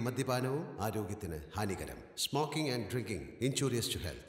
മദ്യപാനവും ആരോഗ്യത്തിന് ഹാനികരം smoking and drinking injurious to health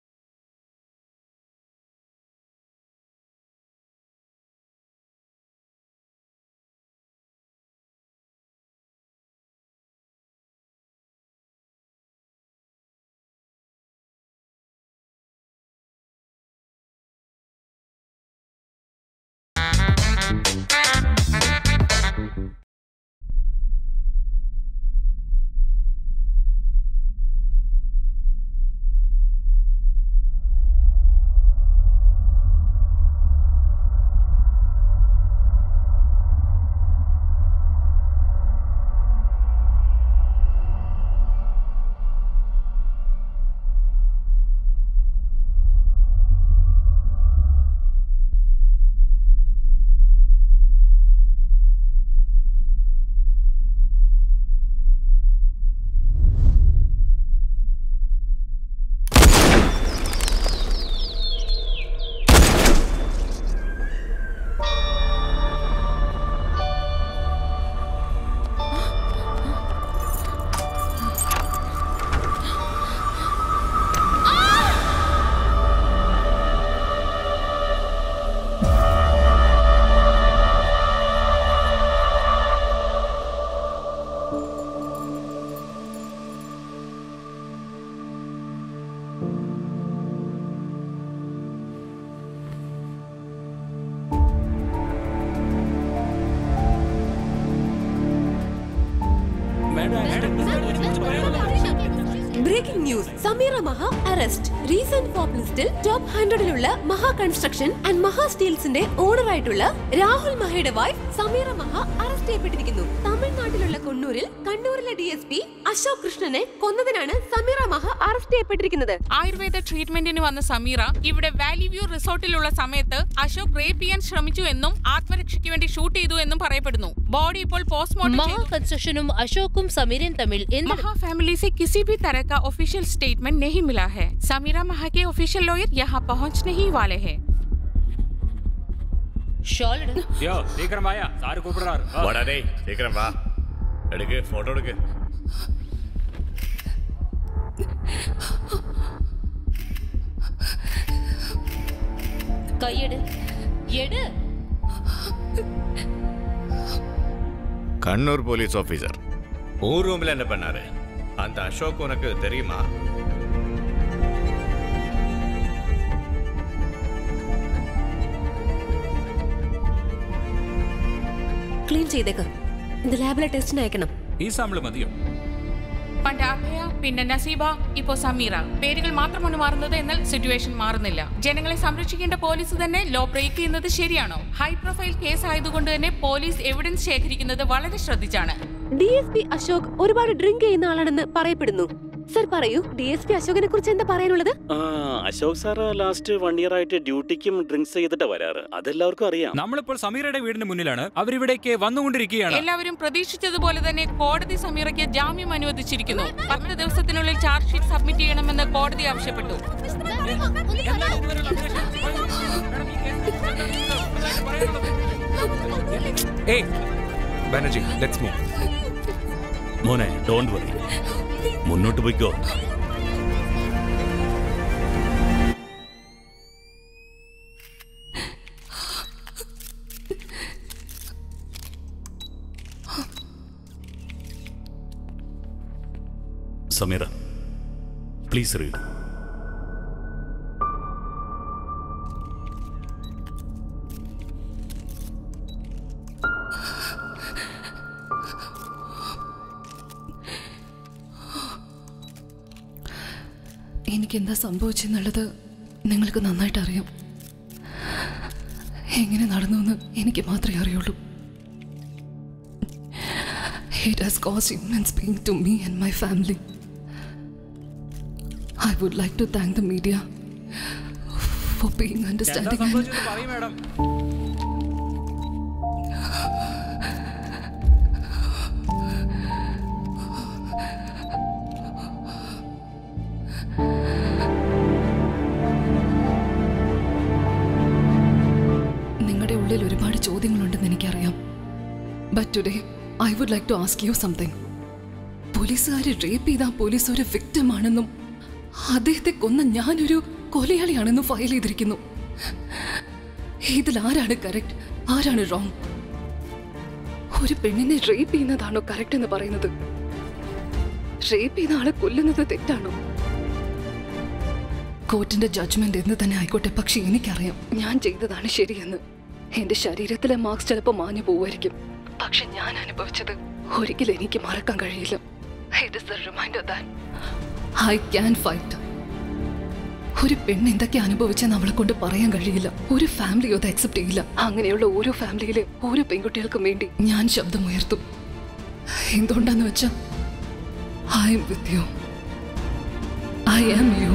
breaking news Samira Maha arrest recent pop ലിസ്റ്റിൽ top ഹൺഡ്രഡിലുള്ള മഹാ കൺസ്ട്രക്ഷൻ ആൻഡ് മഹാ സ്റ്റീൽസിന്റെ ഓണർ ആയിട്ടുള്ള രാഹുൽ മഹയുടെ വൈഫ് സമീറ മഹ അറസ്റ്റ് ചെയ്യപ്പെട്ടിരിക്കുന്നു തമിഴ്നാട്ടിലുള്ള കൊണ്ണൂരിൽ കണ്ണൂരിലെ ഡി എസ് പി അശോക് കൃഷ്ണനെ കൊന്നതിനാണ് സമീറ മഹ അറസ്റ്റ് ചെയ്യപ്പെട്ടിരിക്കുന്നത് ആയുർവേദ ട്രീറ്റ്മെന്റിന് വന്ന സമീറ ഇവിടെ വാലി വ്യൂ റിസോർട്ടിലുള്ള സമയത്ത് അശോക് റേപ്പ് ചെയ്യാൻ ശ്രമിച്ചു എന്നും ആത്മരക്ഷയ്ക്ക് വേണ്ടി ഷൂട്ട് ചെയ്തു എന്നും പറയപ്പെടുന്നു ബോഡി ഇപ്പോൾ പോസ്റ്റ്മോർട്ടം മഹാ കൺസ്ട്രക്ഷനും അശോക്കും സമീരൻ തമ്മിൽ എന്ത് महा फैमिली से किसी भी तरह का ऑफिशियल स्टेटमेंट नहीं मिला है समीरा महा के ऑफिशियल लॉयर यहाँ पहुँचने ही वाले हैं ഷോൾ ഇട്. யோ சீக்கிரம் வாயா சாரு கூப்பிடுறாரு வா. வாடா டேய் சீக்கிரம் வா எடுக்கு போட்டோ எடுக்கு കൈയെട് എട് கண்ணூர் போலீஸ் ஆபீசர் உன் ரூம்ல என்ன பண்ணாரு அந்த அசோக் உனக்கு தெரியுமா ക്ലീൻ ചെയ്തേക്ക് ഇത് ലാബിലെ ടെസ്റ്റിന് അയക്കണം ഈ സാമ്പിള് മതിയോ പണ്ട് അഭയ പിന്നെ നസീബ ഇപ്പോ സമീറ പേരുകൾ മാത്രമാണ് മാറുന്നത് എന്നാൽ സിറ്റുവേഷൻ മാറുന്നില്ല ജനങ്ങളെ സംരക്ഷിക്കേണ്ട പോലീസ് തന്നെ ലോ ബ്രേക്ക് ചെയ്യുന്നത് ശരിയാണോ ഹൈ പ്രൊഫൈൽ കേസ് ആയതുകൊണ്ട് തന്നെ പോലീസ് എവിഡൻസ് ശേഖരിക്കുന്നത് വളരെ ശ്രദ്ധിച്ചാണ് ഡി എസ് പി അശോക് ഒരുപാട് ഡ്രിങ്ക് ചെയ്യുന്ന ആളാണെന്ന് പറയപ്പെടുന്നു സർ പറയൂ ഡി എസ് പി അശോകിനെ കുറിച്ച് എന്താ പറയാനുള്ളത് ആ, Ashok sir last one year ആയിട്ട് ഡ്യൂട്ടിക്കും ഡ്രിങ്ക്സ് ചെയ്തിട്ടാ വരാറ് അതെല്ലാവർക്കും അറിയാം നമ്മളിപ്പോൾ സമീറയുടെ വീടിന് മുന്നിലാണ് അവരിവിടേക്ക് വന്നുകൊണ്ടിരിക്കുകയാണ് എല്ലാവരും പ്രതീക്ഷിച്ചതുപോലെ തന്നെ കോടതി സമീറയ്ക്ക് ജാമ്യം അനുവദിച്ചിരിക്കുന്നു പത്ത് ദിവസത്തിനുള്ളിൽ ചാർജ് ഷീറ്റ് സബ്മിറ്റ് ചെയ്യണമെന്ന് കോടതി ആവശ്യപ്പെട്ടു ഏയ് ബാനർജി ലെറ്റ്സ് മൂവ് മോനെ ഡോണ്ട് വറി മുന്നോട്ട് പോയിക്കോ സമീറ പ്ലീസ് റീഡ് എനിക്കെന്താ സംഭവിച്ചെന്നുള്ളത് നിങ്ങൾക്ക് നന്നായിട്ട് അറിയാം എങ്ങനെ നടന്നു എന്ന് എനിക്ക് മാത്രമേ അറിയുള്ളൂ it has cost immense pain to me and my family I would like to thank the media for being understanding പറയും മാഡം നിങ്ങളുടെ ഉള്ളിൽ ഒരുപാട് ചോദ്യങ്ങളുണ്ടെന്ന് എനിക്കറിയാം but today I would like to ask you something പോലീസുകാരെ റേപ്പ് ചെയ്ത ആ police ഒരു വിക്ടിം ആണെന്നും അദ്ദേഹത്തെ കൊന്ന ഞാനൊരു കൊലയാളിയാണെന്നും ഫയൽ ചെയ്തിരിക്കുന്നു ഇതിൽ ആരാണ് കറക്റ്റ് ആരാണ് റോങ് ഒരു പെണ്ണിനെ റേപ്പ് ചെയ്യുന്നതാണോ കറക്റ്റ് എന്ന് പറയുന്നത് റേപ്പ് ചെയ്ത ആളെ കൊല്ലുന്നത് തെറ്റാണോ കോർട്ടിന്റെ ജഡ്ജ്മെന്റ് എന്ന് തന്നെ ആയിക്കോട്ടെ പക്ഷെ എനിക്കറിയാം ഞാൻ ചെയ്തതാണ് ശരിയെന്ന് എന്റെ ശരീരത്തിലെ മാർക്സ് ചിലപ്പോൾ മാഞ്ഞു പോവുമായിരിക്കും പക്ഷെ ഞാൻ അനുഭവിച്ചത് ഒരിക്കലും എനിക്ക് മറക്കാൻ കഴിയില്ല It is a reminder that I can fight. ഒരു പെണ്ണ് എന്തൊക്കെ അനുഭവിച്ചെന്ന് അവളെ കൊണ്ട് പറയാൻ കഴിയില്ല ഒരു ഫാമിലി അത് അക്സെപ്റ്റ് ചെയ്യില്ല അങ്ങനെയുള്ള ഓരോ ഫാമിലിയിലെ ഓരോ പെൺകുട്ടികൾക്കും വേണ്ടി ഞാൻ ശബ്ദമുയർത്തും എന്തുകൊണ്ടാന്ന് വെച്ചാ I am with you I am you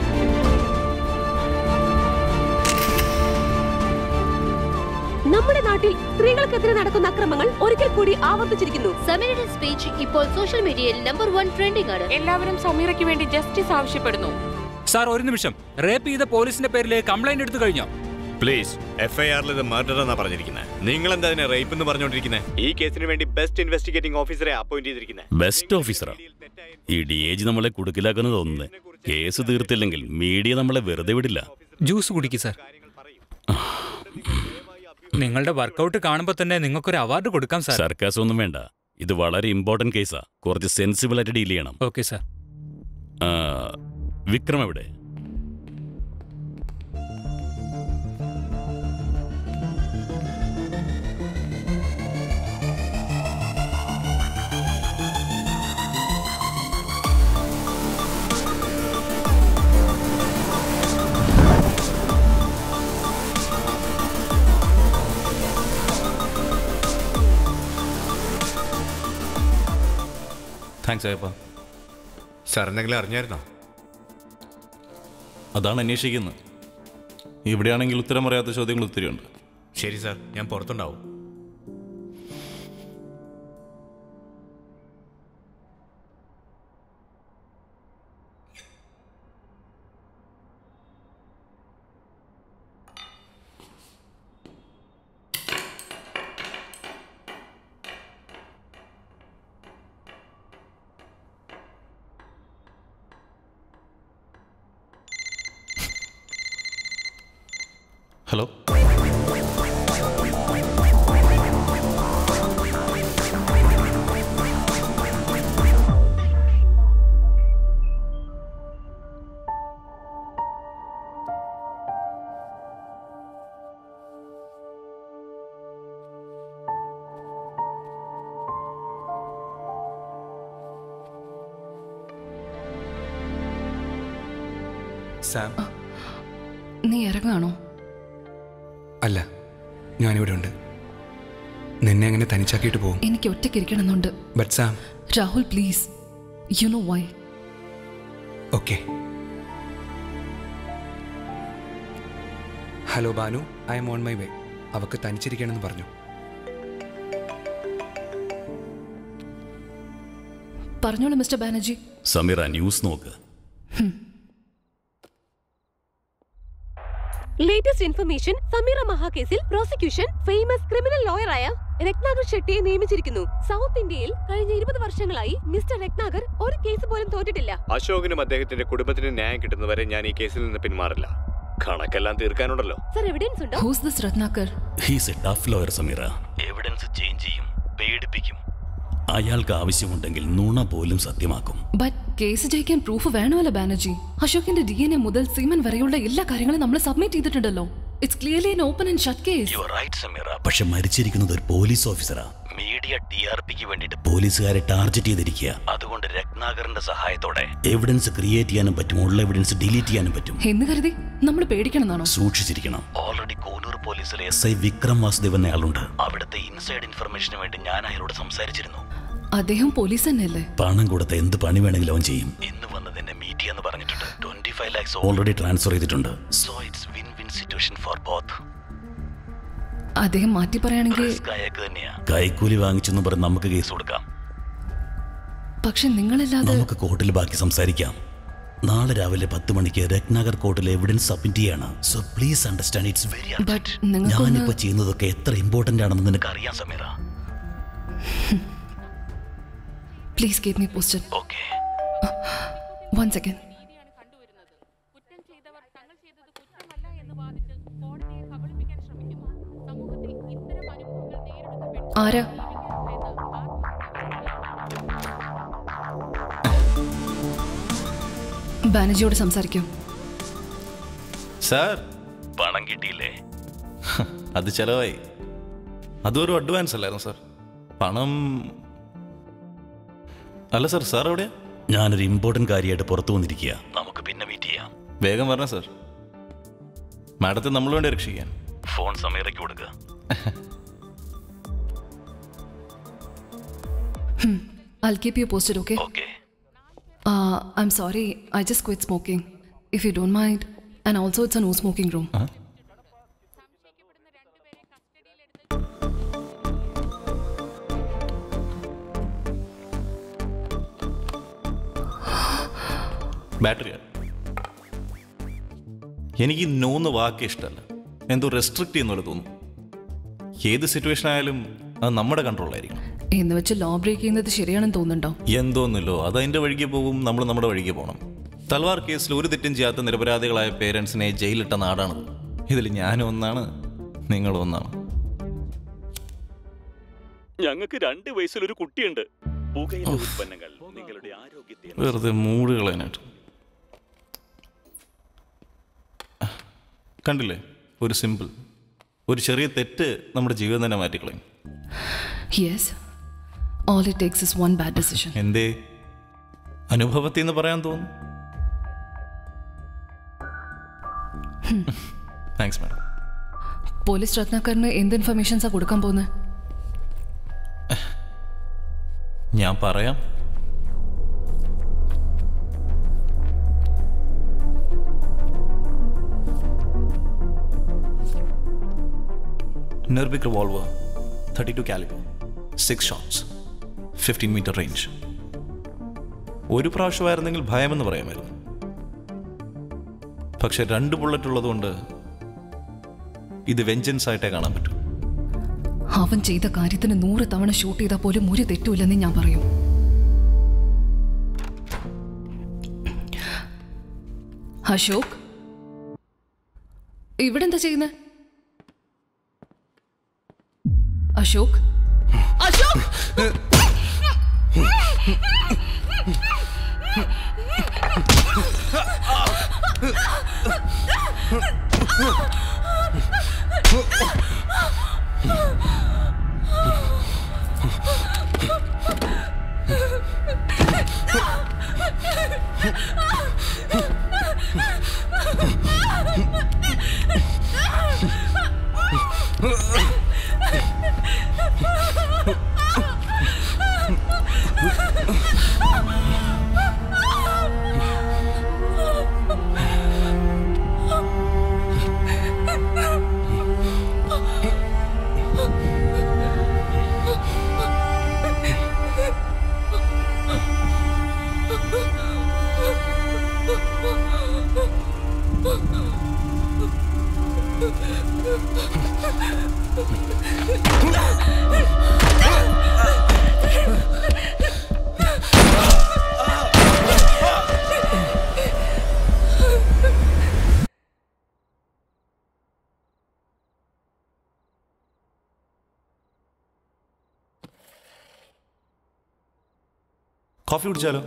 നമ്മുടെ നാട്ടിൽ സ്ത്രീകൾക്കെതിരെ നടക്കുന്ന അക്രമങ്ങൾ ഒരിക്കൽ കൂടി ആവർത്തിച്ചിരിക്കുന്നു സമീരയുടെ സ്പീച്ച് ഇപ്പോൾ സോഷ്യൽ മീഡിയയിൽ നമ്പർ വൺ ട്രെൻഡിംഗ് ആണ് എല്ലാവരും സമീറയ്ക്ക് വേണ്ടി ജസ്റ്റിസ് ആവശ്യപ്പെടുന്നു സാർ ഒരു നിമിഷം റേപ്പ് ചെയ്ത പോലീസിന്റെ പേരിൽ കംപ്ലൈന്റ് എടുത്തു കഴിഞ്ഞോ പ്ലീസ് എഫ് ഐ ആറിൽ ഇത് മർഡർ എന്നാ പറഞ്ഞിരിക്കുന്നത് നിങ്ങൾ എന്താ അതിനെ റേപ്പ് എന്ന് പറഞ്ഞുകൊണ്ടിരിക്കുന്നത് ഈ കേസിന് വേണ്ടി ബെസ്റ്റ് ഇൻവെസ്റ്റിഗേറ്റിംഗ് ഓഫീസറെ അപ്പോയിന്റ് ചെയ്തിരിക്കുന്നത് ബെസ്റ്റ് ഓഫീസറാ ഈ ഡി എ ജി നമ്മളെ കുടുക്കിലാക്കുന്ന തോന്നുന്നത് കേസ് തീർത്തില്ലെങ്കിൽ മീഡിയ നമ്മളെ വെറുതെ വിടില്ല ജ്യൂസ് കുടിക്ക് സാർ നിങ്ങളുടെ വർക്കൗട്ട് കാണുമ്പോൾ തന്നെ നിങ്ങൾക്കൊരു അവാർഡ് കൊടുക്കാം സാർ സർക്കാസ് ഒന്നും വേണ്ട ഇത് വളരെ ഇമ്പോർട്ടന്റ് കേസാ കുറച്ച് സെൻസിബിൾ ആയിട്ട് ഡീൽ ചെയ്യണം ഓക്കെ സാർ ആ, വിക്രം എവിടെ താങ്ക്സ് അയ്യപ്പ സാർ എന്തെങ്കിലും അറിഞ്ഞായിരുന്നോ അതാണ് അന്വേഷിക്കുന്നത് ഇവിടെയാണെങ്കിൽ ഉത്തരം പറയാത്ത ചോദ്യങ്ങൾ ഒത്തിരിയുണ്ട് ശരി സാർ ഞാൻ പുറത്തുണ്ടാവും ഹലോ സാം നീ ഇറങ്ങാണോ അല്ല ഞാനിവിടെ ഉണ്ട് നിന്നെ അങ്ങനെ തനിച്ചാക്കിയിട്ട് പോകും എനിക്ക് ഒറ്റയ്ക്ക് ഇരിക്കണമെന്നുണ്ട് but Sam Rahul please you know why okay hello Banu I am on my way അവക്ക് തനിച്ചിരിക്കണമെന്ന് പറഞ്ഞു പറഞ്ഞോളൂ മിസ്റ്റർ ബാനർജി സമീറ ന്യൂസ് നോക്ക് ലേറ്റസ്റ്റ് ഇൻഫർമേഷൻ സമീറ മഹാ കേസിൽ പ്രോസിക്യൂഷൻ ഫേമസ് ക്രിമിനൽ ലോയറായ രത്നാകർ ഷെട്ടിയെ നിയമിച്ചിരിക്കുന്നു സൗത്ത് ഇന്ത്യയിൽ കഴിഞ്ഞ ഇരുപത് വർഷങ്ങളായി മിസ്റ്റർ രത്നാകർ ഒരു കേസ് പോലും തോറ്റിട്ടില്ല അശോകിനും അദ്ദേഹത്തിന്റെ കുടുംബത്തിനും ന്യായം കിട്ടുന്നവരെ ഞാൻ ഈ കേസിൽ നിന്ന് പിന്മാറില്ല കണക്കെല്ലാം തീർക്കാനുണ്ടല്ലോ സർ എവിഡൻസ് ഉണ്ടോ who's this Ratnakar he's a tough lawyer Samira evidence change ചെയ്യും പേടിപ്പിക്കും അയാൾക്ക് ആവശ്യമുണ്ടെങ്കിൽ നുണ പോലും സത്യമാക്കും ബട്ട് കേസ് ജയിക്കാൻ പ്രൂഫ് വേണമല്ലോ ബാനർജി അശോകിന്റെ ഡി എൻ എ മുതൽ സിമൻ വരെയുള്ള എല്ലാ കാര്യങ്ങളും നമ്മൾ സബ്മിറ്റ് ചെയ്തിട്ടുണ്ടല്ലോ it's clearly an open and shut case you right Samira പക്ഷെ മരിച്ചിരിക്കുന്നത് ഒരു പോലീസ് ഓഫീസറാ മീഡിയ ടി ആർ പിക്ക് വേണ്ടിയിട്ട് പോലീസുകാരെ ടാർഗറ്റ് ചെയ്തിരിക്കുക അതുകൊണ്ട് രത്നാകറിന്റെ സഹായത്തോടെ എവിഡൻസ് ക്രിയേറ്റ് ചെയ്യാനും പറ്റും ഉള്ള എവിഡൻസ് ഡിലീറ്റ് ചെയ്യാനും പറ്റും എന്ന് കരുതി നമ്മൾ പേടിക്കണമെന്നാണോ സൂക്ഷിച്ചിരിക്കണം ഓൾറെഡി കോനൂർ പോലീസിലെ എസ് ഐ വിക്രം വാസുദേവ് എന്നയാളുണ്ട് അവിടുത്തെ ഇൻസൈഡ് ഇൻഫർമേഷന് വേണ്ടി ഞാൻ അയാളോട് സംസാരിച്ചിരുന്നു അദ്ദേഹം പോലീസ് തന്നെയല്ലേ പണം കൊടുത്ത എന്ത് പണി വേണമെങ്കിലും അവൻ ചെയ്യും ഇന്ന് വന്ന് നിന്നെ മീറ്റ് ചെയ്യാന്ന് പറഞ്ഞിട്ടുണ്ട് twenty five lakhs already transfer ചെയ്തിട്ടുണ്ട് so it's win win situation for both അദ്ദേഹം മാറ്റി പറയുകയാണെങ്കിൽ അയാൾക്ക് തന്നെയാ കൈക്കൂലി വാങ്ങിച്ചെന്ന് പറഞ്ഞ് നമുക്ക് കേസ് കൊടുക്കാം പക്ഷെ നിങ്ങളില്ലാതെ നമുക്ക് കോർട്ടിൽ ബാക്കി സംസാരിക്കാം നാളെ രാവിലെ പത്ത് മണിക്ക് രത്നാകർ കോർട്ടിൽ എവിഡൻസ് സബ്മിറ്റ് ചെയ്യാണ് so please understand it's very but നിങ്ങൾക്കൊന്ന് ഞാനിപ്പോ ചെയ്യുന്നതൊക്കെ എത്ര ഇമ്പോർട്ടന്റ് ആണെന്ന് നിനക്ക് അറിയാം Samira please keep me posted okay one second കുറ്റം ചെയ്തവർ തങ്ങൾ ചെയ്തത് കുറ്റമല്ല എന്ന് വാദിച്ച് കോടതിയെ കബളിപ്പിക്കാൻ ശ്രമിക്കുന്നു സമൂഹത്തിൽ ഇത്തരം അനുഭവങ്ങൾ നേരിടുന്ന ആരാ ബാനർജിയോട് സംസാരിക്കും സാർ പണം കിട്ടിയില്ലേ അത് ചെലവായി അതൊരു അഡ്വാൻസ് അല്ലായിരുന്നു സാർ പണം അല്ല സാർ സാർ എവിടെയാ ഞാനൊരു ഇമ്പോർട്ടന്റ് കാര്യമായിട്ട് പുറത്തു വന്നിരിക്കുക നമുക്ക് പിന്നെ മീറ്റ് ചെയ്യാം വേഗം വരണം സാർ മാഡത്തെ നമ്മൾ വേണ്ടി രക്ഷിക്കാൻ ഫോൺ സമീറയ്ക്ക് കൊടുക്കുക I'll keep you posted, okay? Okay. Uh, I'm sorry, I just quit smoking. If you don't mind. And also, it's a no smoking room. Battery എനിക്ക് നോന്ന് വാക്ക് ഇഷ്ടമല്ല എന്തോ റെസ്ട്രിക്റ്റ് ചെയ്യുന്ന പോലെ തോന്നുന്നു ഏത് സിറ്റുവേഷൻ ആയാലും അത് നമ്മുടെ കൺട്രോളായിരിക്കണം എന്ന് വെച്ച് ലോ ബ്രേക്ക് ചെയ്യുന്നത് ശരിയാണെന്ന് തോന്നുന്നുണ്ടോ എന്തോന്നില്ലോ അത് അതിൻ്റെ വഴിക്ക് പോകും നമ്മൾ നമ്മുടെ വഴിക്ക് പോകണം തൽവാർ കേസിൽ ഒരു തെറ്റും ചെയ്യാത്ത നിരപരാധികളായ പേരൻസിനെ ജയിലിട്ട നാടാണത് ഇതിൽ ഞാനും ഒന്നാണ് നിങ്ങളും ഒന്നാണ് ഞങ്ങൾക്ക് രണ്ട് വയസ്സിലൊരു കുട്ടിയുണ്ട് പുകയില ഉൽപ്പന്നങ്ങൾ നിങ്ങളുടെ ആരോഗ്യത്തെ വെറുതെ മൂട് കളയാനായിട്ട് കണ്ടില്ലേ ഒരു സിമ്പിൾ ഒരു ചെറിയ തെറ്റ് നമ്മുടെ ജീവിതം തന്നെ മാറ്റിക്കളയും yes all it takes is one bad decision എന്തേ അനുഭവത്തിൽ നിന്ന് പറയാൻ തോന്നുന്നു താങ്ക്സ് മാഡം പോലീസ് രത്നാകറിന് എന്ത് ഇൻഫർമേഷൻസാ കൊടുക്കാൻ പോകുന്നത് ഞാൻ പറയാം നെർബിക് revolver thirty two calibre six shots fifteen metre range ഒരു പ്രാവശ്യമായിരുന്നെങ്കിൽ ഭയമെന്ന് പറയാമായിരുന്നു പക്ഷെ രണ്ട് ബുള്ളറ്റ് ഉള്ളതുകൊണ്ട് ഇത് വെഞ്ചൻസ് ആയിട്ടേ കാണാൻ പറ്റും അവൻ ചെയ്ത കാര്യത്തിന് നൂറ് തവണ ഷൂട്ട് ചെയ്താൽ പോലും ഒരു തെറ്റുമില്ലെന്ന് ഞാൻ പറയും അശോക് ഇവിടെ എന്താ ചെയ്യുന്നത് അശോക് അശോക് കോഫി കുടിച്ചാലോ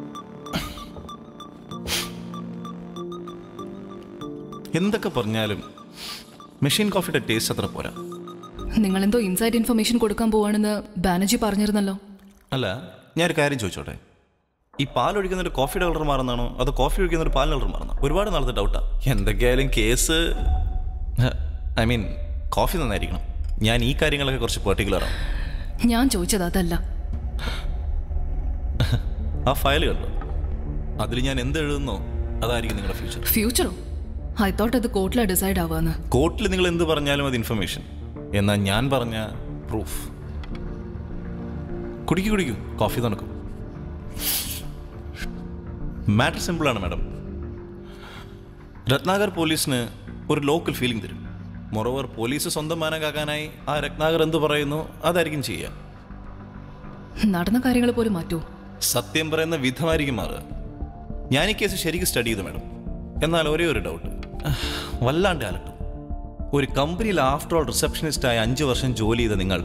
എന്തൊക്കെ പറഞ്ഞാലും മെഷീൻ കോഫിയുടെ ടേസ്റ്റ് അത്ര പോരാ നിങ്ങളെന്തോ ഇൻസൈഡ് ഇൻഫർമേഷൻ കൊടുക്കാൻ പോവാണെന്ന് ബാനർജി പറഞ്ഞിരുന്നല്ലോ അല്ല ഞാനൊരു കാര്യം ചോദിച്ചോട്ടെ ഈ പാൽ ഒഴിക്കുന്ന ഒരു കോഫിയുടെ കളർ മാറുന്നതാണോ അതോ കോഫി ഒഴിക്കുന്ന ഒരു പാൽ കളർ മാറുന്ന ഒരുപാട് നാളത്തെ ഡൗട്ടാ എന്തൊക്കെയായാലും കേസ് ഐ മീൻ കോഫി നന്നായിരിക്കണം ഞാൻ ഈ കാര്യങ്ങളൊക്കെ കുറച്ച് പെർട്ടിക്കുലറാണ് ഞാൻ ചോദിച്ചത് അതല്ല ആ ഫയൽ കണ്ടോ അതിൽ ഞാൻ എന്ത് എഴുതുന്നോ അതായിരിക്കും നിങ്ങളുടെ ഫ്യൂച്ചർ ഫ്യൂച്ചറോ ഐ തോട്ട് അത് കോർട്ടിലാ ഡിസൈഡ് ആവാന്ന് കോർട്ടിൽ നിങ്ങൾ എന്ത് പറഞ്ഞാലും അത് ഇൻഫർമേഷൻ എന്നാൽ ഞാൻ പറഞ്ഞ പ്രൂഫ് കുടിക്കൂ കുടിക്കൂ കോഫി തണുക്കും മാറ്റർ സിമ്പിളാണ് മാഡം രത്നാകർ പോലീസിന് ഒരു ലോക്കൽ ഫീലിംഗ് തരും മൊറോവർ പോലീസ് സ്വന്തം മാനകാക്കാനായി ആ രത്നാകർ എന്ത് പറയുന്നു അതായിരിക്കും ചെയ്യുക നടന്ന കാര്യങ്ങൾ പോലും മാറ്റൂ സത്യം പറയുന്ന വിധമായിരിക്കും മാറുക ഞാൻ ഈ കേസ് ശരിക്കും സ്റ്റഡി ചെയ്തു മാഡം എന്നാൽ ഒരേ ഒരു ഡൗട്ട് വല്ലാണ്ട് അലട്ടും ഒരു കമ്പനിയിൽ ആഫ്റ്റർ ഓൾ റിസപ്ഷനിസ്റ്റായി അഞ്ച് വർഷം ജോലി ചെയ്ത നിങ്ങൾ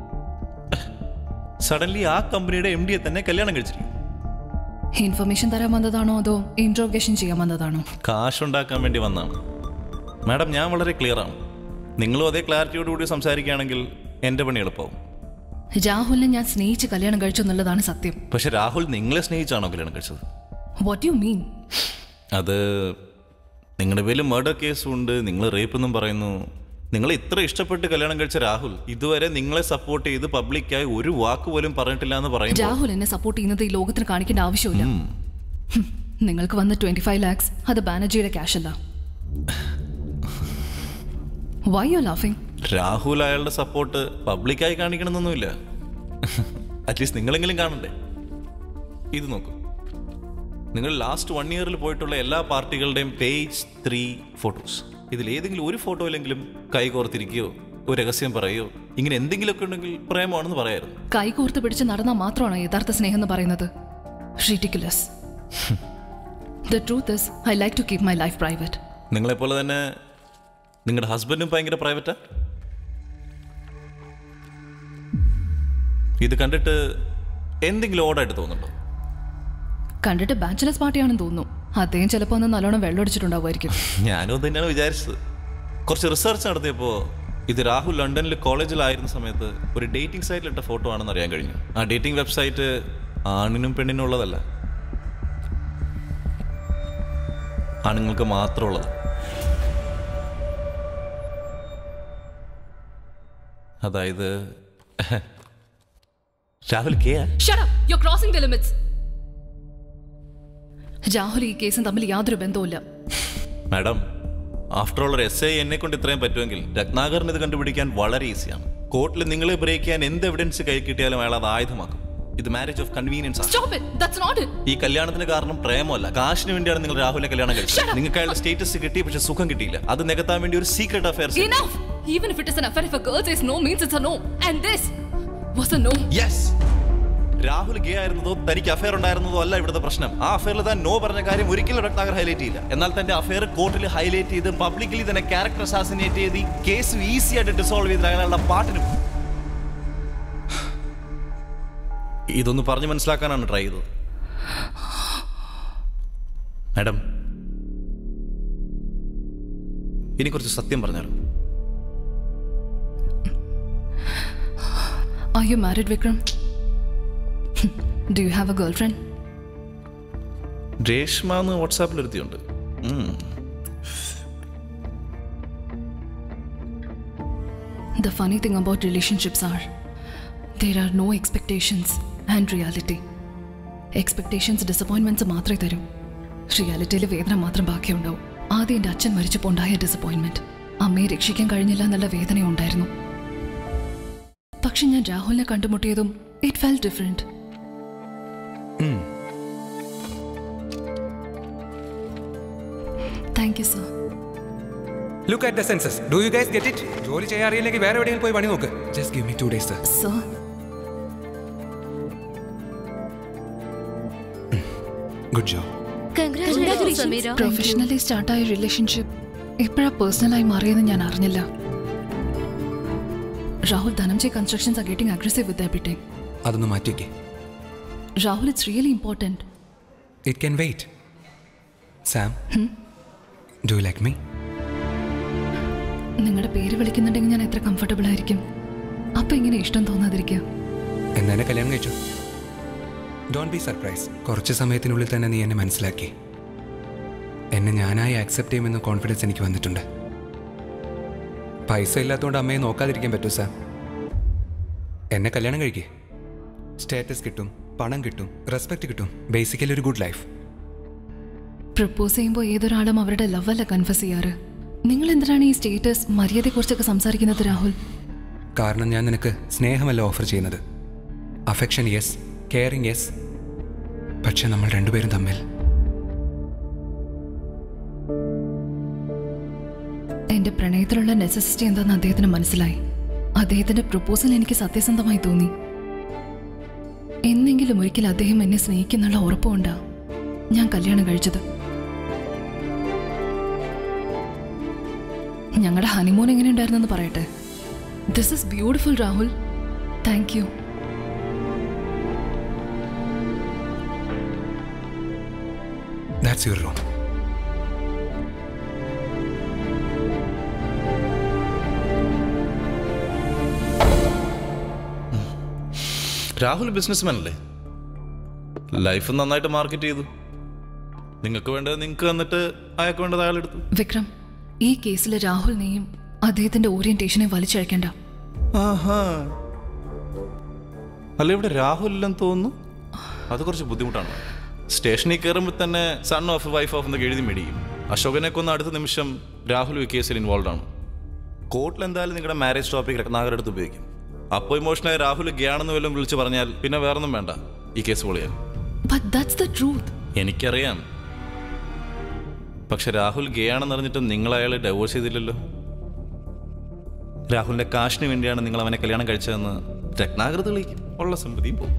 സഡൻലി ആ കമ്പനിയുടെ എം ഡിയെ തന്നെ കല്യാണം കഴിച്ചിരിക്കും ഇൻഫർമേഷൻ തരാൻ വന്നതാണോ അതോ ഇൻട്രോഗേഷൻ ചെയ്യാൻ വന്നതാണോ കാശുണ്ടാക്കാൻ വേണ്ടി വന്നതാണ് മാഡം ഞാൻ വളരെ ക്ലിയർ ആണ് നിങ്ങളും അതേ ക്ലാരിറ്റിയോടുകൂടി സംസാരിക്കുകയാണെങ്കിൽ എൻ്റെ പണി എളുപ്പമാവും രാഹുലിനെ ഞാൻ സ്നേഹിച്ച് കല്യാണം കഴിച്ചു എന്നുള്ളതാണ് സത്യം പക്ഷെ രാഹുൽ നിങ്ങളെ സ്നേഹിച്ചാണോ കല്യാണം കഴിച്ചത് വാട്ട് യു മീൻ അത് നിങ്ങളുടെ പേരിൽ മർഡർ കേസും ഉണ്ട് നിങ്ങൾ റേപ്പ് എന്നും പറയുന്നു നിങ്ങൾ ഇത്ര ഇഷ്ടപ്പെട്ട് കല്യാണം കഴിച്ച രാഹുൽ ഇതുവരെ നിങ്ങളെ സപ്പോർട്ട് ചെയ്ത് പബ്ലിക്കായി ഒരു വാക്ക് പോലും പറഞ്ഞിട്ടില്ല എന്ന് പറയുമ്പോൾ രാഹുൽ എന്നെ സപ്പോർട്ട് ചെയ്യുന്നത് ഈ ലോകത്തിന് കാണിക്കേണ്ട ആവശ്യമില്ല ഉം. ഹും, നിങ്ങൾക്ക് വന്ന ട്വന്റി ഫൈവ് ലാക്സ് അത് ബാനർജിയുടെ ക്യാഷ് അല്ല വൈ യു ലാഫിംഗ് രാഹുൽ അയാളുടെ സപ്പോർട്ട് പബ്ലിക്കായി കാണിക്കണമെന്നൊന്നുമില്ല അറ്റ്ലീസ്റ്റ് നിങ്ങളെങ്കിലും കാണണ്ടേ ഇത് നോക്കൂ നിങ്ങൾ ലാസ്റ്റ് വൺ ഇയറിൽ പോയിട്ടുള്ള എല്ലാ പാർട്ടികളുടെയും പേജ് ത്രീ ഫോട്ടോസ് ഇതിൽ ഏതെങ്കിലും ഒരു ഫോട്ടോയിലെങ്കിലും കൈ കോർത്തിരിക്കുകയോ ഒരു രഹസ്യം പറയുകയോ ഇങ്ങനെ എന്തെങ്കിലുമൊക്കെ ഉണ്ടെങ്കിൽ പ്രേമമാണെന്ന് പറയായിരുന്നു കൈകോർത്ത് പിടിച്ച് നടന്നാൽ മാത്രമാണ് യഥാർത്ഥ സ്നേഹം എന്ന് പറയുന്നത് ridiculous the truth is I like to keep my life private നിങ്ങളെപ്പോലെ തന്നെ നിങ്ങളുടെ ഹസ്ബൻഡും ഭയങ്കര പ്രൈവറ്റാ ഇത് കണ്ടിട്ട് എന്തെങ്കിലും ഓടായിട്ട് തോന്നുന്നുണ്ടോ കണ്ടിട്ട് ബാച്ചിലേഴ്സ് പാർട്ടിയാണെന്ന് തോന്നുന്നു അദ്ദേഹം ചിലപ്പോൾ ഒന്ന് നല്ലോണം വെള്ളമടിച്ചിട്ടുണ്ടാവുമായിരിക്കും ഞാനും അത് തന്നെയാണ് വിചാരിച്ചത് കുറച്ച് റിസർച്ച് നടത്തിയപ്പോൾ ഇത് രാഹുൽ ലണ്ടനിൽ കോളേജിലായിരുന്ന സമയത്ത് ഒരു ഡേറ്റിംഗ് സൈറ്റിലിട്ട ഫോട്ടോ ആണെന്ന് അറിയാൻ കഴിഞ്ഞു ആ ഡേറ്റിംഗ് വെബ്സൈറ്റ് ആണിനും പെണ്ണിനും ഉള്ളതല്ല ആണുങ്ങൾക്ക് മാത്രമുള്ളത് അതായത് Rahul K Shut up! You're crossing the limits. Rahul ഈ കേസും തമ്മിൽ യാതൊരു ബന്ധവുമില്ല മാഡം ആഫ്റ്റർ ഓൾ ഒരു എസ് ഐ എന്നെ കൊണ്ട് ഇത്രയും പറ്റുമെങ്കിൽ രത്നാകറിന് ഇത് കണ്ടുപിടിക്കാൻ വളരെ ഈസിയാണ് കോർട്ടിൽ നിങ്ങളെ ബ്രേക്ക് ചെയ്യാൻ എന്ത് എവിഡൻസ് കൈ കിട്ടിയാലും അയാൾ അത് ആയുധമാക്കും ഇത് മാരേജ് ഓഫ് കൺവീനിയൻസ് ആണ് Stop it! That's not it! ഈ കല്യാണത്തിന് കാരണം പ്രേമമല്ല കാശിന് വേണ്ടിയാണ് നിങ്ങൾ രാഹുലിനെ കല്യാണം കഴിച്ചത് നിങ്ങൾക്ക് അയാളുടെ സ്റ്റേറ്റസ് കിട്ടി പക്ഷെ സുഖം കിട്ടിയില്ല അത് നികത്താൻ വേണ്ടി ഒരു secret affair Enough! Even if it is an affair, if a girl says no means it's a no. And this was a no. Yes Rahul gay ആയിരുന്നതോ തനിക്ക് അഫയർ ഉണ്ടായിരുന്നതോ അല്ല ഇവിടുത്തെ പ്രശ്നം ആ അഫയറിൽ താൻ നോ പറഞ്ഞ കാര്യം ഒരിക്കലും രത്നാകർ ഹൈലൈറ്റ് ചെയ്യില്ല എന്നാൽ തന്റെ അഫയർ കോർട്ടിൽ ഹൈലൈറ്റ് ചെയ്ത് പബ്ലിക്കലി തന്നെ ക്യാരക്ടർ അസാസിനേറ്റ് ചെയ്ത് ഈ കേസ് ഈസി ആയിട്ട് ഡിസോൾവ് ചെയ്ത് അയാളുടെ പാട്ടിനും ഇതൊന്ന് പറഞ്ഞു മനസ്സിലാക്കാനാണ് ട്രൈ ചെയ്തത് മാഡം ഇനി കുറച്ച് സത്യം പറഞ്ഞാലോ Are you married, Vikram? Do you have a girlfriend? Reshma എന്ന് വാട്സാപ്പിൽ ഒരുത്തിയുണ്ട് ഉം. The funny thing about relationships are there are no expectations and reality. Expectations disappointments മാത്രമേ തരൂ റിയാലിറ്റിയിൽ വേദന മാത്രം ബാക്കിയുണ്ടാവും ആദ്യം എൻ്റെ അച്ഛൻ മരിച്ചപ്പോൾ ഉണ്ടായ ഡിസപ്പോയിൻമെന്റ് അമ്മയെ രക്ഷിക്കാൻ കഴിഞ്ഞില്ല എന്നുള്ള വേദന ഉണ്ടായിരുന്നു പക്ഷെ ഞാൻ രാഹുലിനെ കണ്ടുമുട്ടിയതും it felt different thank you sir look at the senses do you guys get it ജോലി ചെയ്യാൻ അറിയില്ലെങ്കിൽ വേറെ എവിടെയെങ്കിലും പോയി പണി നോക്ക് just give me two days sir good job Congratulations, Samira. Professionally സ്റ്റാർട്ടായ റിലേഷൻഷിപ്പ് എപ്പോഴാ പേഴ്സണലായി മാറിയെന്ന് ഞാൻ അറിഞ്ഞില്ല Rahul Dhananjay constructions are getting aggressive with everything അതൊന്ന് മാറ്റിവെക്കേ Rahul it's really important it can wait Sam do you like me നിങ്ങളുടെ പേര് വിളിക്കുന്നുണ്ടെങ്കിൽ ഞാൻ എത്ര കംഫർട്ടബിൾ ആയിരിക്കും അപ്പൊ ഇങ്ങനെ ഇഷ്ടം തോന്നാതിരിക്കുക എന്നാ എന്നെ കല്യാണം കഴിച്ചു ഡോൺ ബി സർപ്രൈസ് കുറച്ച് സമയത്തിനുള്ളിൽ തന്നെ നീ എന്നെ മനസ്സിലാക്കി എന്നെ ഞാനായി ആക്സെപ്റ്റ് ചെയ്യുമെന്ന കോൺഫിഡൻസ് എനിക്ക് വന്നിട്ടുണ്ട് പൈസ ഇല്ലാത്തതുകൊണ്ട് അമ്മയെ നോക്കാതിരിക്കാൻ പറ്റൂ സാർ എന്നെ കല്യാണം കഴിക്കേ സ്റ്റാറ്റസ് കിട്ടും പണം കിട്ടും റെസ്പെക്റ്റ് കിട്ടും ബേസിക്കലി ഒരു ഗുഡ് ലൈഫ് പ്രപ്പോസ് ചെയ്യുമ്പോൾ ഏതൊരാളും അവരുടെ ലവ് അല്ല കൺഫസ് ചെയ്യാറ് നിങ്ങൾ എന്തിനാണ് ഈ സ്റ്റേറ്റസ് മര്യാദയെക്കുറിച്ചൊക്കെ സംസാരിക്കുന്നത് രാഹുൽ കാരണം ഞാൻ നിനക്ക് സ്നേഹമല്ല ഓഫർ ചെയ്യുന്നത് അഫെക്ഷൻ യെസ് കെയറിങ് യെസ് പക്ഷെ നമ്മൾ രണ്ടുപേരും തമ്മിൽ എന്റെ പ്രണയത്തിലുള്ള നെസസിറ്റി എന്താണെന്ന് അദ്ദേഹത്തിന് മനസ്സിലായി അദ്ദേഹത്തിന്റെ പ്രപ്പോസൽ എനിക്ക് സത്യസന്ധമായി തോന്നി എന്നെങ്കിലും ഒരിക്കൽ അദ്ദേഹം എന്നെ സ്നേഹിക്കുന്നുള്ള ഉറപ്പുകൊണ്ടാ ഞാൻ കല്യാണം കഴിച്ചത് ഞങ്ങളുടെ ഹണിമൂൺ എങ്ങനെ ഉണ്ടായിരുന്നെന്ന് പറയട്ടെ this is beautiful Rahul thank you that's your room Rahul businessman അല്ലേ ലൈഫ് നന്നായിട്ട് മാർക്കറ്റ് ചെയ്തു നിങ്ങൾക്ക് വേണ്ടത് നിങ്ങൾക്ക് തന്നിട്ട് അയാൾക്ക് വേണ്ടത് അയാൾ എടുത്തു വിക്രം ഈ കേസിൽ രാഹുലിനെയും അദ്ദേഹത്തിന്റെ ഓറിയന്റേഷനെ വലിച്ചഴക്കേണ്ട ആഹാ അല്ല ഇവിടെ രാഹുൽ ഇല്ലെന്ന് തോന്നുന്നു അത് കുറച്ച് ബുദ്ധിമുട്ടാണ് സ്റ്റേഷനിൽ കയറുമ്പോൾ തന്നെ സൺ ഓഫ് വൈഫ് ഓഫ് എന്നൊക്കെ എഴുതി മേടിക്കും അശോകനെ കൊന്ന അടുത്ത നിമിഷം രാഹുൽ ഈ കേസിൽ ഇൻവോൾവ് ആണ് കോർട്ടിൽ എന്തായാലും നിങ്ങളുടെ മാരേജ് ടോപ്പിക് രത്നാകർ എടുത്ത് ഉപയോഗിക്കും അപ്പോൾ ഇമോഷനായി രാഹുൽ ഗ്യാണെന്ന് വല്ലതും വിളിച്ച് പറഞ്ഞാൽ പിന്നെ വേറൊന്നും വേണ്ട ഈ കേസ് പൊളിയാൻ ബട്ട് ദാറ്റ്സ് ദ ട്രൂത്ത് എനിക്കറിയാം പക്ഷെ രാഹുൽ ഗേ ആണെന്ന് അറിഞ്ഞിട്ട് നിങ്ങൾ അയാളെ ഡൈവോഴ്സ് ചെയ്തില്ലല്ലോ രാഹുലിന്റെ കാശിന് വേണ്ടിയാണ് നിങ്ങൾ അവനെ കല്യാണം കഴിച്ചതെന്ന് രത്നാകർ തെളിയിക്കും ഉള്ള സമ്മതിയും പോകും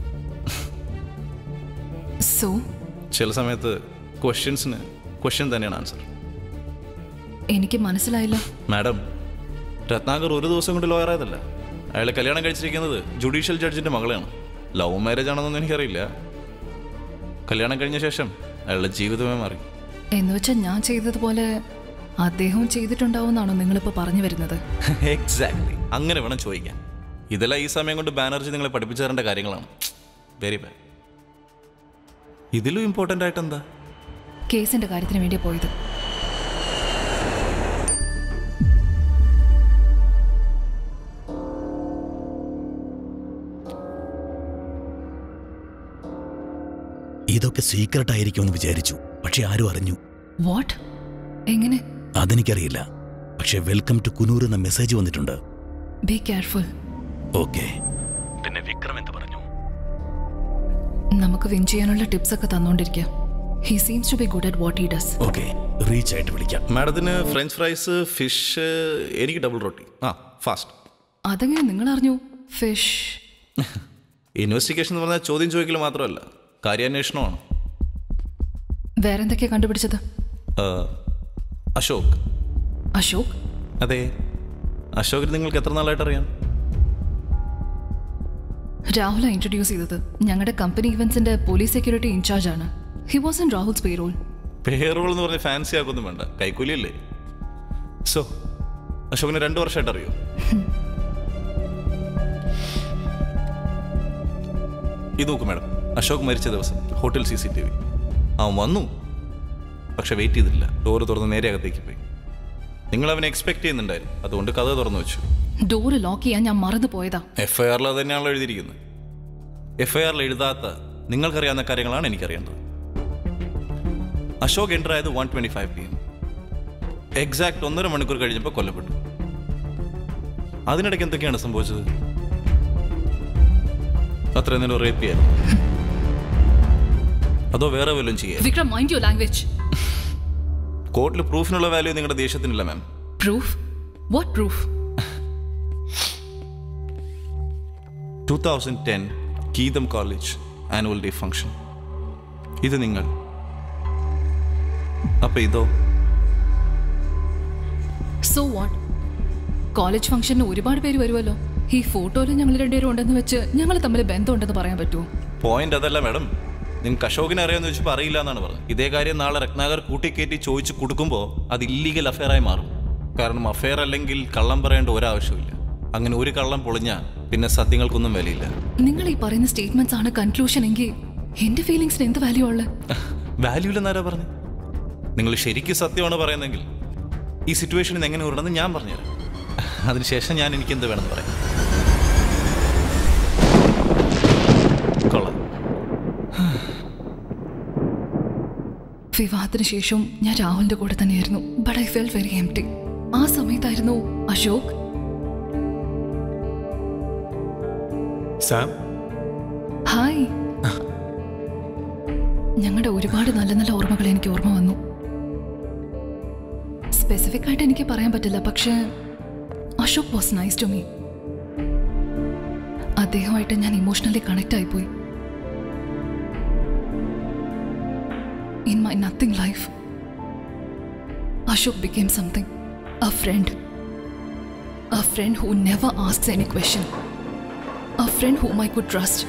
സോ ചില സമയത്ത് ക്വസ്റ്റ്യൻസിന് ക്വസ്റ്റ്യൻ തന്നെയാണ് ആൻസർ എനിക്ക് മനസ്സിലായില്ല മാഡം രത്നാകർ ഒരു ദിവസം കൊണ്ട് ലോയർ ആയതല്ല അയാളെ കല്യാണം കഴിച്ചിരിക്കുന്നത് ജുഡീഷ്യൽ ജഡ്ജിന്റെ മകളെയാണ് ലവ് മാരേജ് ആണെന്നൊന്നും എനിക്കറിയില്ല കല്യാണം കഴിഞ്ഞ ശേഷം അയാളുടെ ജീവിതമേ മാറി എന്ന് വെച്ചാൽ ഞാൻ ചെയ്തതുപോലെ അദ്ദേഹവും ചെയ്തിട്ടുണ്ടാവുമെന്നാണോ നിങ്ങളിപ്പോൾ പറഞ്ഞു വരുന്നത് എക്സാക്ട്ലി അങ്ങനെ വേണം ചോദിക്കാൻ ഇതെല്ലാം ഈ സമയം കൊണ്ട് ബാനർജി നിങ്ങളെ പഠിപ്പിച്ചു തരേണ്ട കാര്യങ്ങളാണ് വെരി ബാഡ് ഇതിലും ഇമ്പോർട്ടൻ്റ് ആയിട്ട് എന്താ കേസിന്റെ കാര്യത്തിന് വേണ്ടി പോയത് ഇതൊക്കെ സീക്രട്ട് ആയിരിക്കുമെന്ന് വിചാരിച്ചു പക്ഷെ ആരും അറിഞ്ഞു വാട്ട് എങ്ങനെ അതെനിക്കറിയില്ല പക്ഷെ വെൽക്കം ടു കുനൂർ എന്ന മെസ്സേജ് വന്നിട്ടുണ്ട് ബി കെയർഫുൾ ഓക്കെ പിന്നെ വിക്രം എന്ത് പറഞ്ഞു നമുക്ക് വിൻ ചെയ്യാനുള്ള ടിപ്സ് ഒക്കെ തന്നോണ്ടിരിക്കാം he seems to be good at what he does okay reach ആയിട്ട് വിളിക്കാം മാഡത്തിന് ഫ്രഞ്ച് ഫ്രൈസ് ഫിഷ് എനിക്ക് ഡബിൾ റൊട്ടി ആ ഫാസ്റ്റ് അതെങ്ങനെ നിങ്ങൾ അറിഞ്ഞു ഫിഷ് ഇൻവെസ്റ്റിഗേഷൻ എന്ന് പറഞ്ഞാൽ ചോദ്യം ചോദിക്കൽ മാത്രമല്ല കാര്യാന്വേഷണമാണ് വേറെന്തൊക്കെയാ കണ്ടുപിടിച്ചത് ആ, അശോക് അശോക് അതെ അശോകിന് നിങ്ങൾക്ക് എത്ര നാളായിട്ട് അറിയാം രാഹുല ഇൻട്രൊഡ്യൂസ് ചെയ്തത് ഞങ്ങളുടെ കമ്പനി ഇവന്റ്സിന്റെ പോലീസ് സെക്യൂരിറ്റി ഇൻചാർജ് ആണ് he was in Rahul's payroll payroll എന്ന് പറഞ്ഞ് ഫാൻസി ആക്കൊന്നും വേണ്ട കൈക്കൂലിയല്ലേ സോ അശോകിന് രണ്ടു വർഷമായിട്ട് അറിയോ ഇത് നോക്കൂ മാഡം അശോക് മരിച്ച ദിവസം hotel C C T V അവൻ വന്നു പക്ഷെ വെയിറ്റ് ചെയ്തില്ല ഡോറ് തുറന്ന് നേരെ അകത്തേക്ക് പോയി നിങ്ങൾ അവനെ എക്സ്പെക്ട് ചെയ്യുന്നുണ്ടായിരുന്നു അതുകൊണ്ട് കഥ തുറന്നു വെച്ചു ഡോറ് ലോക്ക് ചെയ്യാൻ ഞാൻ മറന്നു പോയതാ എഫ് ഐ ആറിൽ അത് തന്നെയാണല്ലോ എഴുതിയിരിക്കുന്നത് എഫ് ഐ ആറിൽ എഴുതാത്ത നിങ്ങൾക്കറിയാവുന്ന കാര്യങ്ങളാണ് എനിക്കറിയേണ്ടത് അശോക് എൻ്റർ ആയത് one twenty five P M exact ഒന്നര മണിക്കൂർ കഴിഞ്ഞപ്പോൾ കൊല്ലപ്പെട്ടു അതിനിടയ്ക്ക് എന്തൊക്കെയാണ് സംഭവിച്ചത് അത്രയും നേരം റേപ്പ് ചെയ്യാൻ അതോ വേറെ വല്ലതും ചെയ്യാൻ വിക്രം മൈൻഡ് യുവർ ലാംഗ്വേജ് കോർട്ടിൽ പ്രൂഫിനുള്ള വാല്യൂ നിങ്ങളുടെ ദേഷ്യത്തിനില്ല ma'am proof what proof two thousand ten Geetham college annual day function ഇത് നിങ്ങൾ അപ്പൊ ഇതോ സോ വാട്ട് കോളേജ് ഫംഗ്ഷന് ഒരുപാട് പേര് വരുമല്ലോ ഈ ഫോട്ടോയിൽ ഞങ്ങൾ രണ്ടുപേരും ഉണ്ടെന്ന് വെച്ച് ഞങ്ങൾ തമ്മിൽ ബന്ധമുണ്ടെന്ന് പറയാൻ പറ്റുമോ പോയിന്റ് അതല്ല മാഡം നിങ്ങൾക്ക് അശോകിനെ അറിയാമെന്ന് വെച്ചപ്പോൾ അറിയില്ല എന്നാണ് പറഞ്ഞത് ഇതേ കാര്യം നാളെ രത്നാകർ കൂട്ടിക്കയറ്റി ചോദിച്ചു കൊടുക്കുമ്പോൾ അത് ഇല്ലീഗൽ അഫെയറായി മാറും കാരണം അഫെയർ അല്ലെങ്കിൽ കള്ളം പറയേണ്ട ഒരാവശ്യമില്ല അങ്ങനെ ഒരു കള്ളം പൊളിഞ്ഞാൽ പിന്നെ സത്യങ്ങൾക്കൊന്നും വിലയില്ല നിങ്ങൾ ഈ പറയുന്ന സ്റ്റേറ്റ്മെന്റ്സ് ആണ് കൺക്ലൂഷൻ എങ്കിൽ എന്റെ ഫീലിംഗ്സിന് എന്ത് വാല്യൂ ഉള്ളത് വാല്യൂ ഇല്ലെന്നാരാ പറഞ്ഞു നിങ്ങൾ ശരിക്കും സത്യമാണ് പറയുന്നതെങ്കിൽ ഈ സിറ്റുവേഷനിൽ എങ്ങനെ ഉരുണെന്ന് ഞാൻ പറഞ്ഞുതരാം അതിനുശേഷം ഞാൻ എനിക്ക് എന്ത് വേണമെന്ന് പറയാം കൊള്ളാം വിവാഹത്തിന് ശേഷവും ഞാൻ രാഹുലിന്റെ കൂടെ തന്നെയായിരുന്നു but I felt very empty ആ സമയത്തായിരുന്നു അശോക് സാം ഹായ് ഞങ്ങളുടെ ഒരുപാട് നല്ല നല്ല ഓർമ്മകൾ എനിക്ക് ഓർമ്മ വന്നു സ്പെസിഫിക് ആയിട്ട് എനിക്ക് പറയാൻ പറ്റില്ല പക്ഷേ Ashok was nice to me അദ്ദേഹമായിട്ട് ഞാൻ ഇമോഷണലി കണക്ട് ആയിപ്പോയി in my nothing life Ashok became something a friend a friend who never asks any question a friend whom I could trust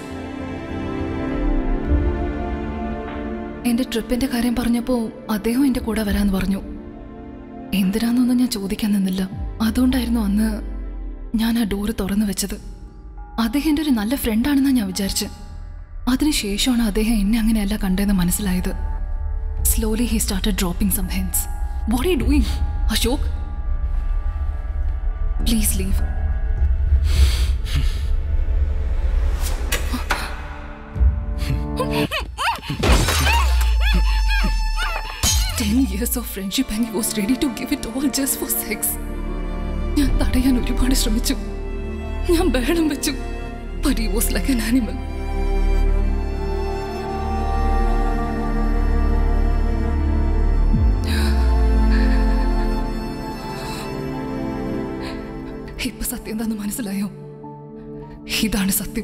എന്റെ ട്രിപ്പിന്റെ കാര്യം പറഞ്ഞപ്പോൾ അദ്ദേഹം എന്റെ കൂടെ വരാന്ന് പറഞ്ഞു എന്തിനാന്നൊന്നും ഞാൻ ചോദിക്കാൻ നിന്നില്ല അതുകൊണ്ടായിരുന്നു അന്ന് ഞാൻ ആ ഡോറ് തുറന്നു വെച്ചത് അദ്ദേഹം എൻ്റെ ഒരു നല്ല ഫ്രണ്ടാണെന്നാണ് ഞാൻ വിചാരിച്ച് അതിനുശേഷമാണ് അദ്ദേഹം എന്നെ അങ്ങനെയല്ല കണ്ടതെന്ന് മനസ്സിലായത് slowly he started dropping some hints what ഈ doing Ashok please leave ten years of friendship and was ready to give it all just for sex ഞാൻ തടയാൻ ഒരുപാട് ശ്രമിച്ചു ഞാൻ ബഹളം വെച്ചു but he was like an animal ഇപ്പൊ സത്യം എന്താന്ന് മനസ്സിലായോ ഇതാണ് സത്യം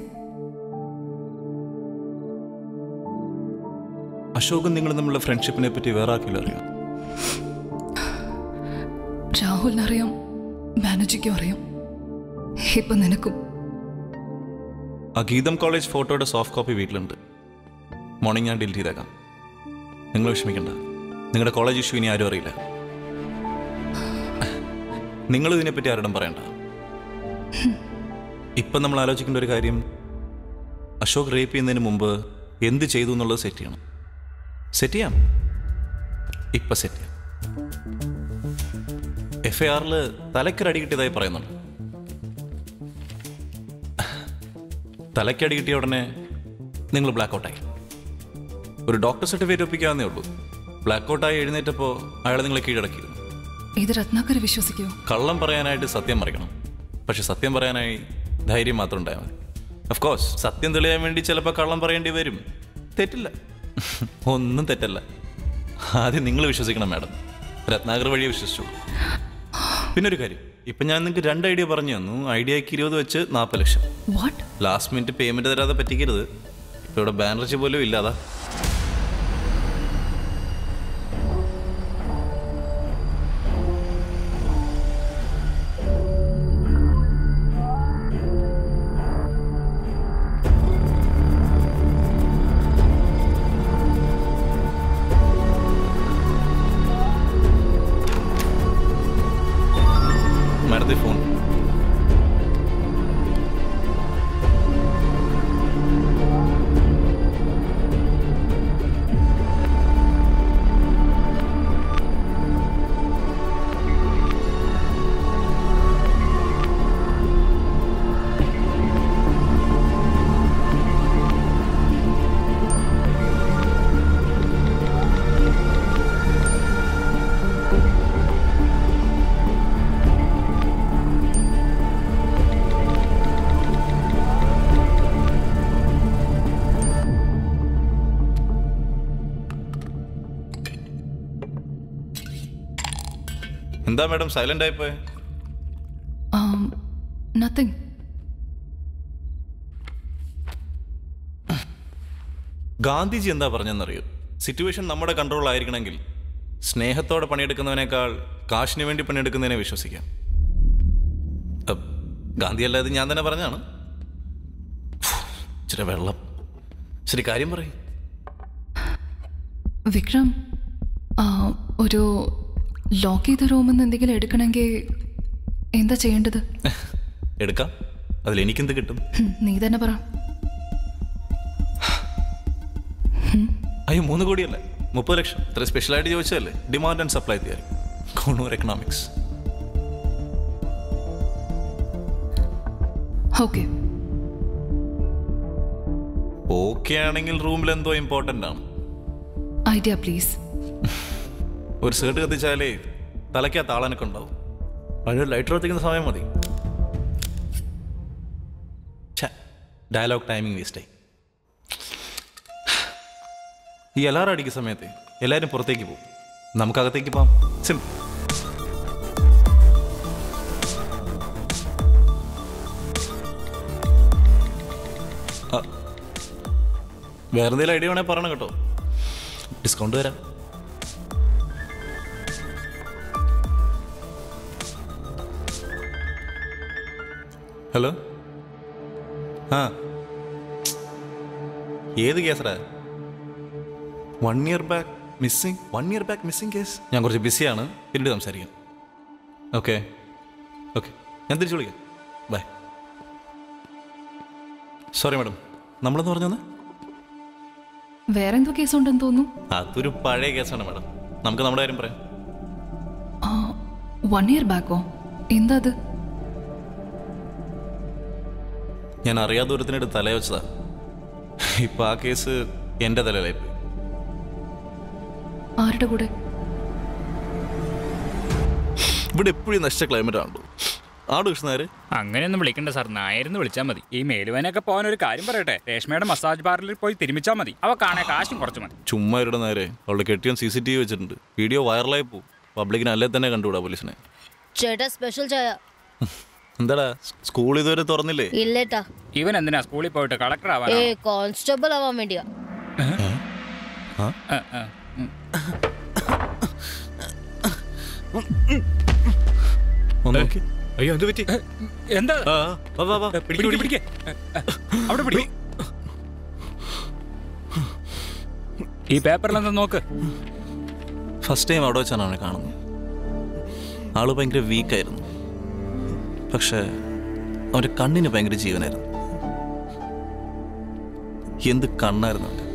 അശോകും നിങ്ങളും തമ്മിലുള്ള ഫ്രണ്ട്ഷിപ്പിനെ പറ്റി വേറെ ആർക്കെങ്കിലും അറിയാം രാഹുലിനറിയാം ബാനർജിക്കും അറിയാം ഇപ്പൊ നിനക്കും ആ ഗീതം കോളേജ് ഫോട്ടോയുടെ സോഫ്റ്റ് കോപ്പി വീട്ടിലുണ്ട് മോർണിംഗ് ഞാൻ ഡിലീറ്റ് ചെയ്തേക്കാം നിങ്ങൾ വിഷമിക്കണ്ട നിങ്ങളുടെ കോളേജ് ഇഷ്യൂ ഇനി ആരും അറിയില്ല നിങ്ങൾ ഇതിനെപ്പറ്റി ആരോടും പറയണ്ട ഇപ്പം നമ്മൾ ആലോചിക്കേണ്ട ഒരു കാര്യം അശോക് റേപ്പ് ചെയ്യുന്നതിന് മുമ്പ് എന്ത് ചെയ്തു എന്നുള്ളത് സെറ്റ് ചെയ്യണം സെറ്റ് ചെയ്യാം ഇപ്പം സെറ്റ് ചെയ്യാം എഫ് ഐ ആറിൽ തലയ്ക്കൊരടി കിട്ടിയതായി പറയുന്നുണ്ട് തലയ്ക്കടി കിട്ടിയ ഉടനെ നിങ്ങൾ ബ്ലാക്ക് ഔട്ടായി ഒരു ഡോക്ടർ സർട്ടിഫിക്കറ്റ് ഒപ്പിക്കാവുന്നേ ഉള്ളൂ ബ്ലാക്ക് ഔട്ടായി എഴുന്നേറ്റപ്പോൾ അയാൾ നിങ്ങളെ കീഴടക്കിയിരുന്നു ഇത് രത്നാകർ വിശ്വസിക്കോ കള്ളം പറയാനായിട്ട് സത്യം മറിക്കണം പക്ഷെ സത്യം പറയാനായി ധൈര്യം മാത്രം ഉണ്ടായാൽ മതി ഓഫ് കോഴ്സ് സത്യം തെളിയാൻ വേണ്ടി ചിലപ്പോൾ കള്ളം പറയേണ്ടി വരും തെറ്റില്ല ഒന്നും തെറ്റല്ല ആദ്യം നിങ്ങൾ വിശ്വസിക്കണം മാഡം രത്നാകർ വഴി വിശ്വസിച്ചു പിന്നെ ഒരു കാര്യം ഇപ്പം ഞാൻ നിങ്ങൾക്ക് രണ്ട് ഐഡിയ പറഞ്ഞു തന്നു ഐഡിയക്ക് ഇരുപത് വെച്ച് നാൽപ്പത് ലക്ഷം വാട്ട് ലാസ്റ്റ് മിനിറ്റ് പേയ്മെന്റ് തരാതെ പറ്റിക്കരുത് ഇപ്പൊ ഇവിടെ ബാനർജി പോലും ഇല്ലാതാ മാഡത്തെ ഫോൺ എന്താ മാഡം സൈലന്റ് ആയിപ്പോയെ നത്തിങ് ഗാന്ധിജി എന്താ പറഞ്ഞെന്നറിയോ സിറ്റുവേഷൻ നമ്മുടെ കൺട്രോൾ ആയിരിക്കണമെങ്കിൽ സ്നേഹത്തോടെ പണിയെടുക്കുന്നവനേക്കാൾ കാശിന് വേണ്ടി പണിയെടുക്കുന്നതിനെ വിശ്വസിക്കാം അഹ്, ഗാന്ധി അല്ലാതെ ഞാൻ തന്നെ പറഞ്ഞാണ് ഇച്ചിരി വെള്ളം ശരി കാര്യം പറയും വിക്രം ആ, ഒരു ലോക്ക് ചെയ്ത റൂമിൽ നിന്ന് എന്തെങ്കിലും എടുക്കണമെങ്കിൽ എന്താ ചെയ്യേണ്ടത് എടുക്കാം അതിൽ എനിക്കെന്ത് കിട്ടും ഹും, നീ തന്നെ പറ അയ്യോ മൂന്ന് കോടിയല്ലേ മുപ്പത് ലക്ഷം ഇത്ര സ്പെഷ്യലായിട്ട് ചോദിച്ചതല്ലേ demand and supply theory Coonoor economics okay okay ആണെങ്കിൽ റൂമിൽ എന്തോ ഇമ്പോർട്ടൻ്റ് ആണ് ഐഡിയ പ്ലീസ് ഒരു സേർട്ട് കത്തിച്ചാലേ തലയ്ക്ക് ആ താളനൊക്കെ ഉണ്ടാവും പഴയ ലൈറ്റർ കത്തിക്കുന്ന സമയം മതി ഡയലോഗ് ടൈമിംഗ് വേസ്റ്റായി ഈ അലാറം അടിക്കുന്ന സമയത്ത് എല്ലാവരും പുറത്തേക്ക് പോകും നമുക്കകത്തേക്ക് പോവാം സിമ്പിൾ ആ. വേറെ എന്തെങ്കിലും ഐഡിയ വേണേൽ പറയണം കേട്ടോ ഡിസ്കൗണ്ട് തരാം ഹലോ ആ ഏത് കേസറാ one year back missing one year back missing case ഞാൻ കുറച്ച് ബിസിയാണ് പിന്നീട് സംസാരിക്കാം ഓക്കെ ഓക്കെ ഞാൻ തിരിച്ചു വിളിക്കാം ബൈ സോറി മാഡം നമ്മളെന്ന് പറഞ്ഞോന്ന് വേറെ എന്തോ കേസുണ്ടെന്ന് തോന്നുന്നു അതൊരു പഴയ കേസാണ് മാഡം നമുക്ക് നമ്മുടെ കാര്യം പറയാം വൺ ഇയർ ബാക്കോ എന്താ അത് ഞാൻ അറിയാതെ ഒരുത്തിനായിട്ട് തലവെച്ചതാ ഇപ്പൊ ആ കേസ് എന്റെ തലയിലായി പോയി ആരുടെ കൂടെ ഇവിടെ എപ്പോഴും നശിച്ച ക്ലൈമറ്റ് ആണല്ലോ ആട് കൃഷ്ണനാര് അങ്ങനെയൊന്നും വിളിക്കണ്ട സാർ നായരെന്ന് വിളിച്ചാൽ മതി ഈ മേലുവാനൊക്കെ പോകാൻ ഒരു കാര്യം പറയട്ടെ രേഷ്മയുടെ മസാജ് പാർലറിൽ പോയി തിരുമിച്ചാൽ മതി അവ കാണാൻ കാശും കുറച്ച് മതി ചുമ്മാ ഇരുടെ നേരെ അവളുടെ കെട്ടിയൻ സി സി ടി വി വെച്ചിട്ടുണ്ട് വീഡിയോ വൈറലായി പോകും പബ്ലിക്കിന് അല്ലേ തന്നെ കണ്ടുകൂടാ പോലീസിനെ ചേട്ടാ സ്പെഷ്യൽ ചായ എന്താടാ സ്കൂൾ ഇതുവരെ തുറന്നില്ലേ ഇല്ലേട്ടാ ഇവൻ എന്തിനാ സ്കൂളിൽ പോയിട്ട് കളക്ടർ ഏ ആവാനാ കോൺസ്റ്റബിൾ ആവാൻ വേണ്ടിയാ ആ? ആ, ആ, ഉം. ഒന്ന് നോക്കി അയ്യോ എന്ത് പറ്റി എന്താ ആ, വാ, വാ, വാ. പിടിക്ക്, പിടിക്ക്, പിടിക്ക്. പിടിക്ക്. അവിടെ പിടി ഈ പേപ്പറിൽ എന്താ നോക്ക് ഫസ്റ്റ് ടൈം അവിടെ വെച്ചാണ് അവനെ കാണുന്നത് ആള് ഭയങ്കര വീക്കായിരുന്നു പക്ഷേ അവൻ്റെ കണ്ണിന് ഭയങ്കര ജീവനായിരുന്നു എന്ത് കണ്ണായിരുന്നു അവൻ്റെ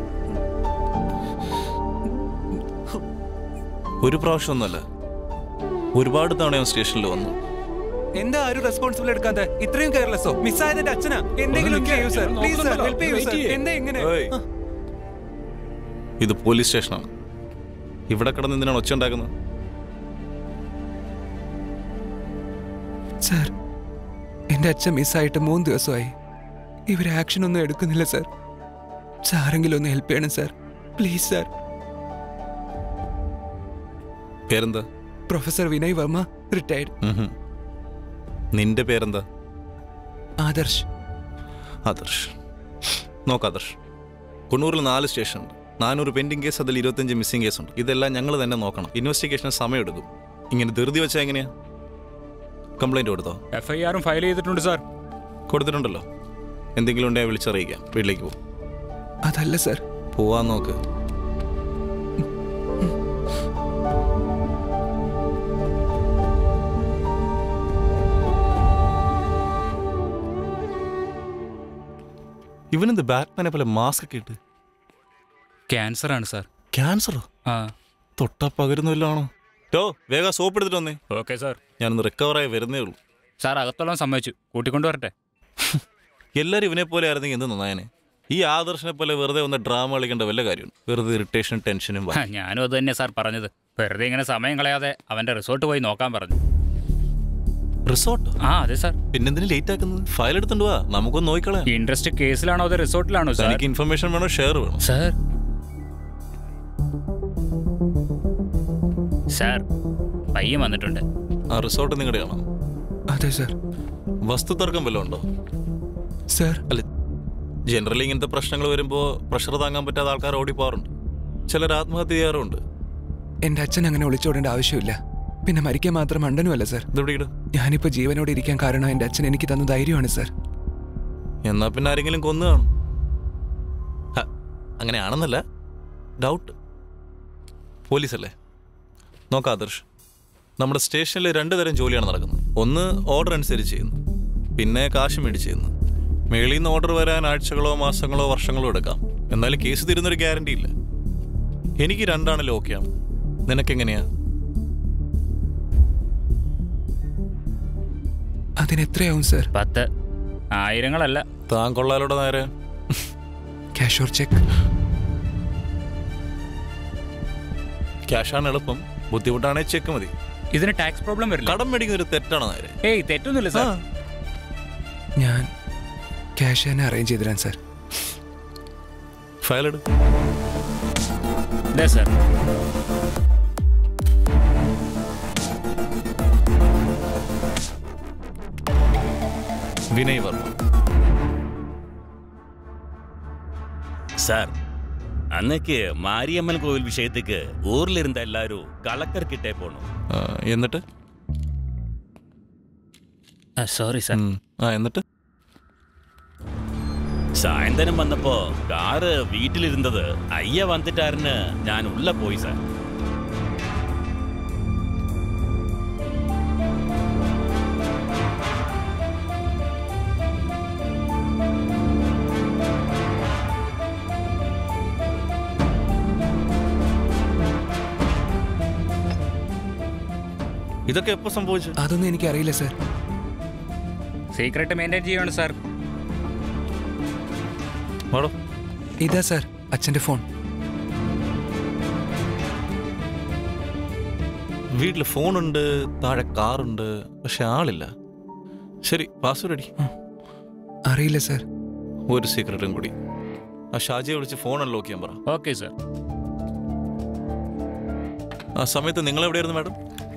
ഒരു പ്രാവശ്യമൊന്നുമല്ല ഒരുപാട് തവണ അവൻ സ്റ്റേഷനിൽ വന്നു എന്താ ആരും റെസ്പോൺസിബിൾ എടുക്കാതെ ഇത്രയും കെയർലെസ്സോ മിസ്സായത് എന്റെ അച്ഛനാ എന്തെങ്കിലും ചെയ്യൂ സർ പ്ലീസ് സർ ഹെൽപ്പ് ചെയ്യൂ സർ എന്താ ഇങ്ങനെ ഏയ്. ഇത് പോലീസ് സ്റ്റേഷനാണ് ഇവിടെ കിടന്ന് എന്തിനാണ് ഒച്ച ഉണ്ടാക്കുന്നത് സർ എന്റെ അച്ഛൻ മിസ്സായിട്ട് മൂന്ന് ദിവസമായി ഇവർ ആക്ഷൻ ഒന്നും എടുക്കുന്നില്ല സർ സാരെങ്കിലും ഒന്ന് ഹെൽപ്പ് ചെയ്യണം സർ പ്ലീസ് സർ പേരെന്താ പ്രൊഫസർ വിനയ് വർമ്മ റിട്ടയർഡ് ഉഹും. നിന്റെ പേരെന്താ ആദർശ് ആദർശ് നോക്ക് ആദർശ് കുണ്ണൂരിൽ നാല് സ്റ്റേഷൻ ഉണ്ട് നാനൂറ് പെൻഡിങ് കേസ് അതിൽ ഇരുപത്തഞ്ച് മിസ്സിംഗ് കേസ് ഉണ്ട് ഇതെല്ലാം ഞങ്ങൾ തന്നെ നോക്കണം ഇൻവെസ്റ്റിഗേഷന് സമയമെടുക്കും ഇങ്ങനെ ധൃതി വെച്ചാൽ എങ്ങനെയാ കംപ്ലൈന്റ് കൊടുത്തോ എഫ് ഐ ആറും ഫയൽ ചെയ്തിട്ടുണ്ട് സാർ കൊടുത്തിട്ടുണ്ടല്ലോ എന്തെങ്കിലും ഉണ്ടെങ്കിൽ വിളിച്ചറിയിക്കാം വീട്ടിലേക്ക് പോകും അതല്ല സർ പോവാൻ നോക്ക് ഇവനെന്ത് ബാറ്റ്മാനെ പോലെ മാസ്ക് ഒക്കെ ഇട്ട് ക്യാൻസർ ആണ് സാർ ക്യാൻസറോ ആ തൊട്ടാ പകരുന്നില്ലാണോ ടോ വേഗം സോപ്പ് എടുത്തിട്ട് വന്നേ ഓക്കെ സാർ ഞാനൊന്ന് റിക്കവറായി വരുന്നേ ഉള്ളൂ സാർ അകത്തോളം സമ്മതിച്ചു കൂട്ടിക്കൊണ്ടുവരട്ടെ എല്ലാവരും ഇവനെ പോലെ ആയിരുന്നെങ്കിൽ എന്ത് നന്നായനെ ഈ ആദർശനെ പോലെ വെറുതെ ഒന്ന് ഡ്രാമ കളിക്കേണ്ട വല്ല കാര്യമുണ്ട് വെറുതെ ഇറിറ്റേഷനും ടെൻഷനും ഹ, ഞാനും അത് തന്നെ സാർ പറഞ്ഞത് വെറുതെ ഇങ്ങനെ സമയം കളയാതെ അവന്റെ റിസോർട്ട് പോയി നോക്കാൻ പറഞ്ഞു റിസോർട്ട് ആ അതെ സാർ പിന്നെന്തിനു ലേറ്റ് ആക്കുന്നത് ഫയൽ എടുത്തോണ്ട് വാ നമുക്കൊന്ന് നോക്കിക്കളയാം ഇൻട്രസ്റ്റ് കേസിലാണോ അത് റിസോർട്ടിലാണോ സാർ തനിക്ക് ഇൻഫർമേഷൻ വേണോ ഷെയർ വേണം സാർ സാർ പയ്യൻ വന്നിട്ടുണ്ട് ആ റിസോർട്ട് നിങ്ങളുടെ ആണോ അതെ സർ വസ്തു തർക്കം വല്ലതും ഉണ്ടോ സർ അല്ല ജനറലി ഇങ്ങനത്തെ പ്രശ്നങ്ങൾ വരുമ്പോൾ പ്രഷർ താങ്ങാൻ പറ്റാത്ത ആൾക്കാർ ഓടിപ്പോറുണ്ട് ചിലർ ആത്മഹത്യ ചെയ്യാറുണ്ട് എന്റെ അച്ഛൻ അങ്ങനെ ഒളിച്ചോടേണ്ട ആവശ്യമില്ല പിന്നെ മരിക്കാൻ മാത്രം മണ്ടനുമല്ല സർ ഇതെവിടെ ഞാനിപ്പോ ജീവനോടെ ഇരിക്കാൻ കാരണം എന്റെ അച്ഛൻ എനിക്ക് തന്ന ധൈര്യമാണ് സർ എന്നാ പിന്നെ ആരെങ്കിലും കൊന്നു കാണും ഹ, അങ്ങനെയാണെന്നല്ല ഡൗട്ട് പോലീസല്ലേ നോക്കാം ആദർശ് നമ്മുടെ സ്റ്റേഷനിൽ രണ്ട് തരം ജോലിയാണ് നടക്കുന്നത് ഒന്ന് ഓർഡർ അനുസരിച്ച് ചെയ്യുന്നു പിന്നെ കാശ് മേടിച്ച് ചെയ്യുന്നു മേളിൽ നിന്ന് ഓർഡർ വരാൻ ആഴ്ചകളോ മാസങ്ങളോ വർഷങ്ങളോ എടുക്കാം എന്നാലും കേസ് തരുന്നൊരു ഗ്യാരണ്ടി ഇല്ല എനിക്ക് രണ്ടാണല്ലോ ഓക്കെയാണ് നിനക്കെങ്ങനെയാ അതിനെത്രയാവും സർ പത്ത് ആയിരങ്ങളല്ല താൻ കൊള്ളാലോടെ നേരെ ക്യാഷ് ഓർ ചെക്ക് ക്യാഷാണ് എളുപ്പം ബുദ്ധിമുട്ടാണെങ്കിൽ ചെക്ക് മതി ഇതിന് ടാക്സ് പ്രോബ്ലം വരില്ല കടം മേടിക്കുന്ന ഒരു തെറ്റാണ് നേരെ ഏയ് തെറ്റൊന്നുമില്ല സാർ ഞാൻ ക്യാഷ് തന്നെ അറേഞ്ച് ചെയ്തിരാൻ സർ ഫയൽ എടു അതെ സാർ വിനയ് വർമ്മ சார் அன்னைக்கு மாரியம்மன் கோவில் விஷயத்துக்கு ஊர்ல இருந்த எல்லாரும் கலெக்டர் கிட்டே போனோம் ആ, എന്നിട്ട് സോറി സാർ ഉം. ആ എന്നിട്ട് സായന്തരം വന്നപ്പോ കാറ് വീട്ടിലിരുന്നത് അയ്യ വന്നിട്ടാരുന്ന് ഞാൻ ഉള്ള പോയി സാർ ഇതൊക്കെ എപ്പോ സംഭവിച്ചു അതൊന്നും എനിക്കറിയില്ല സർ സീക്രട്ട് മെയിൻറ്റെയിൻ ചെയ്യാണ് സാർ മാഡോ ഇതാ സർ അച്ഛൻ്റെ ഫോൺ വീട്ടിൽ ഫോണുണ്ട് താഴെ കാറുണ്ട് പക്ഷെ ആളില്ല ശരി പാസ്വേഡ് അടി അറിയില്ല സർ ഒരു സീക്രട്ടും കൂടി ആ ഷാജിയെ വിളിച്ച് ഫോൺ അൺലോക്ക് ചെയ്യാൻ പറ ഓക്കെ സാർ ആ സമയത്ത് നിങ്ങൾ എവിടെയായിരുന്നു മാഡം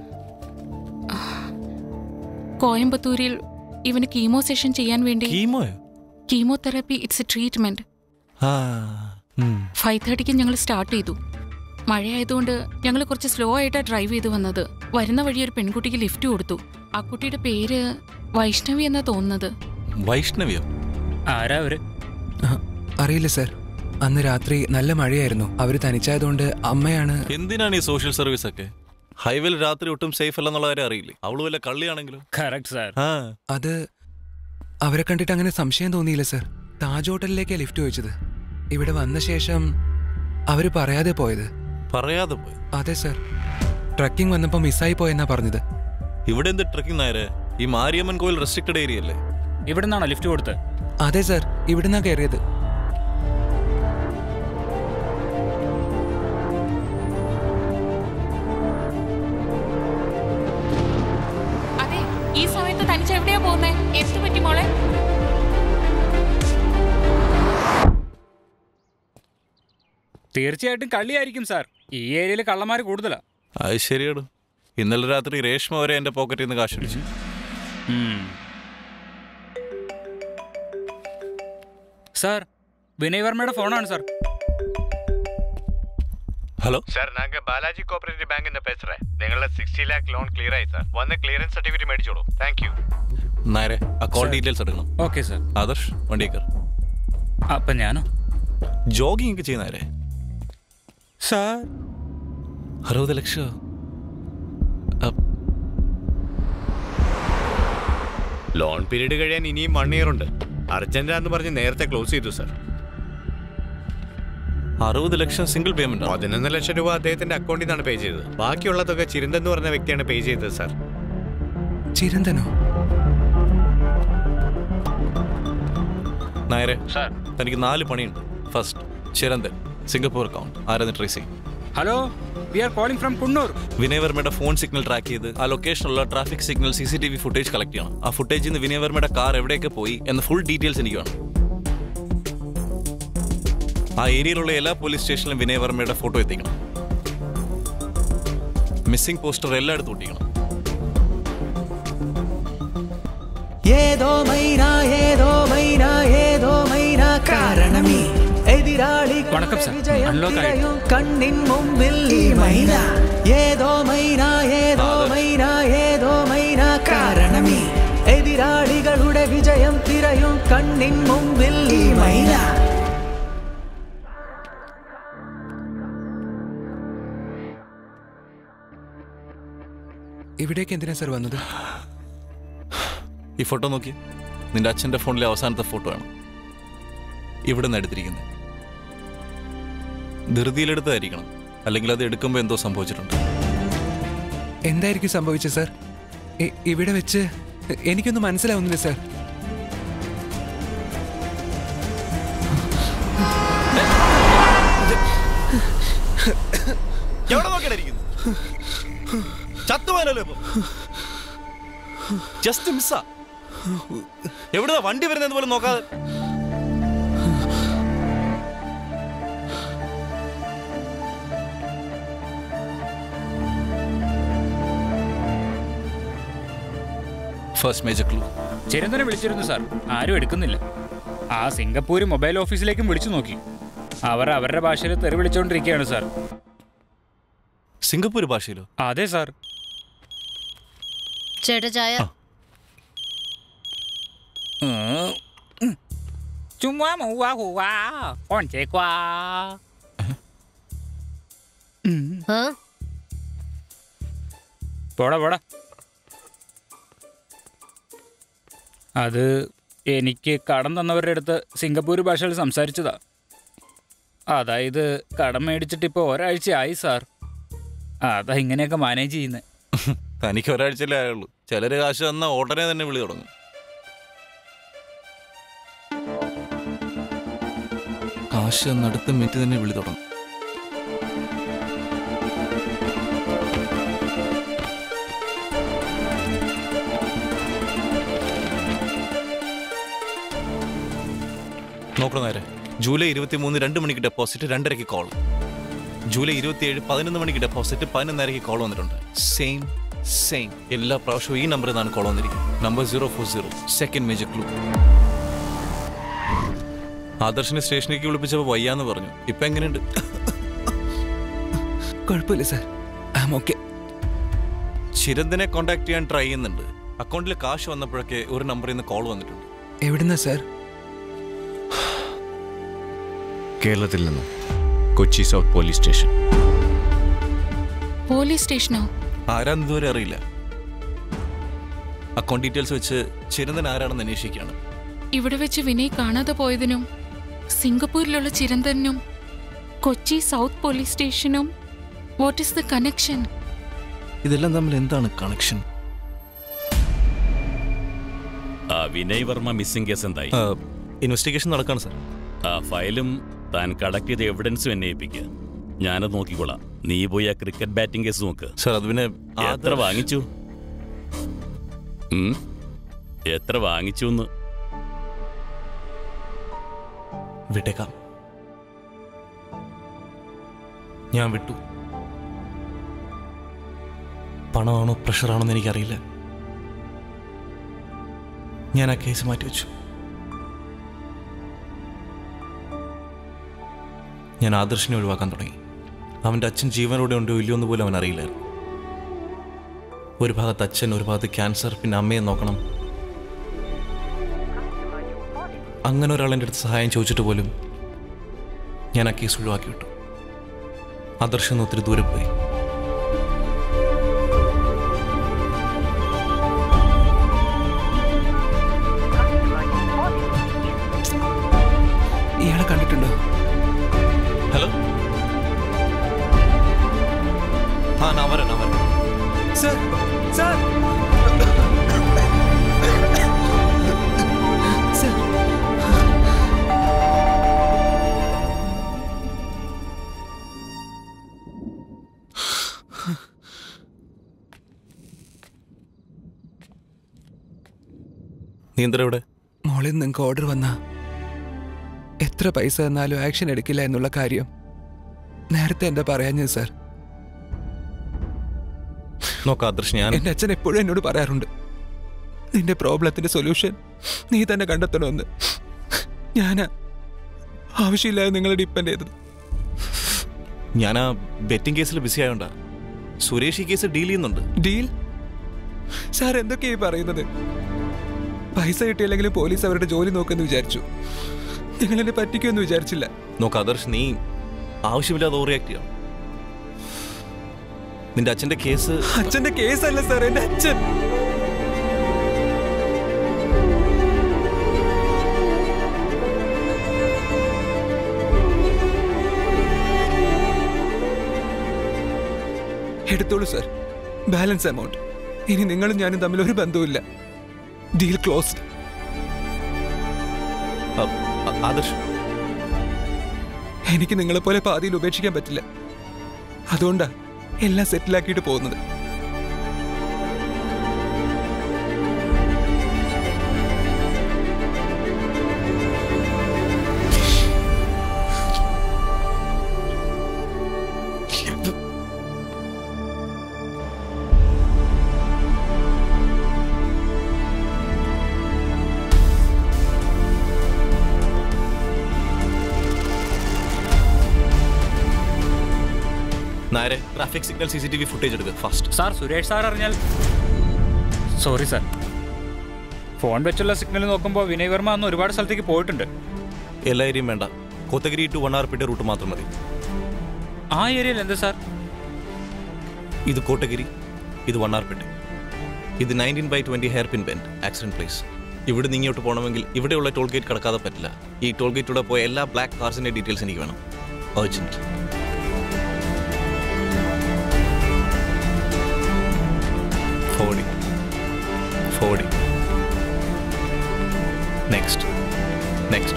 കോയമ്പത്തൂരിൽ ഇവന് കീമോ സെഷൻ ചെയ്യാൻ വേണ്ടി കീമോയോ കീമോതെറാപ്പി ഇറ്റ്സ് എ ട്രീറ്റ്മെന്റ് ആ ഉം. ഫൈവ് തേർട്ടിക്ക് ഞങ്ങൾ സ്റ്റാർട്ട് ചെയ്തു മഴയായതുകൊണ്ട് ഞങ്ങൾ കുറച്ച് സ്ലോ ആയിട്ടാണ് ഡ്രൈവ് ചെയ്ത് വന്നത് വരുന്ന വഴി ഒരു പെൺകുട്ടിക്ക് ലിഫ്റ്റ് കൊടുത്തു ആ കുട്ടിയുടെ പേര് വൈഷ്ണവി എന്നാ തോന്നുന്നത് വൈഷ്ണവിയോ ആരാ അവര് അറിയില്ല സർ അന്ന് രാത്രി നല്ല മഴയായിരുന്നു അവർ തനിച്ചായതുകൊണ്ട് അമ്മയാണ് എന്തിനാണ് ഈ സോഷ്യൽ സർവീസ് ഒക്കെ ഹൈവേയിൽ രാത്രി ഒട്ടും സേഫ് അല്ലെന്നുള്ള കാര്യം അറിയില്ലേ അവള് വല്ല കള്ളിയാണെങ്കിലോ കറക്റ്റ് സാർ ആ അത് അവരെ കണ്ടിട്ട് അങ്ങനെ സംശയം തോന്നിയില്ല സർ താജ് ഹോട്ടലിലേക്കാണ് ലിഫ്റ്റ് ചോദിച്ചത് ഇവിടെ വന്ന ശേഷം അവർ പറയാതെ പോയത് പറയാതെ പോയി അതെ സർ ട്രക്കിംഗ് വന്നപ്പോൾ മിസ്സായി പോയെന്നാ പറഞ്ഞത് ഇവിടെ എന്ത് ട്രക്കിംഗ് നേരെ ഈ മാരിയമ്മൻ കോയിൽ റെസ്ട്രിക്റ്റഡ് ഏരിയ അല്ലേ ഇവിടെ നിന്നാണോ ലിഫ്റ്റ് കൊടുത്ത് അതെ സർ ഇവിടുന്നാ കയറിയത് അതെ ഈ സമയത്ത് തനിച്ച് എവിടെയാ പോകുന്നേ എന്ത് പറ്റി മോളെ തീർച്ചയായിട്ടും കള്ളിയായിരിക്കും സാർ ഈ ഏരിയയിൽ കള്ളന്മാർ കൂടുതലാ അത് ശരിയാണ് ഇന്നലെ രാത്രി രേഷ്മ വരെ എന്റെ പോക്കറ്റിൽ നിന്ന് കാശ് അടിച്ചു സാർ വിനയ് വർമ്മയുടെ ഫോണാണ് സാർ ഹലോ സാർ നാങ്ക ബാലാജി കോപ്പറേറ്റീവ് ബാങ്ക് എന്ന് പേசுறேன் നിങ്ങളുടെ സിക്സ്റ്റി ലാക്ക് ലോൺ ക്ലിയർ ആയി സാർ വന്ന് ക്ലിയറൻസ് സർട്ടിഫിക്കറ്റ് മേടിച്ചോളൂ താങ്ക് യു നേരെ ആ കോൾ Sir. ഡീറ്റെയിൽസ് എടുക്കണം ഓക്കെ സാർ ആദർശ് വണ്ടി കയർ അപ്പം ഞാനോ ജോഗിങ് ഒക്കെ ചെയ്യുന്നവരെ സാർ അറുപത് ലക്ഷം ലോൺ പീരീഡ് കഴിയാൻ ഇനിയും വൺ ഇയർ ഉണ്ട് അർജന്റാന്ന് പറഞ്ഞ് നേരത്തെ ക്ലോസ് ചെയ്തു സാർ അറുപത് ലക്ഷം സിംഗിൾ പേയ്മെന്റ് പതിനൊന്ന് ലക്ഷം രൂപ അദ്ദേഹത്തിന്റെ അക്കൗണ്ടിൽ നിന്നാണ് പേ ചെയ്തത് ബാക്കിയുള്ള തുക ചിരന്തെന്ന് പറഞ്ഞ വ്യക്തിയാണ് പേ ചെയ്തത് സാർ ചിരന്തനോ നേരെ തനിക്ക് നാല് പണിയുണ്ട് ഫസ്റ്റ് ചിരന്തൻ സിംഗപ്പൂർ അക്കൗണ്ട് ആരാന്ന് ട്രേസ് ചെയ്യും hello we are calling from Coonoor Vinay വർമ്മയുടെ ഫോൺ സിഗ്നൽ ട്രാക്ക് ചെയ്ത് ആ ലൊക്കേഷനുള്ള traffic signal C C T V footage collect ചെയ്യണം ആ ഫുട്ടേജിൽ നിന്ന് വിനയ് വർമ്മയുടെ കാർ എവിടെയൊക്കെ പോയി എന്ന ഫുൾ ഡീറ്റെയിൽസ് എനിക്ക് വേണം ആ ഏരിയയിലുള്ള എല്ലാ പോലീസ് സ്റ്റേഷനിലും വിനയ് വർമ്മയുടെ ഫോട്ടോ എത്തിക്കണം മിസ്സിംഗ് പോസ്റ്റർ എല്ലായിടത്തും ഒട്ടിക്കണം ഏതോ മൈന ഏതോ മൈന ഏതോ മൈന കാരണമേ എതിരാളി വണക്കം സർ. വിജയം Unlock ആയി. തിരയും കണ്ണിൻ മുമ്പിൽ ഈ മൈന ഏതോ മൈന ഏതോ മൈന ഏതോ മൈന കാരണമേ എതിരാളികളുടെ വിജയം തിരയും കണ്ണിൻ മുമ്പിൽ ഈ മൈന ഇവിടേക്ക് എന്തിനാ സർ വന്നത് ഈ ഫോട്ടോ നോക്കി നിന്റെ അച്ഛന്റെ ഫോണിലെ അവസാനത്തെ ഫോട്ടോ ആണ് ഇവിടെ നിന്ന് എടുത്തിരിക്കുന്നത് ധൃതിയിലെടുത്തായിരിക്കണം അല്ലെങ്കിൽ അത് എടുക്കുമ്പോൾ എന്തോ സംഭവിച്ചിട്ടുണ്ട് എന്തായിരിക്കും സംഭവിച്ചത് സർ ഇ- ഇവിടെ വെച്ച് എനിക്കൊന്നും മനസ്സിലാവുന്നില്ല സർ എവിടെ നോക്കിയിട്ടിരിക്കുന്നു ചത്തുപോയാലോ ഇപ്പൊ ജസ്റ്റ് മിസ്സാ എവിടുന്നാ വണ്ടി വരുന്നത് പോലും നോക്കാതെ ഫസ്റ്റ് മേജർ ക്ലൂ ചിരന്തനെ വിളിച്ചിരുന്നു സാർ ആരും എടുക്കുന്നില്ല ആ സിംഗപ്പൂർ മൊബൈൽ ഓഫീസിലേക്കും വിളിച്ചു നോക്കി അവർ അവരുടെ ഭാഷയിൽ തെറി വിളിച്ചുകൊണ്ടിരിക്കുകയാണ് സാർ സിംഗപ്പൂർ ഭാഷയിലോ അതെ സാർ ചേട്ടാ ചായ ചുമ്മാ മൂവാ ഹൂവാ ഓൺ ചേക്വാ ആ പോടാ പോടാ അത് എനിക്ക് കടം തന്നവരുടെ അടുത്ത് സിംഗപ്പൂർ ഭാഷയിൽ സംസാരിച്ചതാ അതായത് കടം മേടിച്ചിട്ട് ഇപ്പോൾ ഒരാഴ്ചയായി സാർ അതാ ഇങ്ങനെയൊക്കെ മാനേജ് ചെയ്യുന്നത് തനിക്ക് ഒരാഴ്ചയിലേ ആയുള്ളൂ ചിലര് കാശ് തന്ന ഉടനെ തന്നെ വിളി തുടങ്ങും കാശ് തന്ന അടുത്ത മിനിറ്റ് തന്നെ വിളി തുടങ്ങും നോക്കണം നേരെ ജൂലൈ ഇരുപത്തി മൂന്ന് രണ്ട് മണിക്ക് ഡെപ്പോസിറ്റ് രണ്ടരയ്ക്ക് കോൾ ജൂലൈ ഇരുപത്തിയേഴ് പതിനൊന്ന് മണിക്ക് ഡെപ്പോസിറ്റ് പതിനൊന്നരയ്ക്ക് കോൾ വന്നിട്ടുണ്ട് സെയിം സെയിം എല്ലാ പ്രാവശ്യവും ഈ നമ്പറിൽ നിന്നാണ് കോൾ വന്നിരിക്കുന്നത് number zero four zero second major clue ആദർശിനെ സ്റ്റേഷനിലേക്ക് വിളിപ്പിച്ചപ്പോൾ വയ്യാന്ന് പറഞ്ഞു ഇപ്പൊ എങ്ങനെയുണ്ട് കുഴപ്പമില്ല സാർ ഐ ആം ഓക്കെ ചിരന്തനെ കോൺടാക്ട് ചെയ്യാൻ ട്രൈ ചെയ്യുന്നുണ്ട് അക്കൗണ്ടിൽ കാശ് വന്നപ്പോഴൊക്കെ ഒരു നമ്പറിൽ നിന്ന് കോൾ വന്നിട്ടുണ്ട് എവിടുന്നാ സാർ കേരളത്തിൽ നിന്നും Kochi south police station police സ്റ്റേഷനോ ആരാന്ന് ഇതുവരെ അറിയില്ല അക്കൗണ്ട് ഡീറ്റെയിൽസ് വെച്ച് ചിരന്തൻ ആരാണെന്ന് അന്വേഷിക്കുകയാണ് ഇവിടെ വെച്ച് വിനയ് കാണാതെ പോയതിനും സിംഗപ്പൂരിലുള്ള ചിരന്തനും കൊച്ചി സൗത്ത് പോലീസ് സ്റ്റേഷനും വാട്ട് ഈസ് ദ കണക്ഷൻ ഇതെല്ലാം തമ്മിൽ എന്താണ് കണക്ഷൻ ആ വിനയ് വർമ്മ മിസ്സിംഗ് കേസ് എന്തായി ഇൻവെസ്റ്റിഗേഷൻ നടക്കാണ് സാർ ആ ഫയലും താൻ കളക്ട് ചെയ്ത എവിഡൻസും എന്നെ ഏൽപ്പിക്കുക ഞാനത് നോക്കിക്കോളാം നീ പോയി ആ ക്രിക്കറ്റ് ബാറ്റിംഗ് കേസ് നോക്ക് സാർ അത് പിന്നെ എത്ര വാങ്ങിച്ചു ഉം? എത്ര വാങ്ങിച്ചു എന്ന് വിട്ടേക്കാം ഞാൻ വിട്ടു പണമാണോ പ്രഷറാണോ എന്ന് എനിക്കറിയില്ല ഞാൻ ആ കേസ് മാറ്റിവെച്ചു ഞാൻ ആദർശിനെ ഒഴിവാക്കാൻ തുടങ്ങി അവൻ്റെ അച്ഛൻ ജീവനോടെ ഉണ്ടോ ഇല്ലയോ എന്ന് പോലും അവൻ അറിയില്ലായിരുന്നു ഒരു ഭാഗത്ത് അച്ഛൻ ഒരു ഭാഗത്ത് ക്യാൻസർ പിന്നെ അമ്മയെ നോക്കണം അങ്ങനെ ഒരാൾ എൻ്റെ അടുത്ത് സഹായം ചോദിച്ചിട്ട് പോലും ഞാൻ ആ കേസ് ഒഴിവാക്കി വിട്ടു ആദർശം ഒന്ന് ഒത്തിരി ദൂരെ പോയി ഇയാളെ കണ്ടിട്ടുണ്ടോ ഹലോ ആ ഞാൻ വരാം ഞാൻ വരാം സർ സർ സർ നീ എന്താ ഇവിടെ മോളിൽ നിങ്ങൾക്ക് ഓർഡർ വന്ന എത്ര പൈസ തന്നാലും ആക്ഷൻ എടുക്കില്ല എന്നുള്ള കാര്യം നേരത്തെ എന്താ പറയാഞ്ഞത് സാർ നോക്കാം ആദർശ് ഞാൻ എന്റെ അച്ഛൻ എപ്പോഴും എന്നോട് പറയാറുണ്ട് നിന്റെ പ്രോബ്ലത്തിന്റെ സൊല്യൂഷൻ നീ തന്നെ കണ്ടെത്തണമെന്ന് ഞാനാ ആവശ്യമില്ലാതെ നിങ്ങളെ ഡിപ്പെൻഡ് ചെയ്തത് ഞാൻ ആ ബെറ്റിംഗ് കേസിൽ ബിസി ആയോണ്ടാ സുരേഷ് ഈ കേസ് ഡീൽ ചെയ്യുന്നുണ്ട് ഡീൽ സാർ എന്തൊക്കെയായി പറയുന്നത് പൈസ കിട്ടിയില്ലെങ്കിലും പോലീസ് അവരുടെ ജോലി നോക്കുമെന്ന് വിചാരിച്ചു നിങ്ങൾ എന്നെ പറ്റിക്കുമെന്ന് വിചാരിച്ചില്ല നോക്ക് ആദർശ് നീ ആവശ്യമില്ലാതെ ഓവർ റിയാക്ട് ചെയ്യണം നിന്റെ അച്ഛന്റെ കേസ് അച്ഛന്റെ കേസല്ല സാർ എന്റെ അച്ഛൻ എടുത്തോളൂ സാർ ബാലൻസ് എമൗണ്ട് ഇനി നിങ്ങളും ഞാനും തമ്മിൽ ഒരു ബന്ധവുമില്ല ഡീൽ ക്ലോസ്ഡ് ആദർശ് എനിക്ക് നിങ്ങളെപ്പോലെ പാതിയിൽ ഉപേക്ഷിക്കാൻ പറ്റില്ല അതുകൊണ്ടാ എല്ലാം സെറ്റിലാക്കിയിട്ട് പോകുന്നത് നേരെ traffic signal C C T V footage എടുക്കുക ഫാസ്റ്റ് സാർ സുരേഷ് സാർ അറിഞ്ഞാൽ സോറി സാർ ഫോൺ വെച്ചുള്ള സിഗ്നൽ നോക്കുമ്പോൾ വിനയ് വർമ്മ അന്ന് ഒരുപാട് സ്ഥലത്തേക്ക് പോയിട്ടുണ്ട് എല്ലാ ഏരിയയും വേണ്ട കോത്തഗിരി ടു വൺ ആർ പിയുടെ റൂട്ട് മാത്രം മതി ആ ഏരിയയിൽ എന്ത് സാർ ഇത് കോട്ടഗിരി ഇത് വൺ ആർ പിട്ട് ഇത് nineteen by twenty hairpin bend accident place ഇവിടെ നിന്ന് ഇങ്ങോട്ട് പോകണമെങ്കിൽ ഇവിടെയുള്ള ടോൾ ഗേറ്റ് കടക്കാതെ പറ്റില്ല ഈ ടോൾ ഗേറ്റിലൂടെ പോയ എല്ലാ ബ്ലാക്ക് കാർസിന്റെ ഡീറ്റെയിൽസ് എനിക്ക് വേണം അർജന്റ് ഫോർഡി ഫോർഡി നെക്സ്റ്റ് നെക്സ്റ്റ്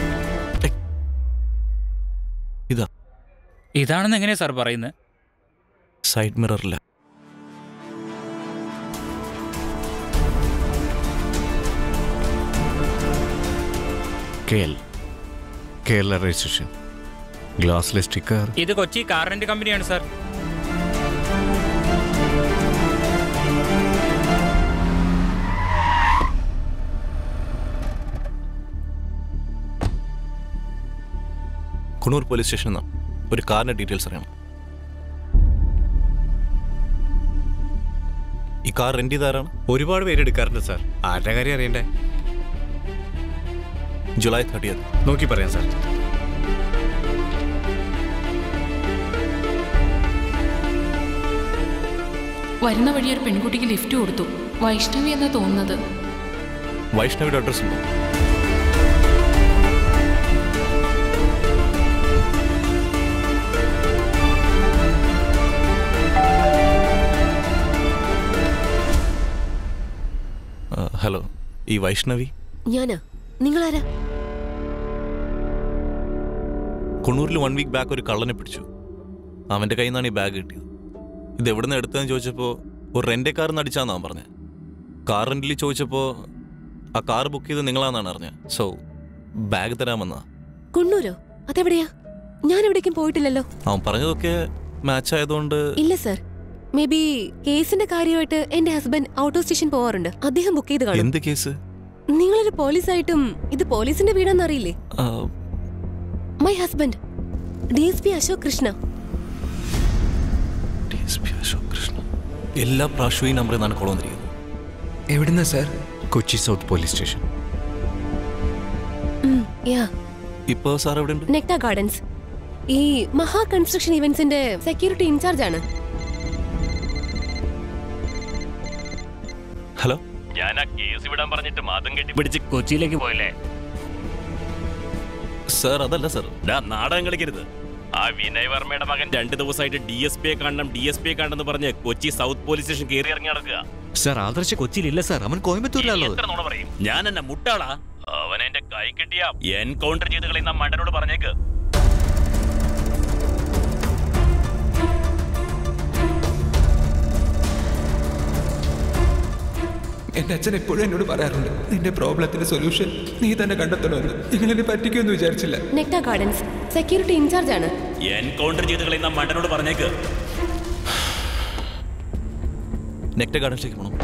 ഇതാ ഇതാണെന്ന് എങ്ങനെയാ സാർ പറയുന്നത് സൈഡ് മിററില്ല കെ എൽ കേരള രജിസ്ട്രേഷൻ ഗ്ലാസ്സിലെ സ്റ്റിക്കർ ഇത് കൊച്ചി കാർ റെന്റ് കമ്പനിയാണ് സാർ കുണൂർ പോലീസ് സ്റ്റേഷനിൽ നിന്ന് ഒരു കാറിന്റെ ഡീറ്റെയിൽസ് അറിയണം ഈ കാർ റെന്റ് ചെയ്താരാണ് ഒരുപാട് പേര് എടുക്കാറുണ്ട് സാർ ആരുടെ കാര്യം അറിയണ്ടേ ജൂലൈ തേർട്ടിയത് നോക്കി പറയാം സാർ വരുന്ന വഴി ഒരു പെൺകുട്ടിക്ക് ലിഫ്റ്റ് കൊടുത്തു വൈഷ്ണവി എന്നാ തോന്നുന്നത് വൈഷ്ണവിയുടെ അഡ്രസ് ഉണ്ടോ ആ, ഹലോ ഈ വൈഷ്ണവി ഞാനാ നിങ്ങളാരാ കുണ്ണൂരിൽ വൺ വീക്ക് ബാക്ക് ഒരു കള്ളനെ പിടിച്ചു അവന്റെ കയ്യിൽ നിന്നാണ് ഈ ബാഗ് കിട്ടിയത് ഇത് എവിടെ നിന്ന് എടുത്തതെന്ന് ചോദിച്ചപ്പോൾ ഒരു റെൻ്റെ കാർ നിന്ന് അടിച്ചാന്ന് അവൻ പറഞ്ഞത് കാർ റെന്റിൽ ചോദിച്ചപ്പോൾ ആ കാർ ബുക്ക് ചെയ്ത് നിങ്ങളാന്നാണ് അറിഞ്ഞത് സോ ബാഗ് തരാമെന്നാ കുണ്ണൂരോ അതെവിടെയാ ഞാൻ എവിടേക്കും പോയിട്ടില്ലല്ലോ അവൻ പറഞ്ഞതൊക്കെ മാച്ച് ആയതുകൊണ്ട് ഇല്ല സർ മേ ബി കേസിന്റെ കാര്യമായിട്ട് എന്റെ ഹസ്ബൻഡ് ഔട്ട് ഓഫ് സ്റ്റേഷൻ പോവാറുണ്ട് അദ്ദേഹം ബുക്ക് ചെയ്ത് കാണും എന്ത് കേസ് നിങ്ങളൊരു പോലീസായിട്ടും ഇത് പോലീസിന്റെ വീടാന്ന് അറിയില്ലേ ആ, my husband D S P Ashok Krishna DSP Ashok Krishna എല്ലാ പ്രാവശ്യവും ഈ നമ്പറിൽ നിന്നാണ് കോൾ വന്നിരിക്കുന്നത് എവിടുന്നാ sir Kochi south police station യാ ഇപ്പൊ സാർ എവിടെ ഉണ്ട് നെക്ട ഗാർഡൻസ് ഈ മഹാ കൺസ്ട്രക്ഷൻ ഇവന്റ്സിന്റെ സെക്യൂരിറ്റി ഇൻചാർജ് ആണ് ഹലോ ഞാൻ ആ കേസ് വിടാൻ പറഞ്ഞിട്ട് മതം കെട്ടിപ്പിടിച്ച് കൊച്ചിയിലേക്ക് പോയല്ലേ സാർ അതല്ല സാർ ഡാ നാടകം കളിക്കരുത് ആ വിനയ് വർമ്മയുടെ മകൻ രണ്ട് ദിവസമായിട്ട് ഡി എസ് പിയെ കാണണം ഡി എസ് പിയെ കാണണമെന്ന് പറഞ്ഞ് കൊച്ചി സൗത്ത് പോലീസ് സ്റ്റേഷൻ കയറി ഇറങ്ങി നടക്കുക സാർ ആദർശ കൊച്ചിയിലില്ല സാർ അവൻ കോയമ്പത്തൂരിലല്ലോ എത്ര നുണ പറയും ഞാൻ എന്നെ മുട്ടാളാ അവൻ എന്റെ കൈ കിട്ടിയ എൻകൗണ്ടർ ചെയ്ത് കളയുന്ന മണ്ടനോട് പറഞ്ഞേക്ക് എന്റെ അച്ഛൻ എപ്പോഴും എന്നോട് പറയാറുണ്ട് നിന്റെ പ്രോബ്ലത്തിന്റെ സൊല്യൂഷൻ നീ തന്നെ കണ്ടെത്തണമെന്ന് നിങ്ങൾ എന്നെ പറ്റിക്കുമെന്ന് വിചാരിച്ചില്ല നെക്ട ഗാർഡൻസ് സെക്യൂരിറ്റി ഇൻചാർജ് ആണ് എൻകൗണ്ടർ ചെയ്ത് കളയുന്ന മണ്ടനോട് പറഞ്ഞേക്ക് നെക്ട ഗാർഡൻസിലേക്ക് പോകണം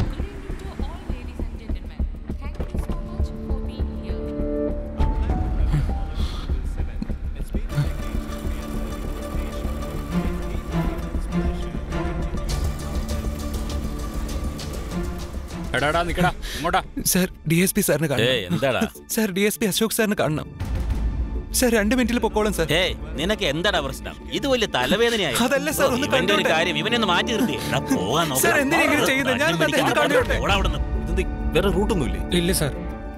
എടാടാ നിക്കടാ ഇങ്ങോട്ടാ സാർ ഡി എസ് പി സാറിന് ഏയ്, എന്താടാ? കാണണം sir D S P Ashok സാറിന് കാണണം സാർ രണ്ട് മിനിറ്റിൽ പൊക്കോളും സാർ ഏയ് നിനക്ക് എന്താടാ പ്രശ്നം ഇത് വലിയ തലവേദനയായി അതല്ല സാർ, ഒന്ന് ഇവന്റെ ഒരു കണ്ടോട്ടെ. കാര്യം ഇവനെ ഒന്ന് മാറ്റി നിർത്തി എടാ, പോകാൻ നോക്ക്. സാർ, എന്തിനാ ഇങ്ങനെ ചെയ്യുന്നത്? ഞാൻ കണ്ണും അദ്ദേഹത്തെ പിടിക്കാതെ കണ്ടോട്ടെ. പോടാ അവിടുന്ന്. ഇതെന്ത് വേറെ റൂട്ടൊന്നുമില്ലേ ഇല്ല സാർ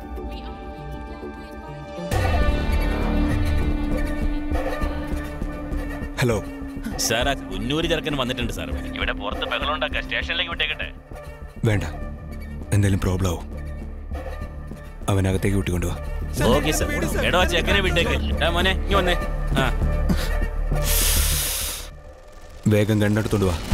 ഹലോ സാർ ആ കുന്നൂര് ചെറുക്കൻ വന്നിട്ടുണ്ട് സാർ ഇവിടെ പുറത്ത് ബഹളം ഉണ്ടാക്കുക സ്റ്റേഷനിലേക്ക് വിട്ടേക്കട്ടെ വേണ്ട എന്തെങ്കിലും പ്രോബ്ലം ആവും അവനകത്തേക്ക് കൂട്ടിക്കൊണ്ടുവാ ഓക്കെ സാർ എടോ ആ ചെക്കനെ വിട്ടേക്ക് എടാ മോനെ ഇനി വന്നേ ആ വേഗം കണ്ടെടുത്തോണ്ട് വാ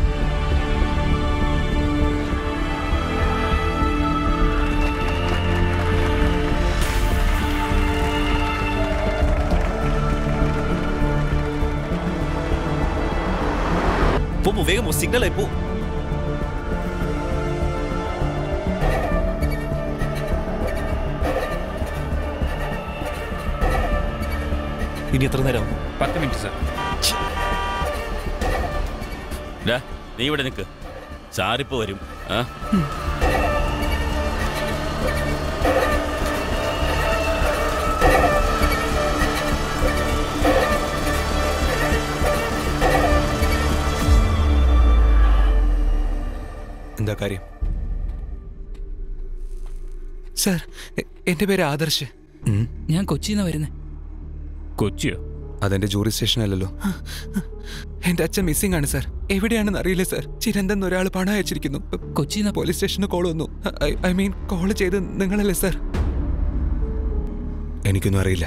പോ പോ, വേഗം സിഗ്നൽ ആയി പോ ഇനി എത്ര നേരം പത്ത് മിനിറ്റ് സാർ ഡാ, നീ ഇവിടെ നിൽക്ക് സാറിപ്പോ വരും ആ എന്താ കാര്യം സർ എ- എന്റെ പേര് ആദർശ് ഞാൻ കൊച്ചിന്ന് വരുന്നേ കൊച്ചിയോ അതെന്റെ ജൂറി സ്റ്റേഷൻ അല്ലല്ലോ എന്റെ അച്ഛൻ മിസ്സിംഗ് ആണ് സാർ എവിടെയാണെന്ന് അറിയില്ല സാർ ചിരന്തൻ ഒരാൾ പണം അയച്ചിരിക്കുന്നു കൊച്ചിന്ന് പോലീസ് സ്റ്റേഷന് കോൾ വന്നു ഐ മീൻ കോൾ ചെയ്ത് നിങ്ങളല്ലേ സാർ എനിക്കൊന്നും അറിയില്ല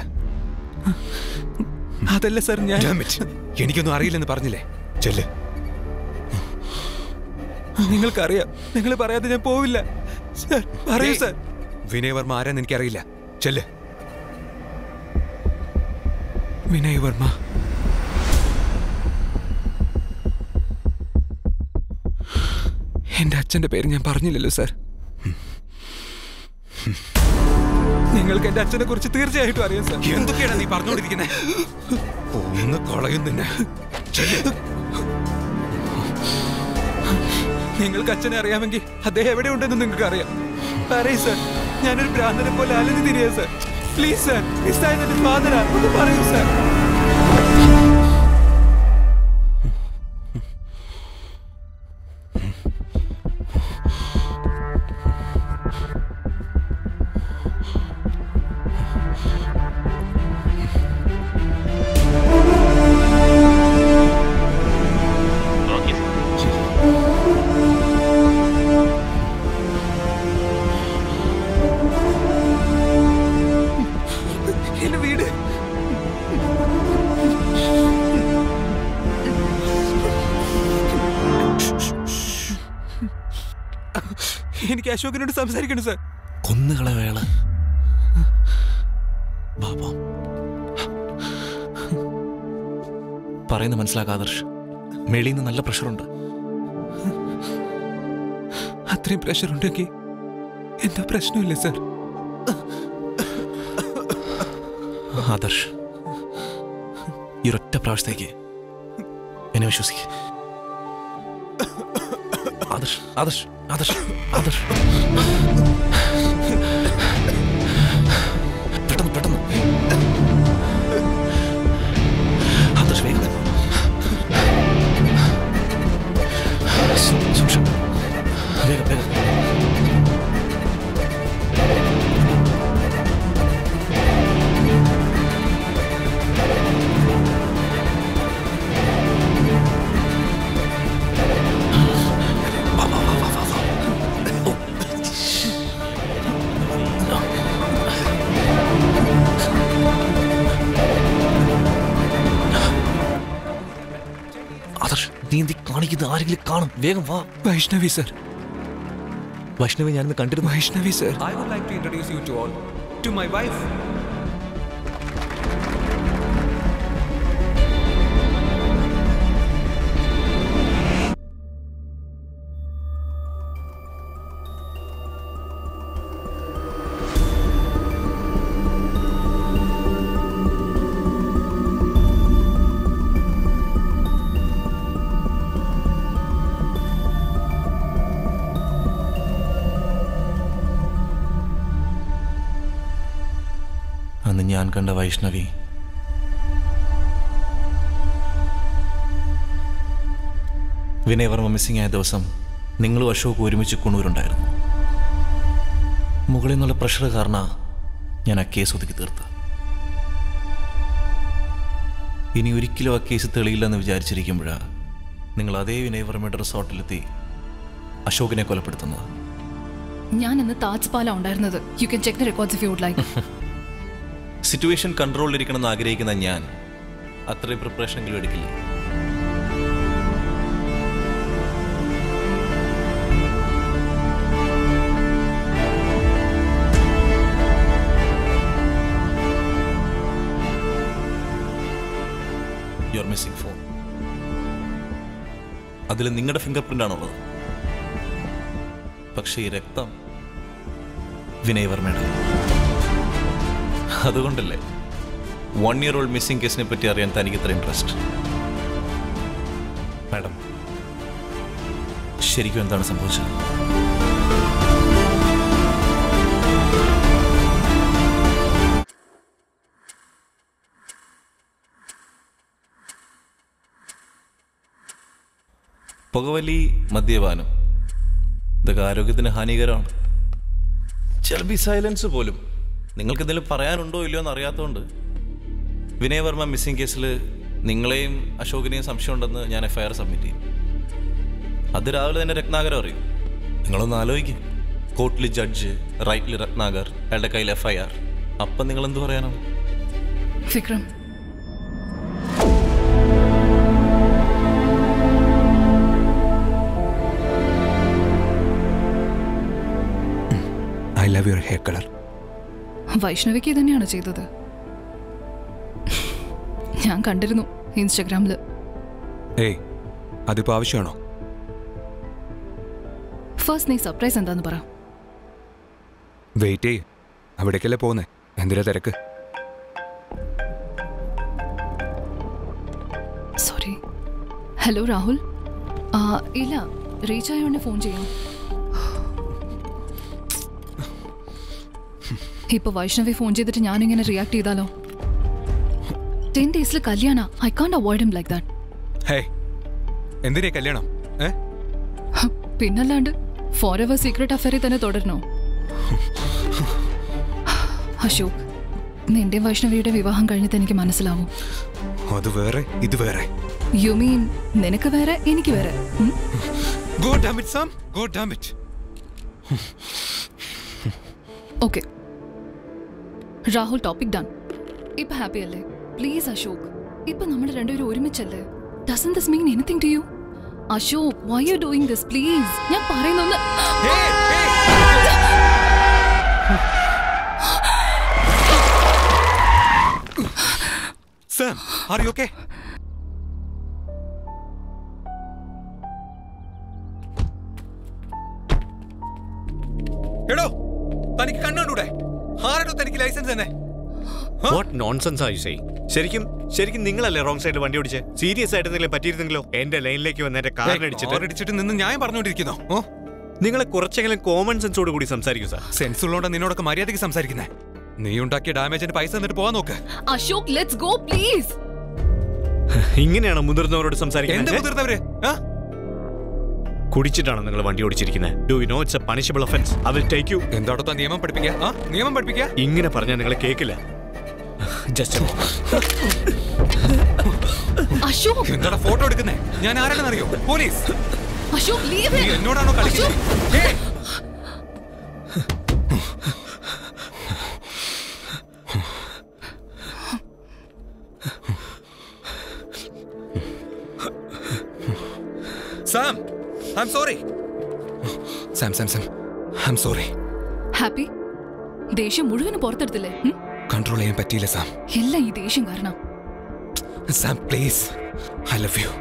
അതല്ല സാർ ഞാൻ എനിക്കൊന്നും അറിയില്ലെന്ന് പറഞ്ഞില്ലേ ചെല്ല് നിങ്ങൾക്കറിയാം നിങ്ങൾ പറയാതെ ഞാൻ പോവില്ല സാർ പറയൂ സാർ വിനയ് വർമ്മ ആരാന്ന് എനിക്കറിയില്ല ചെല്ല് വിനയ് വർമ്മ എന്റെ അച്ഛന്റെ പേര് ഞാൻ പറഞ്ഞില്ലല്ലോ സാർ നിങ്ങൾക്ക് എന്റെ അച്ഛനെ കുറിച്ച് തീർച്ചയായിട്ടും അറിയാം സാർ എന്തൊക്കെയാണ് നീ പറഞ്ഞുകൊണ്ടിരിക്കുന്നത് ഒന്ന് കളയും നിന്നെ ചെല്ല്. നിങ്ങൾക്ക് അച്ഛനെ അറിയാമെങ്കിൽ അദ്ദേഹം എവിടെയുണ്ടെന്ന് നിങ്ങൾക്ക് അറിയാം പറയൂ സാർ ഞാനൊരു ഭ്രാന്തനെ പോലെ അലഞ്ഞു തിരിയാ സാർ പ്ലീസ് സാർ മിസ്സായത് എന്റെ ഫാദറാ ഒന്ന് പറയൂ സാർ എന്റെ വീട് എനിക്ക് അശോകനോട് സംസാരിക്കണം സാർ കൊന്നുകളയാള് ബാബാ പറയുന്ന മനസ്സിലാക്ക ആദർശ് മേളിൽ നിന്ന് നല്ല പ്രഷറുണ്ട് അത്രയും പ്രഷർ ഉണ്ടെങ്കിൽ എന്താ പ്രശ്നമില്ല സാർ ആദർശ് ഈ ഒരൊറ്റ പ്രാവശ്യത്തേക്ക് എന്നെ വിശ്വസിക്ക ആദർശ് ആദർശ് ആദർശ് ആദർശ് പെട്ടെന്ന് പെട്ടെന്ന് ആദർശ് വേഗം സു- സൂക്ഷം വേഗം വേഗം ആദർശ് നീ എന്തി കാണിക്കുന്നത് ആരെങ്കിലും കാണും വേഗം വാ വൈഷ്ണവി സർ വൈഷ്ണവി ഞാനിന്ന് കണ്ടിരുന്നു Vaishnavi sir I would like to introduce you to all to my wife അന്ന് ഞാൻ കണ്ട വൈഷ്ണവി വിനയവർമ്മ മിസ്സിംഗ് ആയ ദിവസം നിങ്ങളും അശോക് ഒരുമിച്ച് കുണൂരുണ്ടായിരുന്നു മുകളിൽ നിന്നുള്ള പ്രഷർ കാരണം ഞാൻ ആ കേസ് ഒതുക്കി തീർത്ത് ഇനി ഒരിക്കലും ആ കേസ് തെളിയില്ലെന്ന് വിചാരിച്ചിരിക്കുമ്പോഴാണ് നിങ്ങൾ അതേ വിനയവർമ്മയുടെ റിസോർട്ടിലെത്തി അശോകിനെ കൊലപ്പെടുത്തുന്നത് ഞാൻ ഇന്ന് താജ് പാല ഉണ്ടായിരുന്നത് you can check the records if you would like situation കൺട്രോളിലിരിക്കണമെന്ന് ആഗ്രഹിക്കുന്ന ഞാൻ അത്രയും പ്രിപ്പറേഷനെങ്കിലും എടുക്കില്ല യുവർ മിസ്സിംഗ് ഫോൺ അതിൽ നിങ്ങളുടെ ഫിംഗർ പ്രിന്റ് ആണുള്ളത് പക്ഷേ ഈ രക്തം വിനയ് വർമ്മയുടെ അതുകൊണ്ടല്ലേ വൺ ഇയർ ഓൾഡ് മിസ്സിംഗ് കേസിനെ പറ്റി അറിയാൻ തനിക്ക് ഇത്ര ഇൻട്രസ്റ്റ് മാഡം ശരിക്കും എന്താണ് സംഭവിച്ചത് പുകവലി മദ്യപാനം ഇതൊക്കെ ആരോഗ്യത്തിന് ഹാനികരമാണ് ചിലപ്പോൾ ഈ സൈലൻസ് പോലും നിങ്ങൾക്ക് എന്തെങ്കിലും പറയാനുണ്ടോ ഇല്ലയോ എന്ന് അറിയാത്തതുകൊണ്ട് വിനയ് വർമ്മ മിസ്സിംഗ് കേസിൽ നിങ്ങളെയും അശോകിനെയും സംശയമുണ്ടെന്ന് ഞാൻ എഫ് ഐ ആർ സബ്മിറ്റ് ചെയ്യും അത് രാവിലെ തന്നെ രത്നാകരം അറിയും നിങ്ങളൊന്ന് ആലോചിക്കും കോർട്ടിൽ ജഡ്ജ് റൈറ്റിൽ രത്നാകർ അയാളുടെ കയ്യിൽ എഫ് ഐ ആർ അപ്പം നിങ്ങൾ എന്ത് പറയാനാണ് Vikram I love your hair colour വൈഷ്ണവിക്ക് തന്നെയാണ് ചെയ്തത് ഞാൻ കണ്ടിരുന്നു ഇൻസ്റ്റഗ്രാമിൽ ഏയ് അതിപ്പോ ആവശ്യമാണോ ഫസ്റ്റ് നീ സർപ്രൈസ് എന്താന്ന് പറ വെയിറ്റ് ചെയ്യ് അവിടേക്കല്ലേ പോകുന്നേ എന്തിനാ തിരക്ക് സോറി ഹലോ രാഹുൽ ആ, ഇല്ല റീച്ച് ആയോണ്ട് ഫോൺ ചെയ്യാം ഇപ്പൊ വൈഷ്ണവി ഫോൺ ചെയ്തിട്ട് ഞാനിങ്ങനെ റിയാക്ട് ചെയ്താലോ ടെൻ ഡേയ്സിൽ കല്യാണ I can't avoid him like that hey എന്തിനാ കല്യാണം ഏ പിന്നല്ലാണ്ട് ഫോർ എവർ സീക്രട്ട് അഫയറിൽ തന്നെ തുടരണോ അശോക് നിന്റെ വൈഷ്ണവിയുടെ വിവാഹം കഴിഞ്ഞിട്ട് എനിക്ക് മനസ്സിലാവും അത് വേറെ ഇത് വേറെ യു മീൻ നിനക്ക് വേറെ എനിക്ക് വേറെ ഉം? Go damn it Sam go damn it okay Rahul topic done ഇപ്പൊ ഹാപ്പി അല്ലേ പ്ലീസ് അശോക് ഇപ്പൊ നമ്മൾ രണ്ടുപേരും ഒരുമിച്ചല്ലേ doesn't this mean anything to you Ashok why you doing this please ഞാൻ പറയുന്നൊന്ന് സാം ആർ യു ഓക്കേ എടോ തനിക്ക് കണ്ണുണ്ടൂടെ ആരടോ തനിക്ക് ലൈസൻസ് തന്നെ വാട്ട് നോൺസെൻസ് ആയി സൈ ശരിക്കും ശരിക്കും നിങ്ങളല്ലേ റോങ് സൈഡിൽ വണ്ടി ഓടിച്ചേ സീരിയസ് ആയിട്ട് എന്തെങ്കിലും പറ്റിയിരുന്നെങ്കിലോ എന്റെ ലൈനിലേക്ക് വന്ന് എന്റെ കാർ അടിച്ചിട്ട് അടിച്ചിട്ട് നിന്ന് ന്യായം പറഞ്ഞുകൊണ്ടിരിക്കുന്നോ ഓ നിങ്ങൾ കുറച്ചെങ്കിലും കോമൺ സെൻസോട് കൂടി സംസാരിക്കും സാർ സെൻസ് ഉള്ളോണ്ട് നിന്നോടൊക്കെ മര്യാദയ്ക്ക് സംസാരിക്കുന്നേ നീ ഉണ്ടാക്കിയ ഡാമേജിന് പൈസ എന്നിട്ട് പോവാൻ നോക്ക് അശോക് ലെറ്റ്സ് ഗോ പ്ലീസ് ഇങ്ങനെയാണോ മുതിർന്നവരോട് എന്ത് സംസാരിക്കുന്നത് മുതിർന്നവര് ആ? കുടിച്ചിട്ടാണ് നിങ്ങൾ വണ്ടി ഓടിച്ചിരിക്കുന്നത് do you know it's a punishable offence I will take you എന്താടോ താൻ നിയമം പഠിപ്പിക്കുക ആ നിയമം പഠിപ്പിക്കുക ഇങ്ങനെ പറഞ്ഞാൽ നിങ്ങൾ കേൾക്കില്ല ജസ്റ്റ് അശോക് എന്താടാ ഫോട്ടോ എടുക്കുന്നേ ഞാൻ ആരാണെന്ന് അറിയോ പോലീസ് അശോക് ലീവ് നീ എന്നോടാണോ കളിക്കുന്നത് ഏയ്! Sam I'm sorry Sam Sam Sam I'm sorry happy ദേഷ്യം മുഴുവനും പുറത്തെടുത്തില്ലേ ഉം? കൺട്രോൾ ചെയ്യാൻ പറ്റിയില്ല സാം എല്ലാം ഈ ദേഷ്യം കാരണം Sam please I love you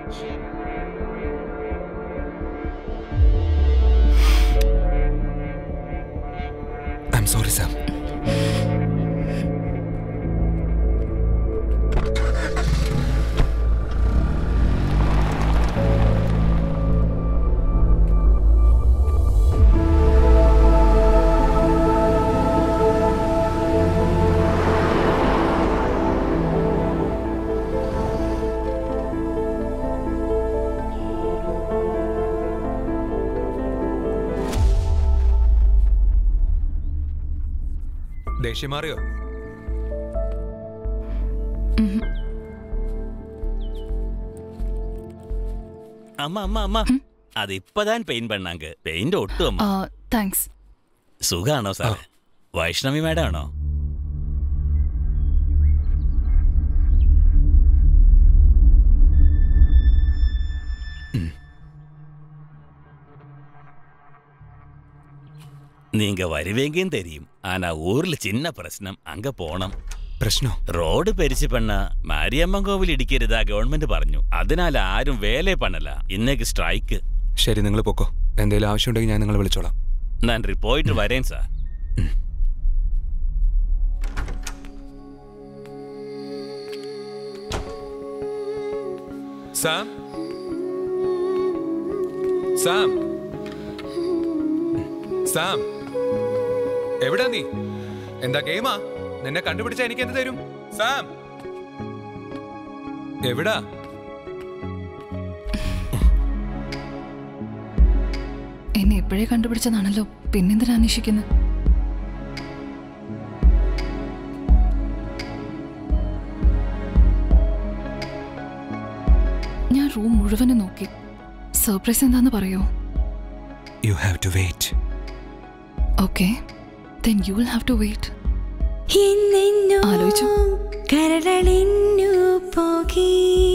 I'm sorry Sam ദേഷ്യം മാറിയോ അമ്മ അമ്മ അമ്മ അത് ഇപ്പതാൻ പെയിൻ പെണ്ണാങ്ക് പെയിന്റ് ഒട്ടും അമ്മ താങ്ക്സ് സുഖാണോ സാർ വൈഷ്ണവി മാഡം ആണോ நீங்க வருவீங்கன்னு தெரியும் ஆனா ஊர்ல சின்ன பிரச்சனம் அங்க போണം പ്രശ്നോ റോഡ് പെരിച്ചു പെണ്ണ മാരിയമ്മൻ കോവിൽ ഇടിക്കരുതാ ഗവൺമെന്റ് പറഞ്ഞു അതിനാൽ ആരും വേലേ പണല ഇന്നേക്ക് സ്ട്രൈക്ക് ശരി നിങ്ങൾ പൊക്കോ എന്തെങ്കിലും ആവശ്യമുണ്ടെങ്കിൽ ഞാൻ നിങ്ങളെ വിളിച്ചോളാം നன்றி പോയിട്ട് വരേൻ സാർ സാം സാം സാം എവിടാ നീ എന്താ ഗെയിമാ നിന്നെ കണ്ടുപിടിച്ച എനിക്ക് എന്ത് തരും സാം എവിടാ എന്നെ എപ്പോഴേ കണ്ടുപിടിച്ചതാണല്ലോ പിന്നെന്തിനാ അന്വേഷിക്കുന്നത് ഞാൻ റൂം മുഴുവനും നോക്കി സർപ്രൈസ് എന്താന്ന് പറയോ you have to wait okay then you will have to wait ആലോചിച്ചു കരളിന്നു പോകി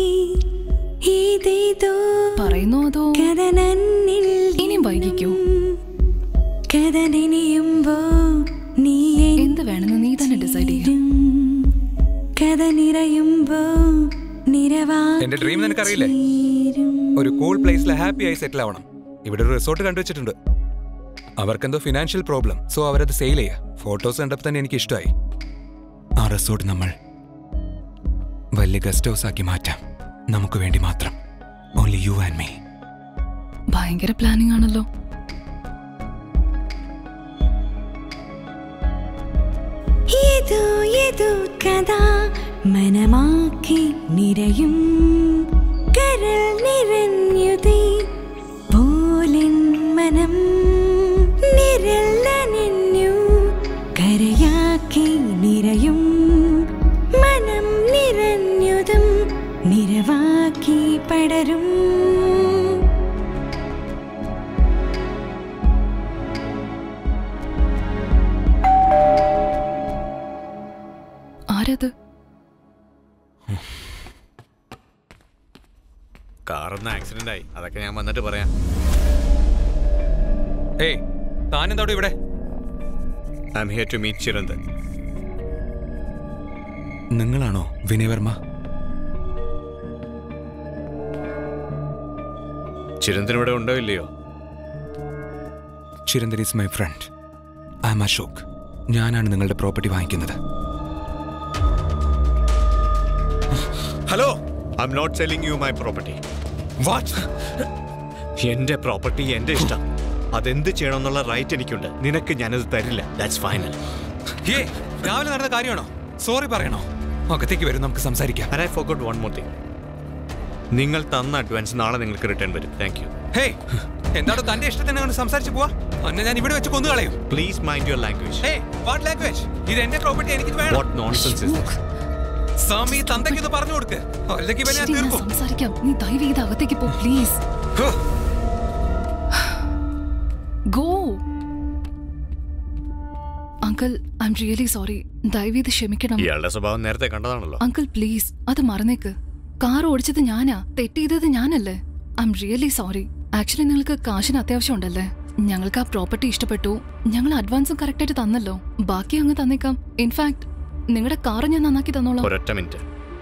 ഇതേതോ പറയുന്നോ അതോ കഥനന്നിൽ ഇനിയും വൈകിക്കോ കഥനിയുമ്പോ നീ എന്ത് വേണമെന്ന് നീ തന്നെ ഡിസൈഡ് ചെയ്യും കഥ നിറയുമ്പോ നിരവാ എന്റെ ഡ്രീം നിനക്കറിയില്ലേ ഒരു കൂൾ പ്ലേസിൽ ഹാപ്പി ആയി സെറ്റിൽ ആവണം ഇവിടെ ഒരു റിസോർട്ട് കണ്ടുവച്ചിട്ടുണ്ട് അവർക്കെന്തോ ഫിനാൻഷ്യൽ പ്രോബ്ലം സോ അവരത് സെയിൽ ചെയ്യുക ഫോട്ടോസ് കണ്ടപ്പോൾ തന്നെ എനിക്ക് ഇഷ്ടമായി ആ റിസോർട്ട് നമ്മൾ വലിയ ഗസ്റ്റ് ഹൗസ് ആക്കി മാറ്റാം നമുക്ക് വേണ്ടി മാത്രം ഓൺലി യു ആൻഡ് മീ ഭയങ്കര പ്ലാനിങ് ആണല്ലോ ഏതോ ഏതോ കഥ മനമാക്കി നിറയും കരൾ നിറഞ്ഞുതേ പോലിൻ മനം നിരല്ലനഞ്ഞു കരയാക്കി നിറയും മനം നിറഞ്ഞുതും നിറവാക്കി പടരും ആരത് കാറൊന്ന് ആക്സിഡന്റ് ആയി അതൊക്കെ ഞാൻ വന്നിട്ട് പറയാം ഏയ് താനെന്താ ഇവിടെ I'm here to meet Chiranthan നിങ്ങളാണോ വിനയവർമ്മ ചിരന്തൻ ഇവിടെ ഉണ്ടോ ഇല്ലയോ Chiranthan is my friend I'm Ashok ഞാനാണ് നിങ്ങളുടെ പ്രോപ്പർട്ടി വാങ്ങിക്കുന്നത് hello I'm not selling you my property what എന്റെ പ്രോപ്പർട്ടി എന്റെ ഇഷ്ടം അതെന്ത് ചെയ്യണമെന്നുള്ള റൈറ്റ് എനിക്കുണ്ട് നിനക്ക് ഞാനത് തരില്ല ദാറ്റ്സ് ഫൈനൽ ഏ രാവിലെ നടന്ന കാര്യമാണോ സോറി പറയണോ അകത്തേക്ക് വരും നമുക്ക് സംസാരിക്കാം I forgot one more thing നിങ്ങൾ തന്ന അഡ്വാൻസ് നാളെ നിങ്ങൾക്ക് റിട്ടേൺ വരും താങ്ക് യു ഹേ എന്താണോ തന്റെ ഇഷ്ടത്തിന് അങ്ങനെ സംസാരിച്ചു പോവാ അന്നെ ഞാൻ ഇവിടെ വെച്ച് കൊന്നു കളയും please mind your language hey what language ഇത് എന്റെ പ്രോപ്പർട്ടി എനിക്ക് വേണം വാട്ട് നോൺസെൻസ് ഇസ് ദിസ് സ്വാമി തന്തയ്ക്ക് ഇത് പറഞ്ഞു കൊടുക്ക് അല്ലെങ്കിൽ ഇവനെ ഞാൻ ശരി, ഞാൻ തീർക്കും സംസാരിക്കാം നീ ദയവ് ചെയ്ത് അകത്തേക്ക് പോ please go uncle I'm really sorry ദയവ് ചെയ്ത് ക്ഷമിക്കണം ഇയാളുടെ സ്വഭാവം നേരത്തെ കണ്ടതാണല്ലോ അങ്കിൾ പ്ലീസ് അത് മറന്നേക്ക് കാർ ഓടിച്ചത് ഞാനാ തെറ്റ് ചെയ്തത് ഞാനല്ലേ I'm really sorry actually നിങ്ങൾക്ക് കാശിന് അത്യാവശ്യം ഉണ്ടല്ലേ ഞങ്ങൾക്ക് ആ പ്രോപ്പർട്ടി ഇഷ്ടപ്പെട്ടു ഞങ്ങൾ അഡ്വാൻസും കറക്റ്റായിട്ട് തന്നല്ലോ ബാക്കി അങ്ങ് തന്നേക്കാം ഇൻഫാക്ട് നിങ്ങളുടെ കാർ ഞാൻ നന്നാക്കി തന്നോളാം ഒരൊറ്റ minute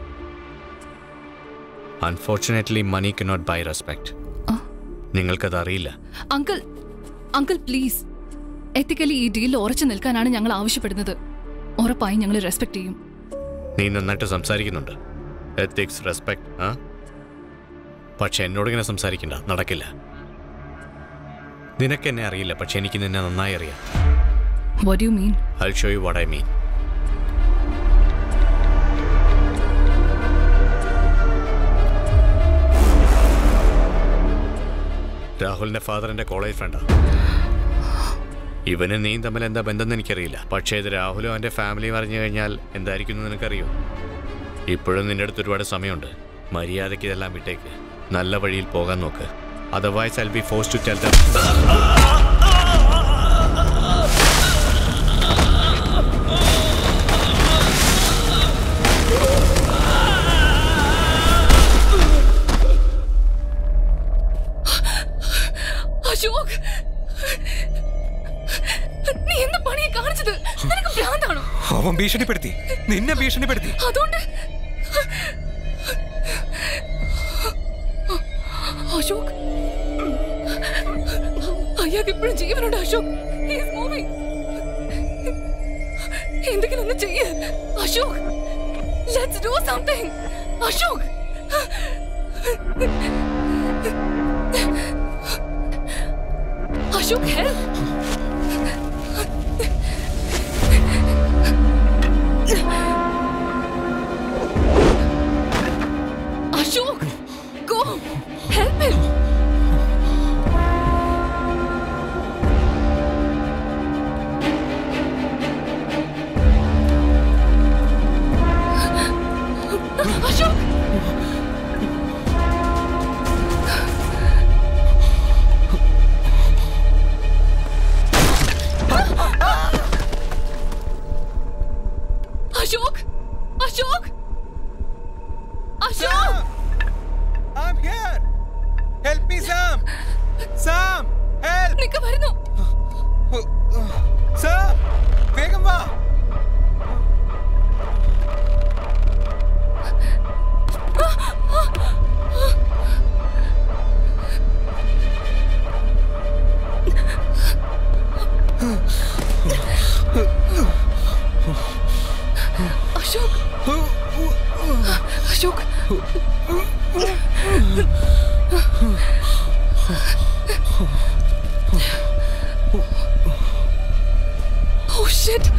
unfortunately money cannot buy respect നിങ്ങൾക്കത് അറിയില്ല അങ്കിൾ അങ്കിൾ പ്ലീസ് എത്തിക്കലി ഈ ഡീലിൽ ഉറച്ചു നിൽക്കാനാണ് ഞങ്ങൾ ആവശ്യപ്പെടുന്നത് ഉറപ്പായി ഞങ്ങൾ റെസ്പെക്ട് ചെയ്യും നീ നന്നായിട്ട് സംസാരിക്കുന്നുണ്ട് എത്തിക്സ് റെസ്പെക്ട് ആ പക്ഷെ എന്നോട് ഇങ്ങനെ സംസാരിക്കണ്ട നടക്കില്ല നിനക്ക് എന്നെ അറിയില്ല പക്ഷെ എനിക്ക് നിന്നെ നന്നായി അറിയാം what you mean I show you what I mean രാഹുലിന്റെ ഫാദർ എന്റെ കോളേജ് ഫ്രണ്ടാ ഇവനും നീയും തമ്മിൽ എന്താ ബന്ധം എനിക്കറിയില്ല പക്ഷേ ഇത് രാഹുലും അവന്റെ ഫാമിലിയും അറിഞ്ഞു കഴിഞ്ഞാൽ എന്തായിരിക്കും എന്ന് നിനക്കറിയോ ഇപ്പോഴും നിന്റെ അടുത്ത് ഒരുപാട് സമയമുണ്ട് മര്യാദയ്ക്ക് ഇതെല്ലാം വിട്ടേക്ക് നല്ല വഴിയിൽ പോകാൻ നോക്ക് otherwise I be force to tell them Ashok നീ എന്ത് പണിയെ കാണിച്ചത് നിനക്ക് ഭ്രാന്താണോ അവൻ ഭീഷണിപ്പെടുത്തി നിന്നെ ഭീഷണിപ്പെടുത്തി അതുകൊണ്ട് അശോക് അയാൾക്ക് ഇപ്പോഴും ജീവനുണ്ട് അശോക് He is moving. എന്തെങ്കിലും ഒന്ന് ചെയ്യ് Ashok let's do something Ashok Ashok help Go! Help him! Ashok! Ashok! Ashok! Ashok! I'm here! Help me, Sam! Sam! Help! നിക്ക് വരുന്നു Sam! വേഗം വാ! Ashok Ashok Oh shit!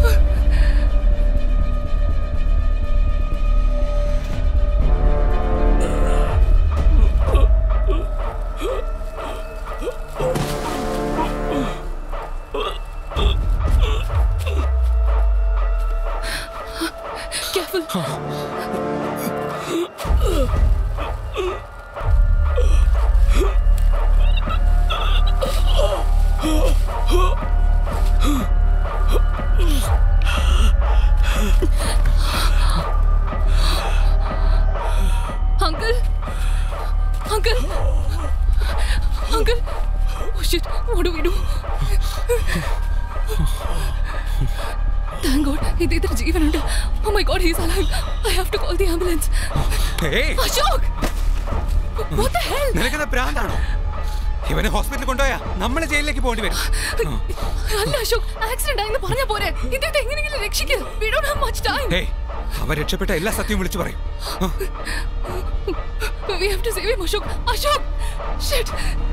Careful. Uncle! Uncle! Uncle! Oh shit, what do we do? Thank God, ഇതിൽ ജീവനുണ്ട് Oh my God, he's alive. I have to call the ambulance. Hey! Ashok! What the hell? നിനക്കെന്താ ഭ്രാന്താണോ ഇവനെ ഹോസ്പിറ്റലിൽ കൊണ്ടുപോയാ നമ്മളെ ജയിലിലേക്ക് പോകേണ്ടി വരും അല്ല അശോക് ആക്സിഡന്റ് ആയെന്ന് പറഞ്ഞ പോരെ ഇദ്ദേഹത്തെ എങ്ങനെയെങ്കിലും രക്ഷിക്കുക we don't have much time hey അവൻ രക്ഷപ്പെട്ട എല്ലാ സത്യവും വിളിച്ചു പറയും we have to save him Ashok Ashok shit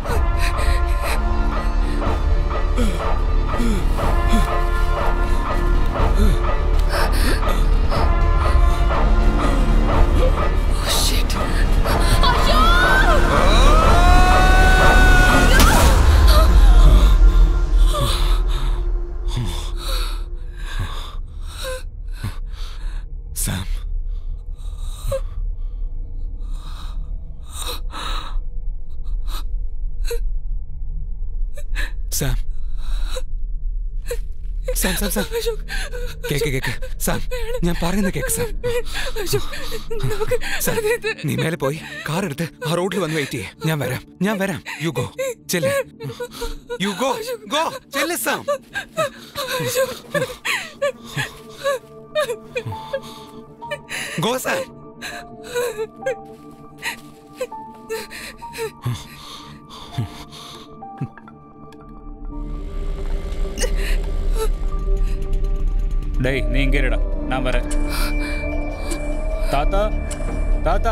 Shit. Sam Sam Sam Sam Sam cake cake Sam ഞാൻ പറയുന്ന കേക്ക് സാം സാം നീ മേലെ പോയി കാർ എടുത്ത് ആ റോഡിൽ വന്ന് വെയിറ്റ് ചെയ്യേ ഞാൻ വരാം ഞാൻ വരാം യു ഗോ ചെല്ല് യു ഗോ ഗോ ചെല്ല് സാം ഗോ സാം டேய் நீ இங்கே இருடா நான் வரேன் தாத்தா தாத்தா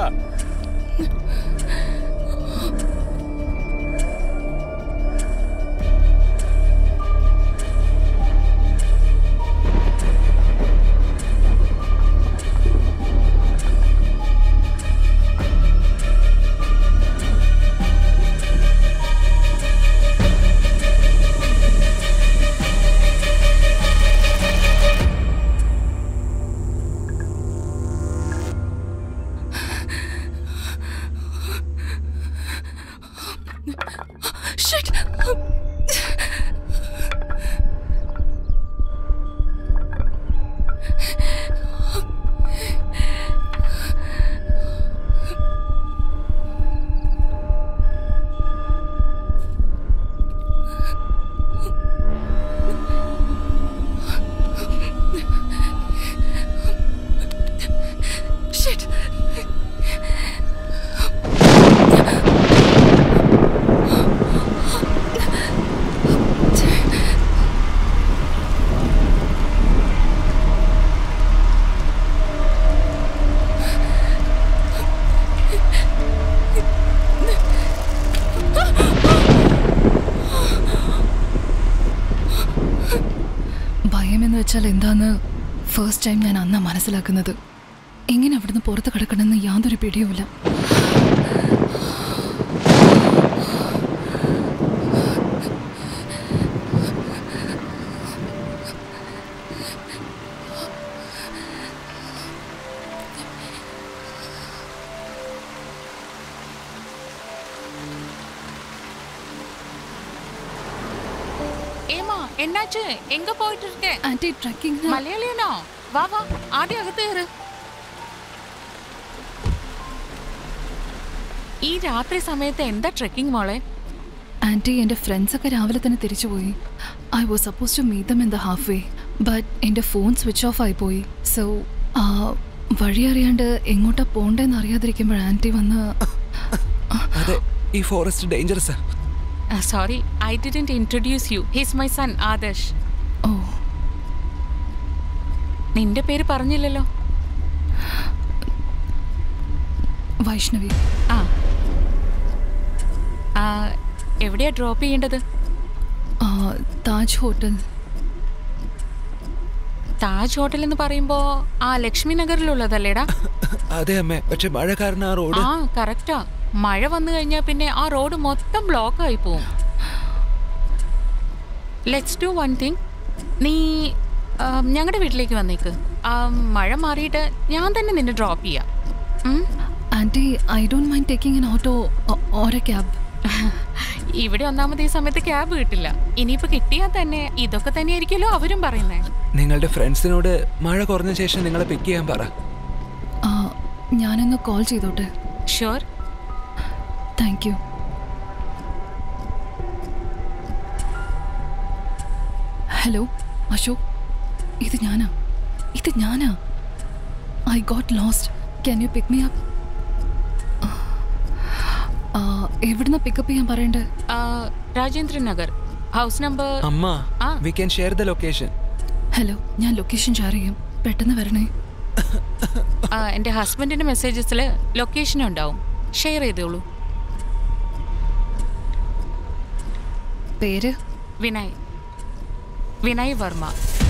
Shit. Shit. ഭയമെന്ന് വെച്ചാൽ എന്താന്ന് ഫസ്റ്റ് ടൈം ഞാൻ അന്നാ മനസ്സിലാക്കുന്നത് എങ്ങനെ അവിടുന്ന് പുറത്ത് കിടക്കണമെന്ന് യാതൊരു പിടിയുമില്ല ஏமா என்னாச்சு எங்க போயிட்டு இருக்க ஆன்ட்டி ட்ரெக்கிங் மலையாளியானோ வா வா ஆடி அகത്ത് കയറ് ഈ രാത്രി സമയത്ത് എന്താ ട്രെക്കിംഗ് മോളെ ആൻറ്റി എൻ്റെ ഫ്രണ്ട്സൊക്കെ രാവിലെ തന്നെ തിരിച്ചുപോയി I was suppose to meet them in the half way but എൻ്റെ ഫോൺ സ്വിച്ച് ഓഫ് ആയി പോയി സോ വഴി അറിയാണ്ട് എങ്ങോട്ടാ പോണ്ടേന്ന് അറിയാതിരിക്കുമ്പോൾ ആൻറ്റി വന്ന് അതെ ഈ forest dangerous sorry I didn't introduce you his my son Adarsh oh നിന്റെ പേര് പറഞ്ഞില്ലല്ലോ വൈഷ്ണവി ആ ആ, എവിടെയാ ഡ്രോപ്പ് ചെയ്യേണ്ടത് ആ, താജ് ഹോട്ടൽ താജ് ഹോട്ടൽ എന്ന് പറയുമ്പോ ആ ലക്ഷ്മി നഗറിലുള്ളതല്ലേടാ അതെ അമ്മേ പക്ഷെ മഴ കാരണം ആ റോഡ് ആ കറക്റ്റാ മഴ വന്നു കഴിഞ്ഞാൽ പിന്നെ ആ റോഡ് മൊത്തം ബ്ലോക്ക് ആയി പോവും ലെറ്റ്സ് ഡു വൺ തിങ് നീ ഞങ്ങളുടെ വീട്ടിലേക്ക് വന്നേക്ക് ആ, മഴ മാറിയിട്ട് ഞാൻ തന്നെ നിന്നെ ഡ്രോപ്പ് ചെയ്യാം ഉം? Aunty I don't mind taking an auto or a cab ഇവിടെ ഒന്നാമത് ഈ സമയത്ത് ക്യാബ് കിട്ടില്ല ഇനിയിപ്പോ കിട്ടിയാൽ തന്നെ ഇതൊക്കെ തന്നെയായിരിക്കുമല്ലോ അവരും പറയുന്നേ നിങ്ങളുടെ ഫ്രണ്ട്സിനോട് മഴ കുറഞ്ഞ ശേഷം നിങ്ങളെ പിക്ക് ചെയ്യാൻ പറ ഞാനൊന്ന് കോൾ ചെയ്തോട്ടെ sure thank you hello Ashok ഇത് ഞാനാ ഇത് ഞാനാ I got lost can you pick me up എവിടുന്ന പിക്കപ്പ് ചെയ്യാൻ പറയണ്ടേ രാജേന്ദ്രൻ നഗർ ഹൗസ് നമ്പർ അമ്മ ആ. We can share the location hello ഞാൻ ലൊക്കേഷൻ ഷെയർ ചെയ്യും പെട്ടെന്ന് വരണേ ആ, എൻ്റെ ഹസ്ബൻഡിന്റെ മെസ്സേജസിൽ ലൊക്കേഷൻ ഉണ്ടാവും ഷെയർ ചെയ്തോളൂ പേര് വിനയ് വിനയ് വർമ്മ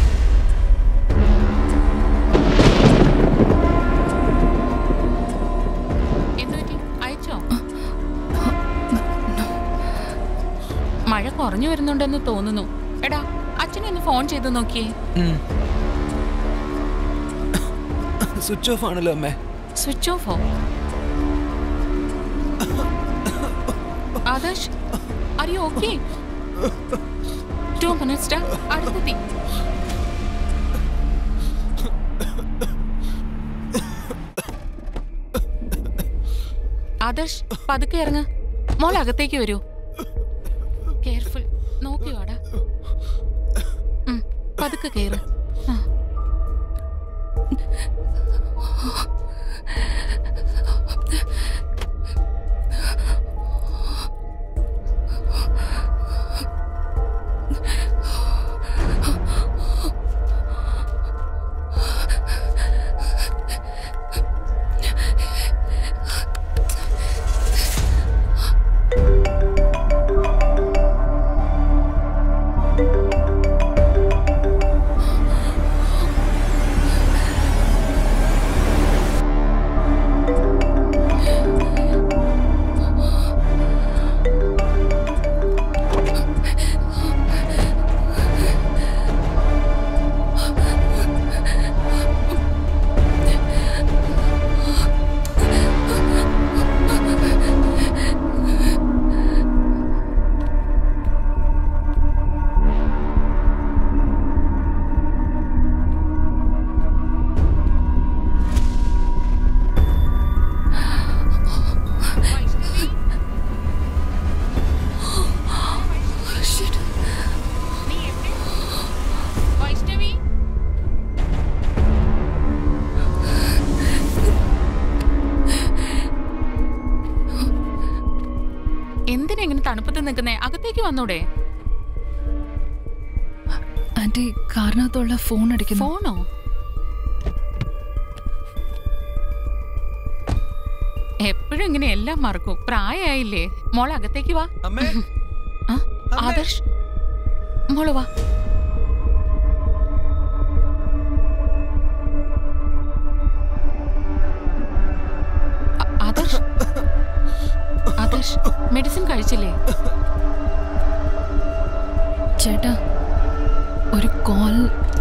എന്ത് പറ്റി അയച്ചോ മഴ കുറഞ്ഞു വരുന്നുണ്ടെന്ന് തോന്നുന്നു എടാ അച്ഛനെ ഒന്ന് ഫോൺ ചെയ്ത് നോക്കിയേ സ്വിച്ച് ഓഫ് ആണല്ലോ അമ്മേ സ്വിച്ച് ഓഫോ Adarsh are you okay two minutes അടുത്തെത്തി ആദർശ് പതുക്കെ ഇറങ്ങ് മോൾ അകത്തേക്ക് വരൂ കെയർഫുൾ നോക്കിയോടാ ഉം, പതുക്കെ കയറ് ആ വൈഷ്ണവി എന്തിനാ ഇങ്ങനെ തണുപ്പത്ത് നിൽക്കുന്നേ അകത്തേക്ക് വന്നൂടെ ആൻറ്റി കാറിനകത്തുള്ള ഫോൺ അടിക്കുന്നു ഫോണോ എപ്പോഴും ഇങ്ങനെ എല്ലാം മറക്കും പ്രായമായില്ലേ മോൾ അകത്തേക്ക് വാ ആ, ആദർശ് മോള് വാ ആ- ആദർശ് ആദർശ് മെഡിസിൻ കഴിച്ചില്ലേ ചേട്ടാ ഒരു കോൾ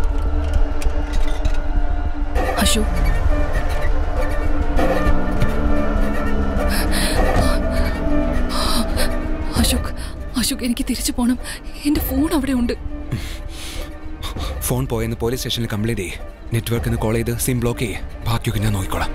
അശോക് അശോക് അശോക് എനിക്ക് തിരിച്ചു പോണം എന്റെ ഫോൺ അവിടെ ഉണ്ട് ഫോൺ പോയെന്ന് പോലീസ് സ്റ്റേഷനിൽ കംപ്ലൈന്റ് ചെയ്യേ നെറ്റ്വർക്കിൽ കോൾ ചെയ്ത് സിം ബ്ലോക്ക് ചെയ്യേ ബാക്കിയൊക്കെ ഞാൻ നോക്കിക്കോളാം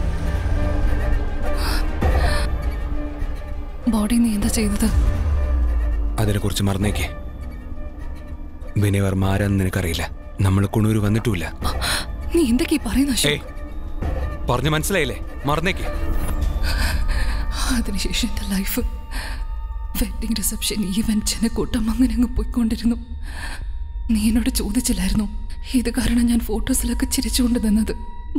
ബോഡി നീ എന്താ ചെയ്തത് അതിനെക്കുറിച്ച് മറന്നേക്കേ വിനയ് വർമ്മ ആരാന്ന് നിനക്കറിയില്ല നമ്മൾ കുണൂര് വന്നിട്ടുമില്ല നീ എന്തൊക്കെയാ പറയുന്ന ഏയ് അശോക് പറഞ്ഞു മനസ്സിലായില്ലേ മറന്നേക്കേ അതിനുശേഷം എന്റെ ലൈഫ് വെഡിങ് റിസപ്ഷൻ ഈവന്റ് ജനക്കൂട്ടം അങ്ങനെ അങ്ങ് പോയിക്കൊണ്ടിരുന്നു നീ എന്നോട് ചോദിച്ചില്ലായിരുന്നു ഇത് കാരണം ഞാൻ ഫോട്ടോസിലൊക്കെ ചിരിച്ചുകൊണ്ട് നിന്നത്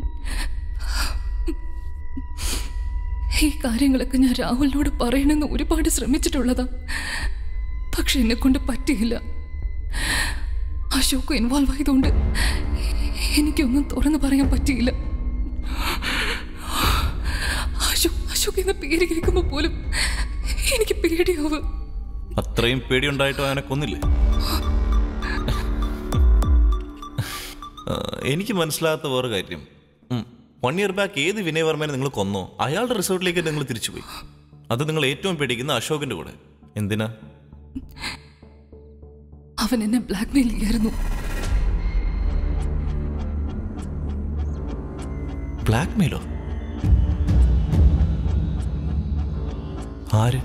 ഈ കാര്യങ്ങളൊക്കെ ഞാൻ രാഹുലിനോട് പറയണമെന്ന് ഒരുപാട് ശ്രമിച്ചിട്ടുള്ളതാ പക്ഷെ എന്നെ കൊണ്ട് പറ്റിയില്ല അശോക് ഇൻവോൾവ് ആയതുകൊണ്ട് എനിക്കൊന്നും തുറന്നു പറയാൻ പറ്റിയില്ല അശോക് അശോക് എന്ന പേര് കേൾക്കുമ്പോൾ പോലും എനിക്ക് പേടിയാവും അത്രയും പേടിയുണ്ടായിട്ടും അവനെ കൊന്നില്ലേ ആ, എനിക്ക് മനസ്സിലാത്ത വേറെ കാര്യം വൺ ഇയർ ബാക്ക് ഏത് വിനയ് വർമ്മനെ നിങ്ങൾ കൊന്നോ അയാളുടെ റിസോർട്ടിലേക്ക് നിങ്ങൾ തിരിച്ചുപോയി അത് നിങ്ങൾ ഏറ്റവും പേടിക്കുന്ന അശോകിന്റെ കൂടെ എന്തിനാ അവൻ എന്നെ ബ്ലാക്ക്മെയിൽ ചെയ്യായിരുന്നു ബ്ലാക്ക് മെയിലോ ആര്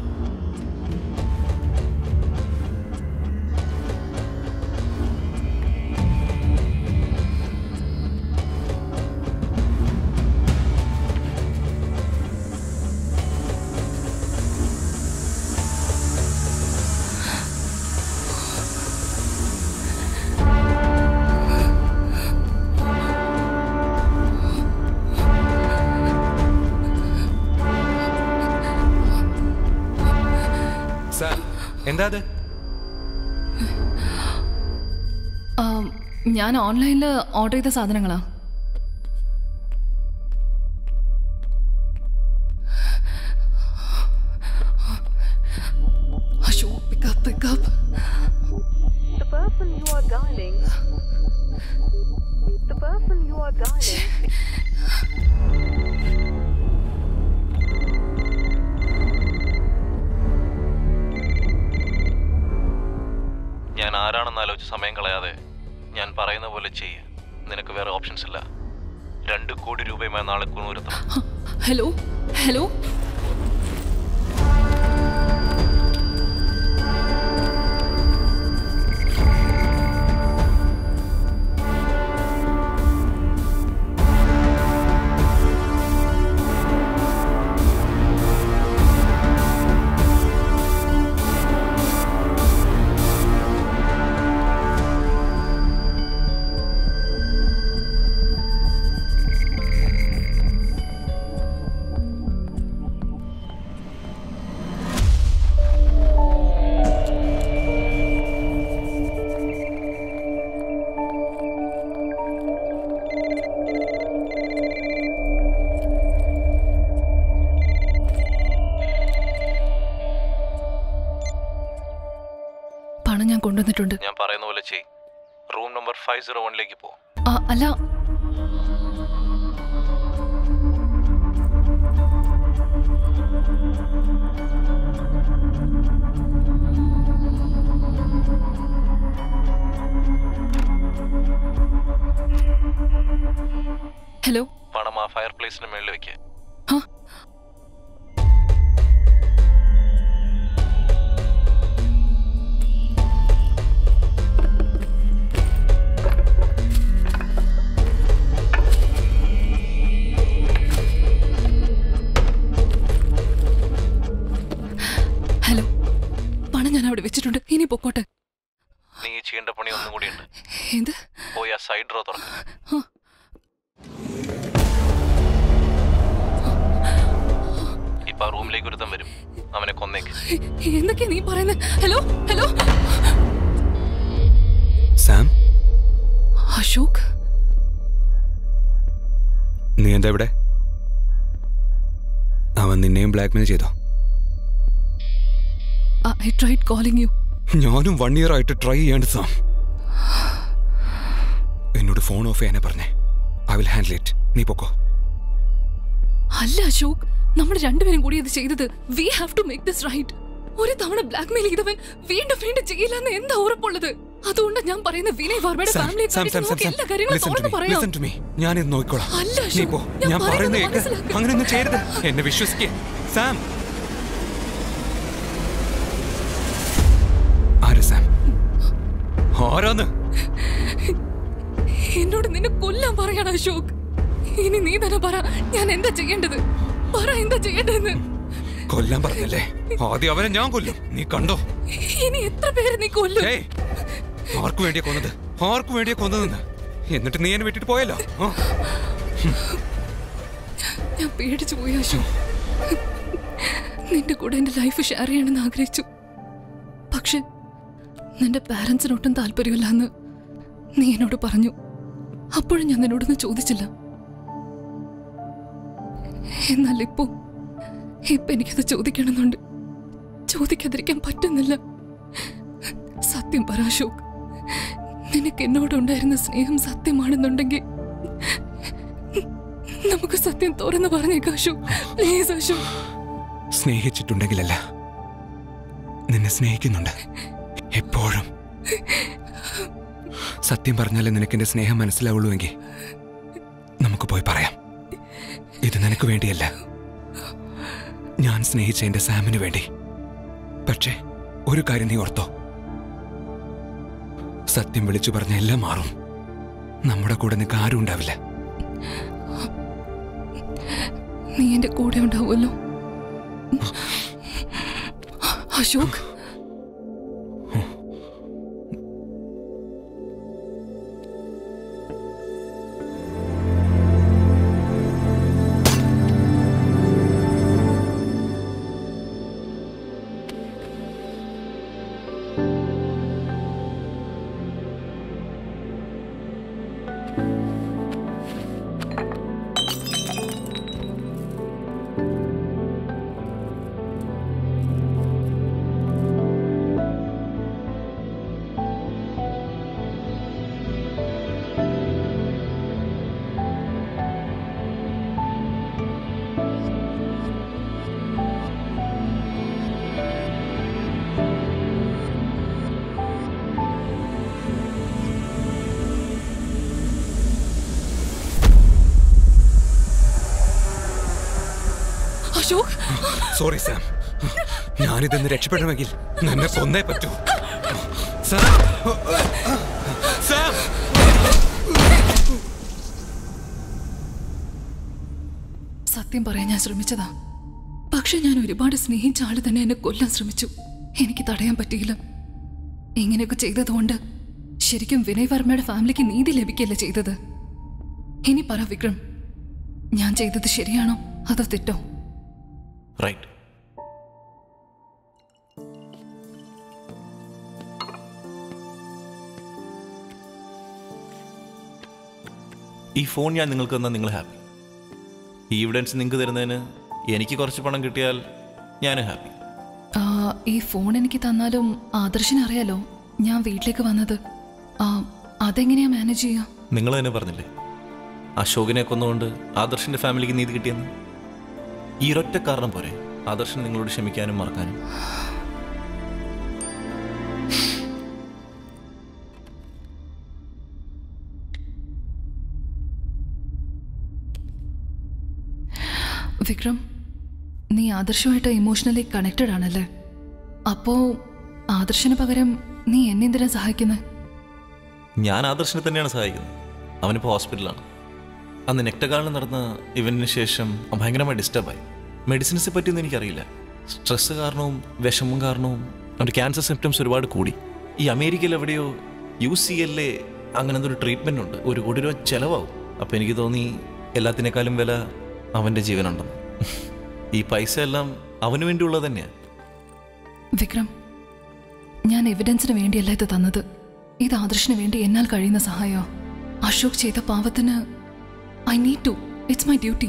സാർ എന്താ അത് ആം, ഞാൻ ഓൺലൈനിൽ ഓർഡർ ചെയ്ത സാധനങ്ങളാ അശോ pickup pickup The person you are dialing. The person you are dialing. ഞാൻ ആരാണെന്ന് ആലോചിച്ച് സമയം കളയാതെ ഞാൻ പറയുന്ന പോലെ ചെയ്യ നിനക്ക് വേറെ ഓപ്ഷൻസ് ഇല്ല രണ്ട് കോടി രൂപയുമായി നാളെ കുണൂരെത്തണം ഹലോ ഹലോ പണം ഞാൻ കൊണ്ടുവന്നിട്ടുണ്ട് ഞാൻ പറയുന്ന പോലെ ചെയ് റൂം നമ്പർ ഫൈവ് സീറോ വണ്ണിലേക്ക് പോ ആ, അല്ല ഹലോ പണം ആ ഫയർ പ്ലേസിന് മേളിൽ വെക്ക് ഹലോ പണം ഞാൻ അവിടെ വെച്ചിട്ടുണ്ട് ഇനി പൊക്കോട്ടെ നീ ചെയ്യേണ്ട പണി ഒന്നും കൂടിയുണ്ട് എന്ത് പോയി ആ സൈഡ് ഡ്രോ തുറക്ക ആ. ഇപ്പൊ ആ റൂമിലേക്ക് ഒരുത്തം വരും അവനെ കൊന്നേക്ക് എന്തൊക്കെയാ നീ പറയുന്നത് ഹലോ ഹലോ സാം അശോക് നീ എന്താ ഇവിടെ അവൻ നിന്നെയും ബ്ലാക്ക്മെയിൽ ചെയ്തോ ഐ ട്രൈഡ് കോളിംഗ് യു ഞാനും വൺ ഇയർ ആയിട്ട് ട്രൈ ചെയ്യേണ്ട സാം എന്നോട് ഫോൺ ഓഫ് ചെയ്യാനേ പറഞ്ഞേ ഐ വിൽ ഹാൻഡിൽ ഇറ്റ് നീ പൊക്കോ അല്ല അശോക് നമ്മൾ രണ്ടുപേരും കൂടി ഇത് ചെയ്തത് we have to make this right ഒരു തവണ ബ്ലാക്ക്മെയിൽ ചെയ്തവൻ വീണ്ടും വീണ്ടും ചെയ്യില്ലെന്ന് എന്താ ഉറപ്പുള്ളത് അതുകൊണ്ട് ഞാൻ പറയുന്ന വിനയ് വർമ്മയുടെ സാം, ഫാമിലിയെ സാം, സാം, സാം, എല്ലാ സാം. കാര്യങ്ങളും Listen to തുറന്ന് me, പറയാം listen to me. ഞാനിത് നോക്കിക്കോളാം അല്ല, നീ അശോക്, പോ ഞാൻ ഞാൻ പറയുന്ന പറയുന്നത് കേക്ക് മനസ്സിലാക്ക്. അങ്ങനെയൊന്നും ചെയ്യരുത് എന്നെ വിശ്വസിക്കേ സാം ആര് സാം ആരാന്ന് എന്നോട് നിന്നെ കൊല്ലാൻ പറയണം അശോക് ഇനി നീ തന്നെ പറ ഞാൻ എന്താ ചെയ്യേണ്ടത് പറ എന്താ ചെയ്യേണ്ടതെന്ന് കൊല്ലാൻ പറഞ്ഞല്ലേ ആദ്യം അവനെ ഞാൻ കൊല്ലും നീ കണ്ടോ ഇനി എത്ര പേര് നീ കൊല്ലും ഏയ് ആർക്കു വേണ്ടിയാ കൊന്നത് ആർക്കു വേണ്ടിയാ കൊന്നതെന്ന് എന്നിട്ട് നീ എന്നെ വിട്ടിട്ട് പോയല്ലോ ആ. ഞാൻ പേടിച്ചു പോയി അശോക് നിന്റെ കൂടെ എന്റെ ലൈഫ് ഷെയർ ചെയ്യണമെന്ന് ആഗ്രഹിച്ചു പക്ഷെ നിന്റെ പാരൻസിനൊട്ടും താല്പര്യമില്ല എന്ന് നീ എന്നോട് പറഞ്ഞു അപ്പോഴും ഞാൻ നിന്നോടൊന്നും ചോദിച്ചില്ല എന്നാൽ ഇപ്പോ ഇപ്പൊ എനിക്കത് ചോദിക്കണമെന്നുണ്ട് ചോദിക്കാതിരിക്കാൻ പറ്റുന്നില്ല സത്യം പറ അശോക് നിനക്ക് എന്നോടുണ്ടായിരുന്ന സ്നേഹം സത്യമാണെന്നുണ്ടെങ്കിൽ നമുക്ക് സത്യം തുറന്നു പറഞ്ഞേക്കാം അശോക് പ്ലീസ് അശോക് സ്നേഹിച്ചിട്ടുണ്ടെങ്കിലല്ല നിന്നെ സ്നേഹിക്കുന്നുണ്ട് എപ്പോഴും സത്യം പറഞ്ഞാലേ നിനക്ക് എന്റെ സ്നേഹം മനസ്സിലാവുള്ളൂ എങ്കിൽ നമുക്ക് പോയി പറയാം ഇത് നിനക്ക് വേണ്ടിയല്ല ഞാൻ സ്നേഹിച്ച എന്റെ സാമിന് വേണ്ടി പക്ഷേ ഒരു കാര്യം നീ ഓർത്തോ സത്യം വിളിച്ചു പറഞ്ഞ എല്ലാം മാറും നമ്മുടെ കൂടെ നിനക്ക് ആരും ഉണ്ടാവില്ല നീ എന്റെ കൂടെ ഉണ്ടാവുമല്ലോ അശോക് അശോക് സോറി സാം ഞാനിതെന്ന് രക്ഷപ്പെടണമെങ്കിൽ നിന്നെ കൊന്നേ പറ്റൂ സാം സാം സത്യം പറയാൻ ഞാൻ ശ്രമിച്ചതാ പക്ഷെ ഞാൻ ഒരുപാട് സ്നേഹിച്ച ആള് തന്നെ എന്നെ കൊല്ലാൻ ശ്രമിച്ചു എനിക്ക് തടയാൻ പറ്റിയില്ല ഇങ്ങനെയൊക്കെ ചെയ്തതുകൊണ്ട് ശരിക്കും വിനയ് വർമ്മയുടെ ഫാമിലിക്ക് നീതി ലഭിക്കല്ലേ ചെയ്തത് ഇനി പറ വിക്രം ഞാൻ ചെയ്തത് ശരിയാണോ അതോ തെറ്റോ റൈറ്റ് ഈ ഫോൺ ഞാൻ നിങ്ങൾക്ക് തന്നാൽ നിങ്ങൾ ഹാപ്പി ഈ എവിഡൻസ് നിങ്ങൾക്ക് തരുന്നതിന് എനിക്ക് കുറച്ച് പണം കിട്ടിയാൽ ഞാൻ ഹാപ്പി ആ, ഈ ഫോൺ എനിക്ക് തന്നാലും ആദർശിന് അറിയാലോ ഞാൻ വീട്ടിലേക്ക് വന്നത് ആ, അതെങ്ങനെയാ മാനേജ് ചെയ്യാ നിങ്ങൾ തന്നെ പറഞ്ഞില്ലേ അശോകിനെ കൊന്നുകൊണ്ട് ആദർശിന്റെ ഫാമിലിക്ക് നീതി കിട്ടിയെന്ന് ഈ ഒരൊറ്റ കാരണം പോരെ ആദർശൻ നിങ്ങളോട് ക്ഷമിക്കാനും മറക്കാനും വിക്രം നീ ആദർശമായിട്ട് ഇമോഷണലി കണക്റ്റഡ് ആണല്ലേ അപ്പോ ആദർശന് പകരം നീ എന്നെന്തിനാ സഹായിക്കുന്നത് ഞാൻ ആദർശനെ തന്നെയാണ് സഹായിക്കുന്നത് അവനിപ്പോൾ ഹോസ്പിറ്റലാണ് അന്ന് നെക്ടകാളിൽ നടന്ന ഇവന്റിന് ശേഷം അവൻ ഭയങ്കരമായി ഡിസ്റ്റർബായി മെഡിസിൻസിനെ പറ്റിയൊന്നും എനിക്കറിയില്ല സ്ട്രെസ് കാരണവും വിഷമം കാരണവും അവൻ്റെ ക്യാൻസർ സിംറ്റംസ് ഒരുപാട് കൂടി ഈ അമേരിക്കയിൽ എവിടെയോ യു സി എൽ എ അങ്ങനത്തെ ഒരു ട്രീറ്റ്മെൻ്റ് ഉണ്ട് ഒരു കോടി രൂപ ചിലവാകും അപ്പോൾ എനിക്ക് തോന്നി എല്ലാത്തിനേക്കാളും വില അവൻ്റെ ജീവനുണ്ടെന്ന് ഈ പൈസ എല്ലാം അവന് വേണ്ടിയുള്ളത് തന്നെയാണ് വിക്രം ഞാൻ എവിഡൻസിന് വേണ്ടിയല്ല ഇത് തന്നത് ഇത് ആദർശിന് വേണ്ടി എന്നാൽ കഴിയുന്ന സഹായോ അശോക് ചെയ്ത പാവത്തിന് I need to it's my duty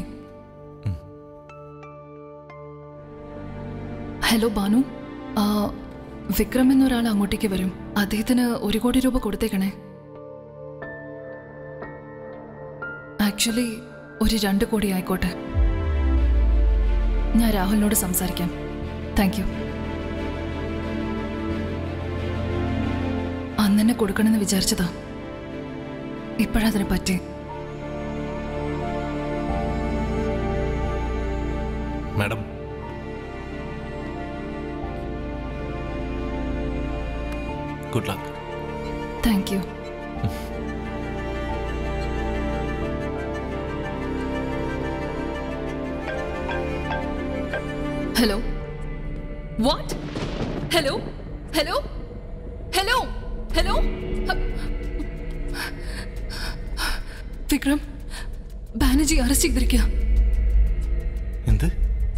hello Banu ആ, വിക്രം എന്നൊരാൾ അങ്ങോട്ടേക്ക് വരും അദ്ദേഹത്തിന് ഒരു കോടി രൂപ കൊടുത്തേക്കണേ ആക്ച്വലി ഒരു രണ്ട് കോടി ആയിക്കോട്ടെ ഞാൻ രാഹുലിനോട് സംസാരിക്കാം താങ്ക് യു അന്ന് തന്നെ കൊടുക്കണമെന്ന് വിചാരിച്ചതാ ഇപ്പോഴതിനെ പറ്റി madam good luck thank you hello what hello hello hello hello Vikram Banerjee arrest ചെയ്തിരിക്കുക എന്ത്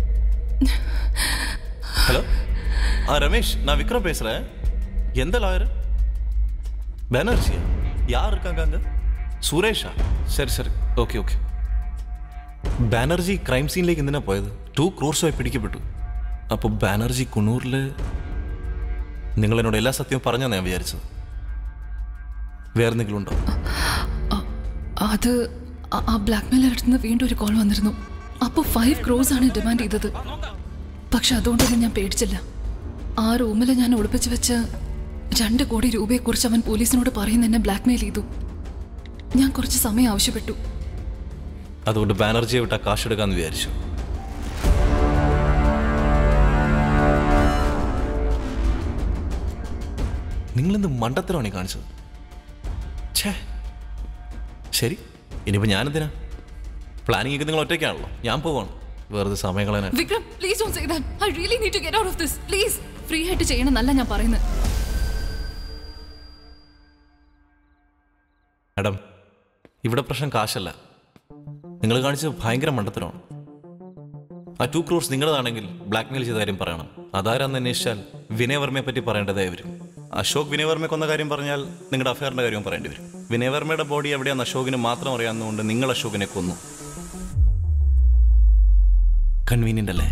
ஹலோ ஆ ரமேஷ் நான் விக்ரம் பேசுறேன் எந்த லாயர் பேனர்ஜியா யார் இருக்காங்க அங்க സുരേഷാ ശരി ശരി ഓക്കെ ഓക്കെ ബാനർജി ക്രൈം സീനിലേക്ക് എന്തിനാ പോയത് ടു ക്രോർസുമായി പിടിക്കപ്പെട്ടു അപ്പോൾ ബാനർജി കുണ്ണൂരിൽ നിങ്ങൾ എന്നോട് എല്ലാ സത്യവും പറഞ്ഞാണ് ഞാൻ വിചാരിച്ചത് വേറെ എന്തെങ്കിലും ഉണ്ടോ അത് ആ- ആ ബ്ലാക്ക് മെയിലർ അടുത്ത് നിന്ന് വീണ്ടും ഒരു കോൾ വന്നിരുന്നു അപ്പോൾ ഫൈവ് ക്രോസ് ആണ് ഡിമാൻഡ് ചെയ്തത് പക്ഷെ അതുകൊണ്ടൊന്നും ഞാൻ പേടിച്ചില്ല ആ റൂമിൽ ഞാൻ ഒളിപ്പിച്ച് വെച്ച് രണ്ട് കോടി രൂപയെക്കുറിച്ച് അവൻ പോലീസിനോട് പറയുന്ന എന്നെ ബ്ലാക്ക് മെയിൽ ചെയ്തു ഞാൻ കുറച്ച് സമയം ആവശ്യപ്പെട്ടു അതുകൊണ്ട് ബാനർജിയെ വിട്ടാ കാശെടുക്കാന്ന് വിചാരിച്ചു നിങ്ങളെന്ത് മണ്ടത്തരമാണ് ഈ കാണിച്ചത് ഛേ ശരി ഇനിയിപ്പോൾ ഞാനെന്തിനാ പ്ലാനിങ് ഒക്കെ നിങ്ങൾ ഒറ്റയ്ക്കാണല്ലോ ഞാൻ പോവാണ് വെറുതെ സമയം കളയാനായിട്ട് Vikram please don't say that I really need to get out of this please free ആയിട്ട് ചെയ്യണമെന്നല്ല ഞാൻ പറയുന്നത് മാഡം ഇവിടെ പ്രശ്നം കാശല്ല നിങ്ങൾ കാണിച്ചത് ഭയങ്കര മണ്ടത്തരമാണ് ആ ടു ക്രോർസ് നിങ്ങളതാണെങ്കിൽ ബ്ലാക്ക് മെയിൽ ചെയ്ത കാര്യം പറയണം അതാരാന്ന് അന്വേഷിച്ചാൽ വിനയവർമ്മയെ പറ്റി പറയേണ്ടതായി വരും അശോക് വിനയവർമ്മയെ കൊന്ന കാര്യം പറഞ്ഞാൽ നിങ്ങളുടെ അഫയറിന്റെ കാര്യവും പറയേണ്ടി വരും വിനയവർമ്മയുടെ ബോഡി എവിടെയാന്ന് അശോകിന് മാത്രം അറിയാവുന്നതുകൊണ്ട് നിങ്ങൾ അശോകിനെ കൊന്നു കൺവീനിയന്റ് അല്ലേ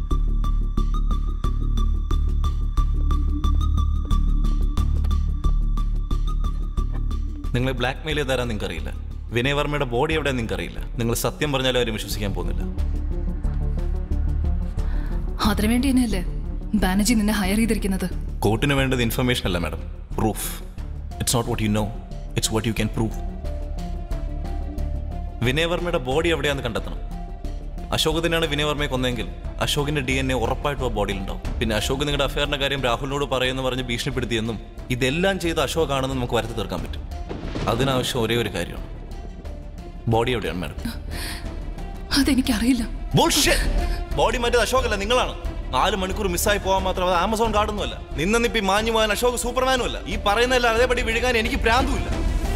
നിങ്ങളെ ബ്ലാക്ക് മെയിൽ ചെയ്താരാ നിങ്ങൾക്ക് അറിയില്ല വിനയവർമ്മയുടെ ബോഡി എവിടെയാന്ന് നിങ്ങൾക്ക് അറിയില്ല നിങ്ങൾ സത്യം പറഞ്ഞാലും അവരും വിശ്വസിക്കാൻ പോകുന്നില്ല അതിനു വേണ്ടി തന്നെയല്ലേ ബാനർജി നിന്നെ ഹയർ ചെയ്തിരിക്കുന്നത് കോർട്ടിന് വേണ്ടത് ഇൻഫർമേഷൻ അല്ല madam proof it's not what you know it's what you can prove വിനയവർമ്മയുടെ ബോഡി എവിടെയാന്ന് കണ്ടെത്തണം അശോക് തന്നെയാണ് വിനയവർമ്മയെ കൊന്നെങ്കിൽ അശോകിന്റെ ഡി എൻ എ ഉറപ്പായിട്ടും ആ ബോഡിയിൽ ഉണ്ടാവും പിന്നെ അശോക് നിങ്ങളുടെ അഫയറിന്റെ കാര്യം രാഹുലിനോട് പറയുമെന്ന് പറഞ്ഞ് ഭീഷണിപ്പെടുത്തിയെന്നും ഇതെല്ലാം ചെയ്ത് അശോക് ആണെന്ന് നമുക്ക് വരുത്തി തീർക്കാൻ പറ്റും അതിനാവശ്യം ഒരേ ഒരു കാര്യമാണ് ബോഡി എവിടെയാണ് മാഡം അതെനിക്കറിയില്ല ബോഡി മറ്റേത് അശോകല്ല നിങ്ങളാണ് നാല് മണിക്കൂർ മിസ്സായി പോകാൻ മാത്രം അത് ആമസോൺ കാർഡൊന്നുമല്ല നിന്നിപ്പി മാഞ്ഞു പോകാൻ അശോക് സൂപ്പർമാനും അല്ല ഈ പറയുന്നതെല്ലാം അതേപടി വിഴുകാൻ എനിക്ക് പ്രാന്തുമില്ല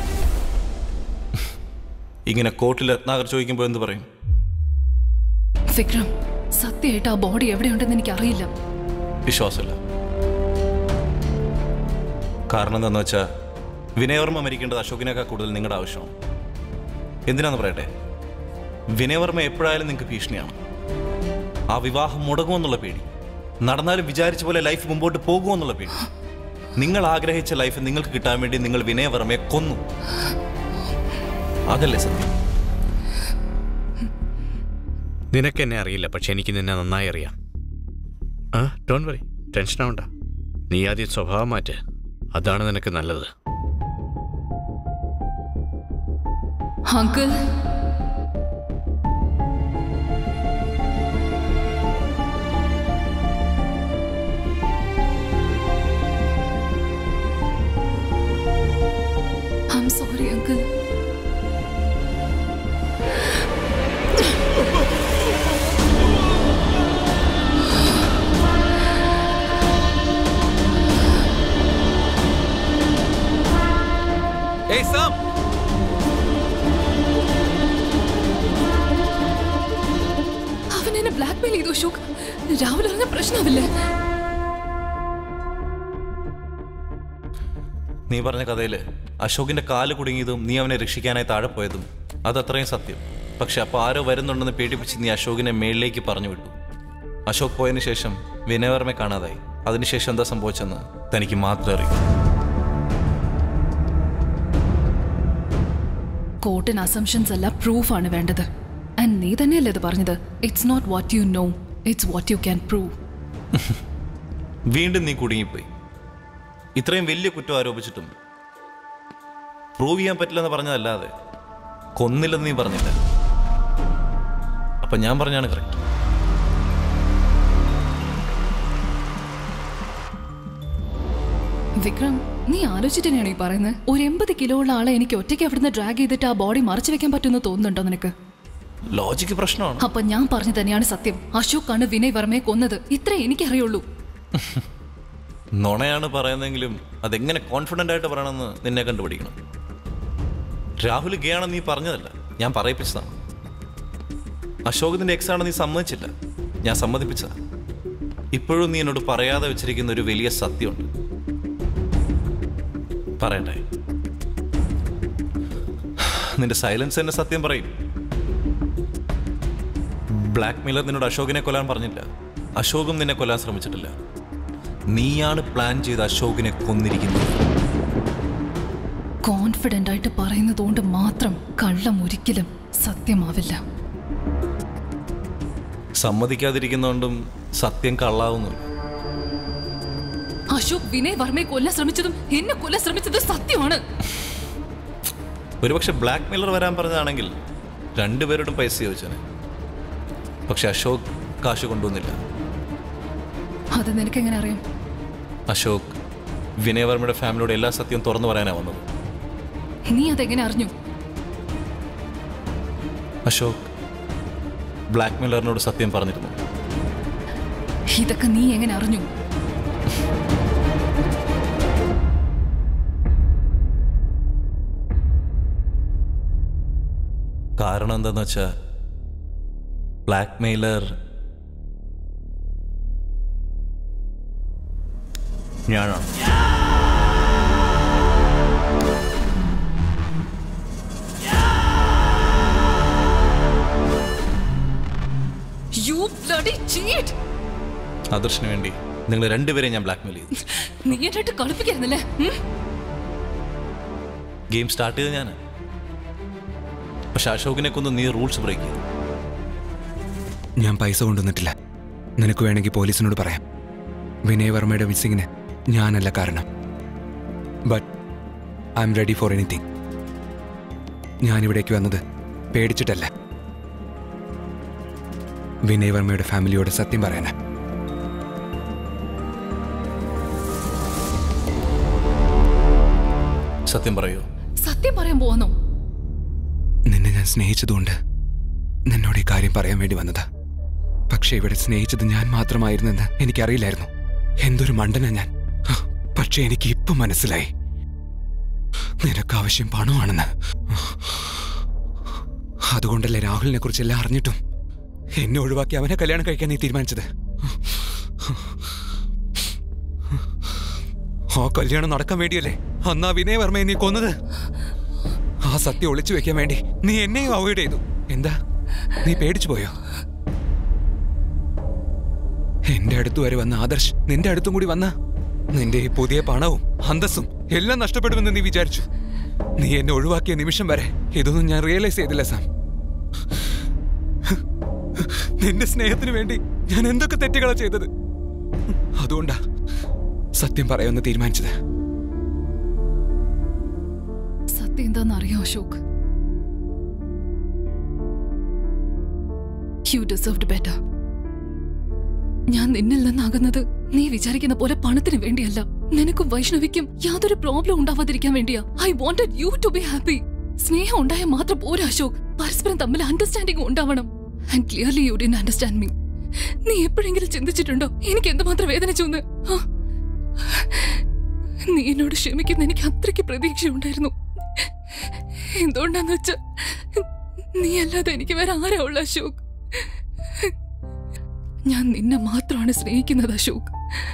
ഇങ്ങനെ കോർട്ടിൽ രത്നാകർ ചോദിക്കുമ്പോൾ എന്ത് പറയും വിക്രം സത്യമായിട്ട് ആ ബോഡി എവിടെയുണ്ടെന്ന് എനിക്കറിയില്ല വിശ്വാസമില്ല കാരണം എന്താണെന്ന് വെച്ചാൽ വിനയവർമ്മ മരിക്കേണ്ടത് അശോകിനേക്കാൾ കൂടുതൽ നിങ്ങളുടെ ആവശ്യമാണ് എന്തിനാന്ന് പറയട്ടെ വിനയവർമ്മ എപ്പോഴായാലും നിങ്ങൾക്ക് ഭീഷണിയാണ് ആ വിവാഹം മുടങ്ങുമെന്നുള്ള പേടി നടന്നാലും വിചാരിച്ച പോലെ ലൈഫ് മുമ്പോട്ട് പോകുമെന്നുള്ള പേടി നിങ്ങൾ ആഗ്രഹിച്ച ലൈഫ് നിങ്ങൾക്ക് കിട്ടാൻ വേണ്ടി നിങ്ങൾ വിനയവർമ്മയെ കൊന്നു അതല്ലേ സത്യം നിനക്ക് എന്നെ അറിയില്ല പക്ഷെ എനിക്ക് നിന്നെ നന്നായി അറിയാം ആ ഡോൺ വറി ടെൻഷൻ ആവണ്ട നീ ആദ്യം സ്വഭാവം മാറ്റ് അതാണ് നിനക്ക് നല്ലത് uncle I'm sorry uncle ഏയ് സാം അവൻ എന്നെ ബ്ലാക്ക് മെയിൽ ചെയ്തു അശോക് രാഹുൽ അറിഞ്ഞ പ്രശ്നമാവില്ലേ നീ പറഞ്ഞ കഥയിൽ അശോകിന്റെ കാല് കുടുങ്ങിയതും നീ അവനെ രക്ഷിക്കാനായി താഴെ പോയതും അതത്രയും സത്യം പക്ഷെ അപ്പോൾ ആരോ വരുന്നുണ്ടെന്ന് പേടിപ്പിച്ച് നീ അശോകിനെ മേളിലേക്ക് പറഞ്ഞു വിട്ടു അശോക് പോയതിനു ശേഷം വിനയവർമ്മയെ കാണാതായി അതിനുശേഷം എന്താ സംഭവിച്ചെന്ന് തനിക്ക് മാത്രമേ അറിയൂ കോർട്ടിന് അസംഷൻസ് അല്ല പ്രൂഫാണ് വേണ്ടത് ആൻഡ് നീ തന്നെയല്ലേ അത് പറഞ്ഞത് it's not what you know it's what you can prove വീണ്ടും നീ കുടുങ്ങിപ്പോയി ഇത്രയും വലിയ കുറ്റം ആരോപിച്ചിട്ടും പ്രൂവ് ചെയ്യാൻ പറ്റില്ലെന്ന് പറഞ്ഞതല്ലാതെ കൊന്നില്ലെന്ന് നീ പറഞ്ഞില്ല അപ്പൊ ഞാൻ പറഞ്ഞാണ് കറക്റ്റ് വിക്രം നീ ആലോചിച്ചിട്ട് തന്നെയാണോ ഈ പറയുന്നത് ഒരു എൺപത് കിലോ ഉള്ള ആളെ എനിക്ക് ഒറ്റയ്ക്ക് അവിടുന്ന് ഡ്രാഗ് ചെയ്തിട്ട് ആ ബോഡി മറച്ചു വെക്കാൻ പറ്റുമെന്ന് തോന്നുന്നുണ്ടോ നിനക്ക് ലോജിക്ക് പ്രശ്നമാണ് അപ്പൊ ഞാൻ പറഞ്ഞു തന്നെയാണ് സത്യം അശോക് ആണ് വിനയ് വർമ്മയെ കൊന്നത് ഇത്രേ എനിക്കറിയുള്ളൂ നുണയാണ് പറയുന്നതെങ്കിലും അതെങ്ങനെ കോൺഫിഡൻ്റ് ആയിട്ട് പറയണമെന്ന് നിന്നെ കണ്ടുപിടിക്കണം രാഹുൽ ഗേ ആണെന്ന് നീ പറഞ്ഞതല്ല ഞാൻ പറയിപ്പിച്ചതാണ് അശോകത്തിന്റെ എക്സ് ആണെന്ന് നീ സമ്മതിച്ചില്ല ഞാൻ സമ്മതിപ്പിച്ചതാ ഇപ്പോഴും നീ എന്നോട് പറയാതെ വെച്ചിരിക്കുന്ന ഒരു വലിയ സത്യമുണ്ട് പറയട്ടെ നിന്റെ സൈലൻസ് എന്നെ സത്യം പറയും ബ്ലാക്ക് മില്ലർ നിന്നോട് അശോകിനെ കൊല്ലാൻ പറഞ്ഞില്ല അശോകും നിന്നെ കൊല്ലാൻ ശ്രമിച്ചിട്ടില്ല നീയാണ് പ്ലാൻ ചെയ്ത് അശോകിനെ കൊന്നിരിക്കുന്നത് കോൺഫിഡന്റ് ആയിട്ട് പറയുന്നത് കൊണ്ട് മാത്രം കള്ളം ഒരിക്കലും സത്യമാവില്ല സമ്മതിക്കാതിരിക്കുന്നതുകൊണ്ടും സത്യം കള്ളാവുന്നു അശോക് വിനയ് വർമ്മയെ കൊല്ലാൻ ശ്രമിച്ചതും എന്നെ കൊല്ലാൻ ശ്രമിച്ചതും സത്യമാണ് ഒരുപക്ഷെ ബ്ലാക്ക് മില്ലർ വരാൻ പറഞ്ഞതാണെങ്കിൽ രണ്ടുപേരോടും പൈസ ചോദിച്ചേനെ പക്ഷെ അശോക് കാശ് കൊണ്ടുവന്നില്ല അത് നിനക്ക് എങ്ങനെ അറിയാം അശോക് വിനയവർമ്മയുടെ ഫാമിലിയോട് എല്ലാ സത്യവും തുറന്നു പറയാനാണ് വന്നത് നീ അതെങ്ങനെ അറിഞ്ഞു അശോക് ബ്ലാക്ക് മില്ലറിനോട് സത്യം പറഞ്ഞിരുന്നു ഇതൊക്കെ നീ എങ്ങനെ അറിഞ്ഞു കാരണം എന്താന്ന് വെച്ചാ ബ്ലാക്ക് മെയിലർ ഞാനാണ് യു ബ്ലഡി ചീറ്റ് ആദർശിന് വേണ്ടി നിങ്ങൾ രണ്ടുപേരെയും ഞാൻ ബ്ലാക്ക് മെയിൽ ചെയ്തു നീ എന്നിട്ട് കളിപ്പിക്കായിരുന്നല്ലേ ഉം? ഗെയിം സ്റ്റാർട്ട് ചെയ്തത് ഞാൻ പക്ഷെ അശോകിനെ കൊന്ന് നീ റൂൾസ് ബ്രേക്ക് ചെയ്തു ഞാൻ പൈസ കൊണ്ടുവന്നിട്ടില്ല നിനക്ക് വേണമെങ്കിൽ പോലീസിനോട് പറയാം വിനയ് വർമ്മയുടെ മിസ്സിങ്ങിന് ഞാനല്ല കാരണം but I'm ready for anything ഞാനിവിടേക്ക് വന്നത് പേടിച്ചിട്ടല്ല വിനയ് വർമ്മയുടെ ഫാമിലിയോട് സത്യം പറയാനാ സത്യം പറയൂ സത്യം പറയാൻ പോവാന്നോ നിന്നെ ഞാൻ സ്നേഹിച്ചതുകൊണ്ട് നിന്നോട് ഈ കാര്യം പറയാൻ വേണ്ടി വന്നതാ പക്ഷെ ഇവിടെ സ്നേഹിച്ചത് ഞാൻ മാത്രമായിരുന്നെന്ന് എനിക്കറിയില്ലായിരുന്നു എന്തൊരു മണ്ടനാ ഞാൻ ഹ, പക്ഷെ എനിക്ക് ഇപ്പം മനസ്സിലായി നിനക്ക് ആവശ്യം പണമാണെന്ന് അതുകൊണ്ടല്ലേ രാഹുലിനെ കുറിച്ച് എല്ലാം അറിഞ്ഞിട്ടും എന്നെ ഒഴിവാക്കി അവനെ കല്യാണം കഴിക്കാൻ നീ തീരുമാനിച്ചത് ആ കല്യാണം നടക്കാൻ വേണ്ടിയല്ലേ അന്നാ വിനയ് വർമ്മയെ നീ കൊന്നത് ആ സത്യം ഒളിച്ചു വെക്കാൻ വേണ്ടി നീ എന്നെയും അവോയ്ഡ് ചെയ്തു എന്താ നീ പേടിച്ചു പോയോ എന്റെ അടുത്ത് വരെ വന്ന ആദർശ് നിന്റെ അടുത്തും കൂടി വന്ന നിന്റെ ഈ പുതിയ പണവും അന്തസ്സും എല്ലാം നഷ്ടപ്പെടുമെന്ന് നീ വിചാരിച്ചു നീ എന്നെ ഒഴിവാക്കിയ നിമിഷം വരെ ഇതൊന്നും ഞാൻ റിയലൈസ് ചെയ്തില്ല സാം നിന്റെ സ്നേഹത്തിന് വേണ്ടി ഞാൻ എന്തൊക്കെ തെറ്റുകളാ ചെയ്തത് അതുകൊണ്ടാ സത്യം പറയാമെന്ന് തീരുമാനിച്ചത് സത്യം എന്താന്ന് അറിയോ അശോക് യു ഡിസേർവ്ഡ് ബെറ്റർ ഞാൻ നിന്നിൽ നിന്നാകുന്നത് നീ വിചാരിക്കുന്ന പോലെ പണത്തിന് വേണ്ടിയല്ല നിനക്കും വൈഷ്ണവിക്കും യാതൊരു പ്രോബ്ലം ഉണ്ടാവാതിരിക്കാൻ വേണ്ടിയാ I wanted you to be happy സ്നേഹം ഉണ്ടായാൽ മാത്രം പോരാ അശോക് പരസ്പരം തമ്മിൽ അണ്ടർസ്റ്റാൻഡിംഗ് ഉണ്ടാവണം and clearly you didn't understand me നീ എപ്പോഴെങ്കിലും ചിന്തിച്ചിട്ടുണ്ടോ എനിക്ക് എന്തുമാത്രം വേദനിച്ചു എന്ന് ആ? നീ എന്നോട് ക്ഷമിക്കുന്ന എനിക്ക് അത്രയ്ക്ക് പ്രതീക്ഷയുണ്ടായിരുന്നു എന്തുകൊണ്ടാന്ന് വെച്ച നീ അല്ലാതെ എനിക്ക് വേറെ ആരാ ഉള്ള അശോക് ഞാൻ നിന്നെ മാത്രമാണ് സ്നേഹിക്കുന്നത് അശോക്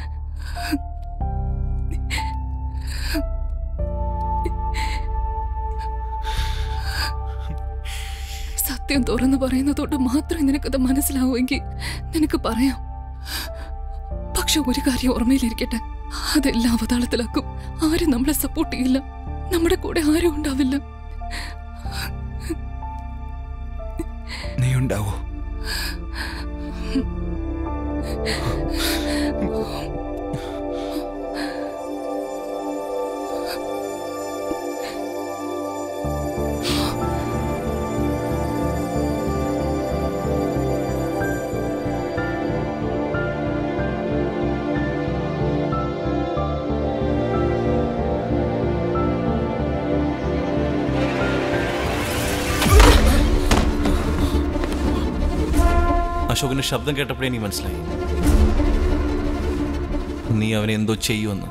സത്യം തുറന്നു പറയുന്നതോട് മാത്രമേ നിനക്കത് മനസ്സിലാവുമെങ്കിൽ നിനക്ക് പറയാം പക്ഷെ ഒരു കാര്യം ഓർമ്മയിലിരിക്കട്ടെ അതെല്ലാം അവതാളത്തിലാക്കും ആരും നമ്മളെ സപ്പോർട്ട് ചെയ്യില്ല നമ്മുടെ കൂടെ ആരും ഉണ്ടാവില്ല നീ ഉണ്ടാവോ അശോകിന്റെ ശബ്ദം കേട്ടപ്പോഴേ എനിക്ക് മനസ്സിലായി നീ അവനെ എന്തോ ചെയ്യുമെന്ന്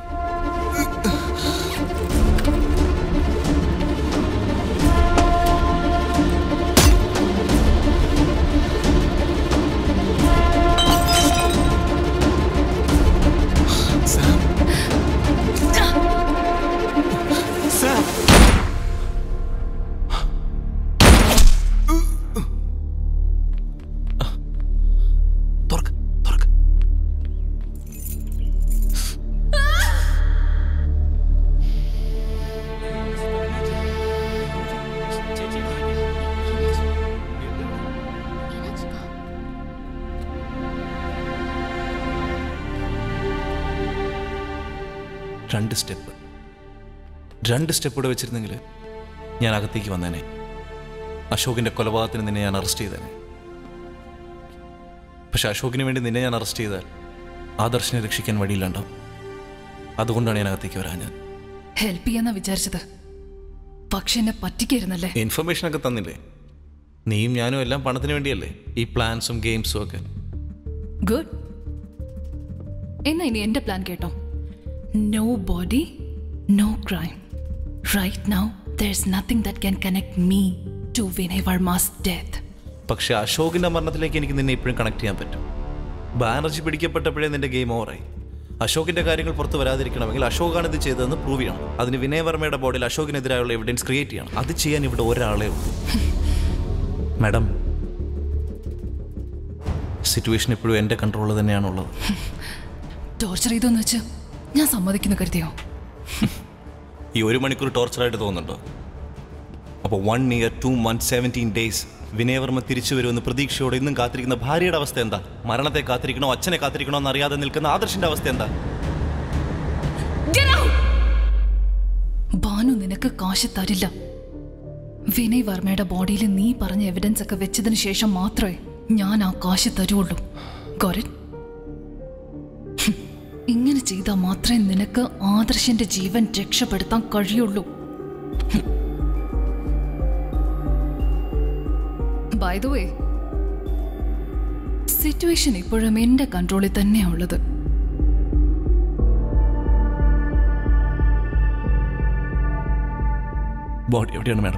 രണ്ട് സ്റ്റെപ്പ് രണ്ട് സ്റ്റെപ്പ് കൂടെ വെച്ചിരുന്നെങ്കിൽ ഞാൻ അകത്തേക്ക് വന്നേനെ അശോകിന്റെ കൊലപാതകത്തിന് നിന്നെ ഞാൻ അറസ്റ്റ് ചെയ്തേനെ പക്ഷെ അശോകിന് വേണ്ടി നിന്നെ ഞാൻ അറസ്റ്റ് ചെയ്താൽ ആദർശിനെ രക്ഷിക്കാൻ വഴിയില്ലാണ്ടാവും അതുകൊണ്ടാണ് ഞാൻ അകത്തേക്ക് വരാഞ്ഞത് ഹെൽപ്പ് ചെയ്യാന്നാ വിചാരിച്ചത് പക്ഷെ എന്നെ പറ്റിക്കായിരുന്നല്ലേ ഇൻഫർമേഷൻ ഒക്കെ തന്നില്ലേ നീയും ഞാനും എല്ലാം പണത്തിന് വേണ്ടിയല്ലേ ഈ പ്ലാൻസും ഗെയിംസും ഒക്കെ ഗുഡ് എന്നാ ഇനി എന്റെ പ്ലാൻ കേട്ടോ no body no crime right now there is nothing that can connect me to Vinay Varma's death പക്ഷെ അശോകിന്റെ മരണത്തിലേക്ക് എനിക്ക് നിന്നെ ഇപ്പോഴും കണക്ട് ചെയ്യാൻ പറ്റും ബാനർജി പിടിക്കപ്പെട്ടപ്പോഴേ നിന്റെ ഗെയിം ഓവറായി അശോകിന്റെ കാര്യങ്ങൾ പുറത്ത് വരാതിരിക്കണമെങ്കിൽ അശോകാണ് ഇത് ചെയ്തതെന്ന് പ്രൂവ് ചെയ്യണം അതിന് വിനയ് വർമ്മയുടെ ബോഡിയിൽ അശോകിനെതിരായുള്ള എവിഡൻസ് ക്രിയേറ്റ് ചെയ്യണം അത് ചെയ്യാൻ ഇവിടെ ഒരാളേ ഉള്ളൂ മാഡം സിറ്റുവേഷൻ ഇപ്പോഴും എൻ്റെ കൺട്രോളിൽ തന്നെയാണുള്ളത് ടോർച്ചർ ചെയ്തോന്ന് വെച്ച് ഞാൻ സമ്മതിക്കുന്നു കരുതിയോ ഈ ഒരു മണിക്കൂർ ടോർച്ചറായിട്ട് തോന്നുന്നുണ്ടോ അപ്പോൾ one year two month seventeen days Vinaya Varma തിരിച്ചു വരുമെന്ന് പ്രതീക്ഷയോടെ ഇന്നും കാത്തിരിക്കുന്ന ഭാര്യയുടെ അവസ്ഥ എന്താ മരണത്തെ കാത്തിരിക്കണോ അച്ഛനെ കാത്തിരിക്കണോ എന്നറിയാതെ നിൽക്കുന്ന ആദർശിന്റെ അവസ്ഥ എന്താ ഭാനു നിനക്ക് കാശ് തരില്ല വിനയ് വർമ്മയുടെ ബോഡിയിൽ നീ പറഞ്ഞ എവിഡൻസ് ഒക്കെ വെച്ചതിന് ശേഷം മാത്രമേ ഞാൻ ആ കാശ് തരുള്ളൂ ഗോരൻ ഇങ്ങനെ ചെയ്താൽ മാത്രമേ നിനക്ക് ആദർശന്റെ ജീവൻ രക്ഷപ്പെടുത്താൻ കഴിയുള്ളൂ ബൈ ദ വേ സിറ്റുവേഷൻ ഇപ്പോഴും എന്റെ കൺട്രോളിൽ തന്നെയാ ഉള്ളത് ബോഡി എവിടെയാണ് മാഡം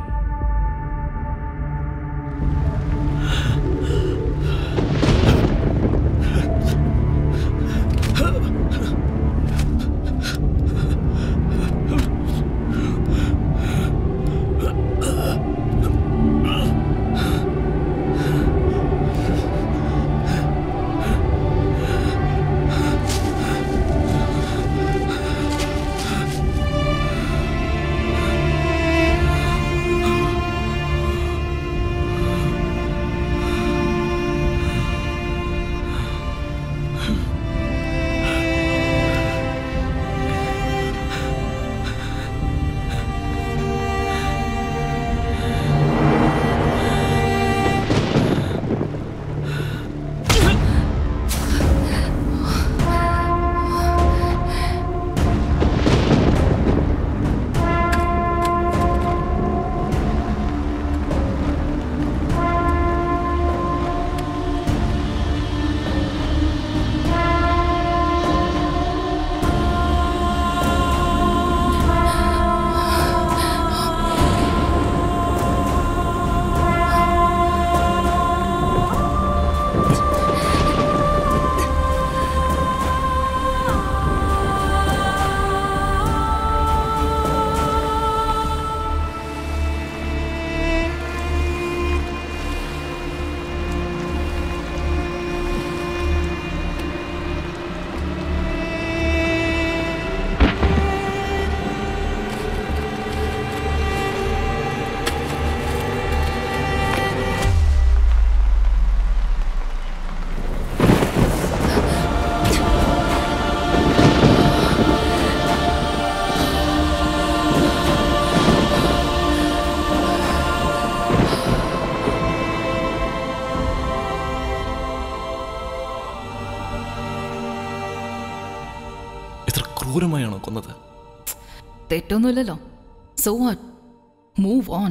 ഇത്ര ക്രൂരമായാണോ കൊന്നത് തെറ്റൊന്നുമില്ലല്ലോ സോ വാട്ട് മൂവ് ഓൺ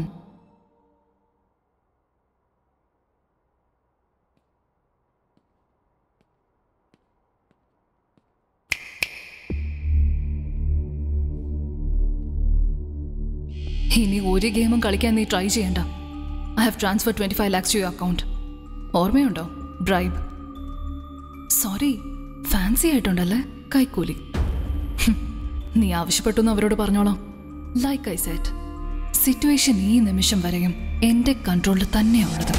ഇനി ഒരു ഗെയിമും കളിക്കാൻ നീ ട്രൈ ചെയ്യണ്ട I have transfer twenty five lakhs to you account ഓർമ്മയുണ്ടോ ബ്രൈബ് സോറി ഫാൻസി ആയിട്ടുണ്ടല്ലേ കൈക്കൂലി ഹും, നീ ആവശ്യപ്പെട്ടു എന്ന് അവരോട് പറഞ്ഞോളാം ലൈക്ക് ഐ സെറ്റ് സിറ്റുവേഷൻ ഈ നിമിഷം വരെയും എന്റെ കൺട്രോളിൽ തന്നെയാണുള്ളത്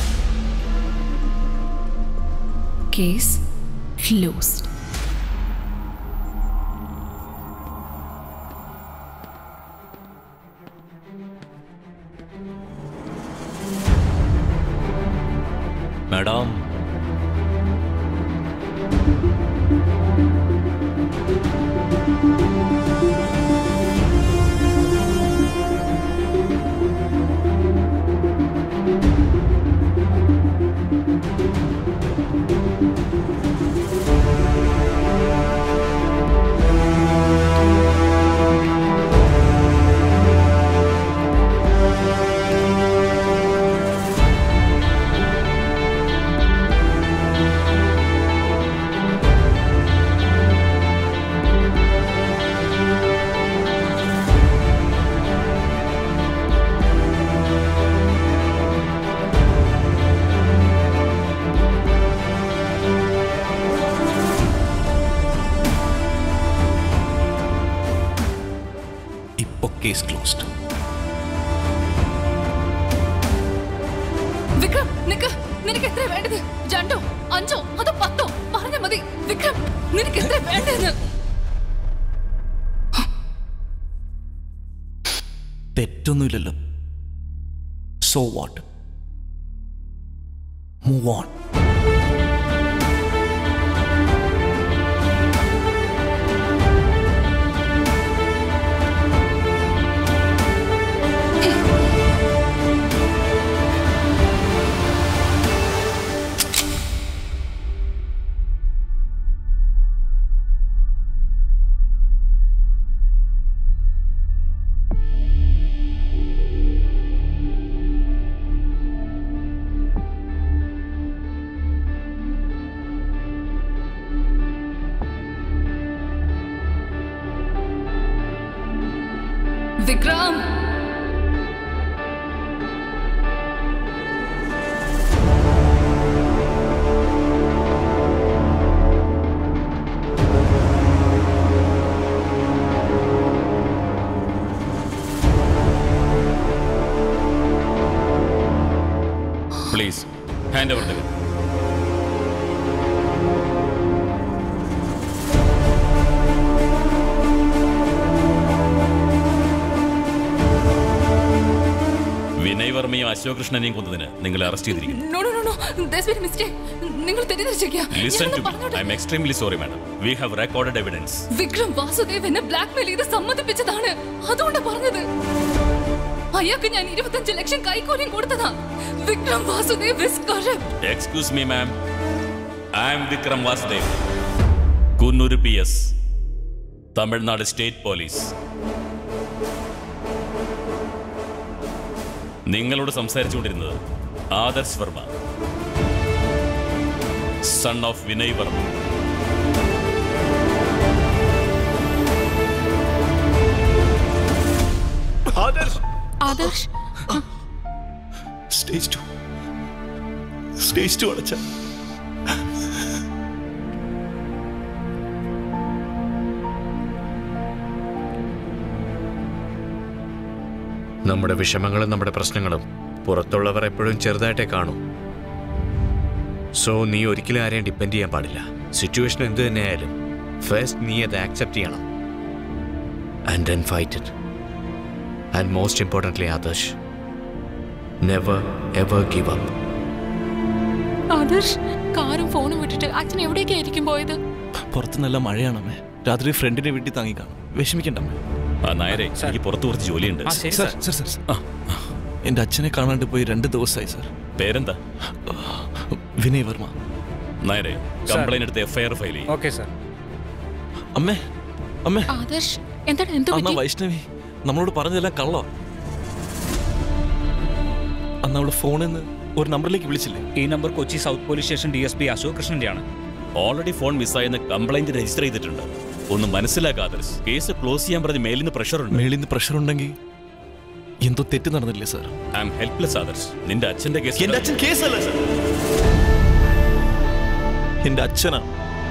കേസ് ക്ലോസ്ഡ് മാഡം ഇപ്പൊ കേസ് ക്ലോസ്ഡ് വിക്രം നിക്ക് നിനക്ക് എത്ര വേണ്ടത് രണ്ടോ അഞ്ചോ അതോ പത്തോ പറഞ്ഞ മതി വിക്രം നിനക്ക് എത്ര വേണ്ടതെന്ന് തെറ്റൊന്നുമില്ലല്ലോ so what move on Vikram please hand over the Vinay വർമ്മയും അശോക് കൃഷ്ണനെയും കൊന്നതിന് നിങ്ങളെ അറസ്റ്റ് ചെയ്തിരിക്കുന്നു no no no no that's very mistake നിങ്ങൾ തെറ്റിദ്ധരിച്ചിരിക്കുക ലിസൺ ഞാനൊന്ന് ടു പറഞ്ഞോട്ടെ I'm extremely sorry madam we have recorded evidence Vikram Vasudev എന്നെ ബ്ലാക്ക്മെയിൽ ചെയ്ത് സമ്മതിപ്പിച്ചതാണ് അതുകൊണ്ട് പറഞ്ഞത് അയാൾക്ക് ഞാൻ ഇരുപത്തഞ്ച് ലക്ഷം കൈക്കൂലിയും കൊടുത്തതാ Vikram Vasudev is corrupt. Excuse me ma'am I am Vikram Vasudev Coonoor P S Tamil Nadu state police നിങ്ങളോട് സംസാരിച്ചുകൊണ്ടിരുന്നത് Adarsh Varma son of Vinay Varma Adarsh Adarsh stage two stage two അടച്ച നമ്മുടെ വിഷമങ്ങളും നമ്മുടെ പ്രശ്നങ്ങളും പുറത്തുള്ളവർ എപ്പോഴും ചെറുതായിട്ടേ കാണൂ സോ നീ ഒരിക്കലും ആരെയും ഡിപ്പെൻഡ് ചെയ്യാൻ പാടില്ല സിറ്റുവേഷൻ എന്തു തന്നെയായാലും ഫസ്റ്റ് നീ അത് ആക്സെപ്റ്റ് ചെയ്യണം and then fight it and most importantly Adarsh never ever give up Adarsh കാറും ഫോണും വിട്ടിട്ട് അച്ഛൻ എവിടേക്കായിരിക്കും പോയത് പുറത്ത് നല്ല മഴയാണമ്മേ രാത്രി ഫ്രണ്ടിന്റെ വീട്ടിൽ തങ്ങി കാണും വിഷമിക്കണ്ടമ്മേ ആ നായരെ എനിക്ക് പുറത്ത് കുറച്ച് ജോലിയുണ്ട് സർ സർ സർ സർ. എന്റെ അച്ഛനെ കാണാണ്ട് പോയി രണ്ട് ദിവസമായി സർ പേരെന്താ വിനയ് വർമ്മ നായരെ കംപ്ലൈന്റ് എടുത്ത് എഫ്ഐആർ ഫയൽ ചെയ്യും ഓക്കെ സാർ അമ്മേ അമ്മേ ആദർശ് എന്താണ് എന്ത് അമ്മ പറ്റി വൈഷ്ണവി നമ്മളോട് പറഞ്ഞതെല്ലാം കള്ളോ അന്ന് അവള് ഫോണിൽ നിന്ന് ഒരു നമ്പറിലേക്ക് വിളിച്ചില്ലേ ഈ number Kochi south police station D S P Ashok കൃഷ്ണന്റെയാണ് ഓൾറെഡി ഫോൺ മിസ്സായെന്ന് കംപ്ലൈന്റ് രജിസ്റ്റർ ചെയ്തിട്ടുണ്ട് ഒന്ന് മനസ്സിലാക്കാതെ കേസ് ക്ലോസ് ചെയ്യാൻ പറഞ്ഞ് മേലിൽ നിന്ന് പ്രഷർ ഉണ്ട് മേളിൽ നിന്ന് പ്രഷർ ഉണ്ടെങ്കിൽ എന്തോ തെറ്റ് നടന്നില്ലേ sir I'm helpless Adarsh നിന്റെ അച്ഛന്റെ കേസ് എന്റെ അച്ഛൻ കേസല്ല സാർ എന്റെ അച്ഛനാണ്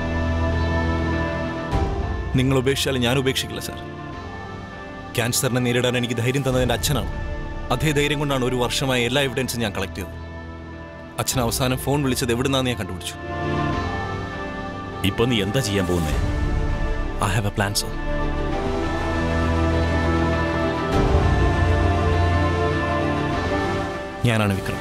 നിങ്ങൾ ഉപേക്ഷിച്ചാലും ഞാൻ ഉപേക്ഷിക്കില്ല സാർ ക്യാൻസറിനെ നേരിടാൻ എനിക്ക് ധൈര്യം തന്നത് എൻ്റെ അച്ഛനാണ് അതേ ധൈര്യം കൊണ്ടാണ് ഒരു വർഷമായി എല്ലാ എവിഡൻസും ഞാൻ കളക്ട് ചെയ്തത് അച്ഛൻ അവസാനം ഫോൺ വിളിച്ചത് എവിടുന്നാന്ന് ഞാൻ കണ്ടുപിടിച്ചു ഇപ്പൊ നീ എന്താ ചെയ്യാൻ പോകുന്നേ I have a plan sir ഞാനാണ് Vikram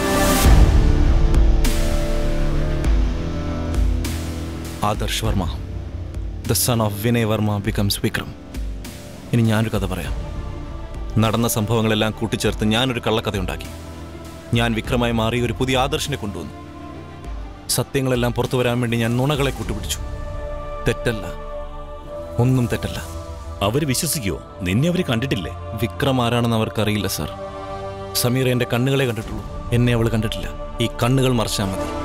Adarsh Varma the son of Vinay Varma becomes Vikram ഇനി ഞാനൊരു കഥ പറയാം നടന്ന സംഭവങ്ങളെല്ലാം കൂട്ടിച്ചേർത്ത് ഞാനൊരു കള്ളക്കഥയുണ്ടാക്കി ഞാൻ വിക്രമായി മാറി ഒരു പുതിയ ആദർശിനെ കൊണ്ടുവന്നു സത്യങ്ങളെല്ലാം പുറത്തു വരാൻ വേണ്ടി ഞാൻ നുണകളെ കൂട്ടുപിടിച്ചു തെറ്റല്ല ഒന്നും തെറ്റല്ല അവര് വിശ്വസിക്കുവോ നിന്നെ അവര് കണ്ടിട്ടില്ലേ വിക്രം ആരാണെന്ന് അവർക്കറിയില്ല സാർ സമീർ എന്റെ കണ്ണുകളെ കണ്ടിട്ടുള്ളൂ എന്നെ അവൾ കണ്ടിട്ടില്ല ഈ കണ്ണുകൾ മറച്ചാൽ മതി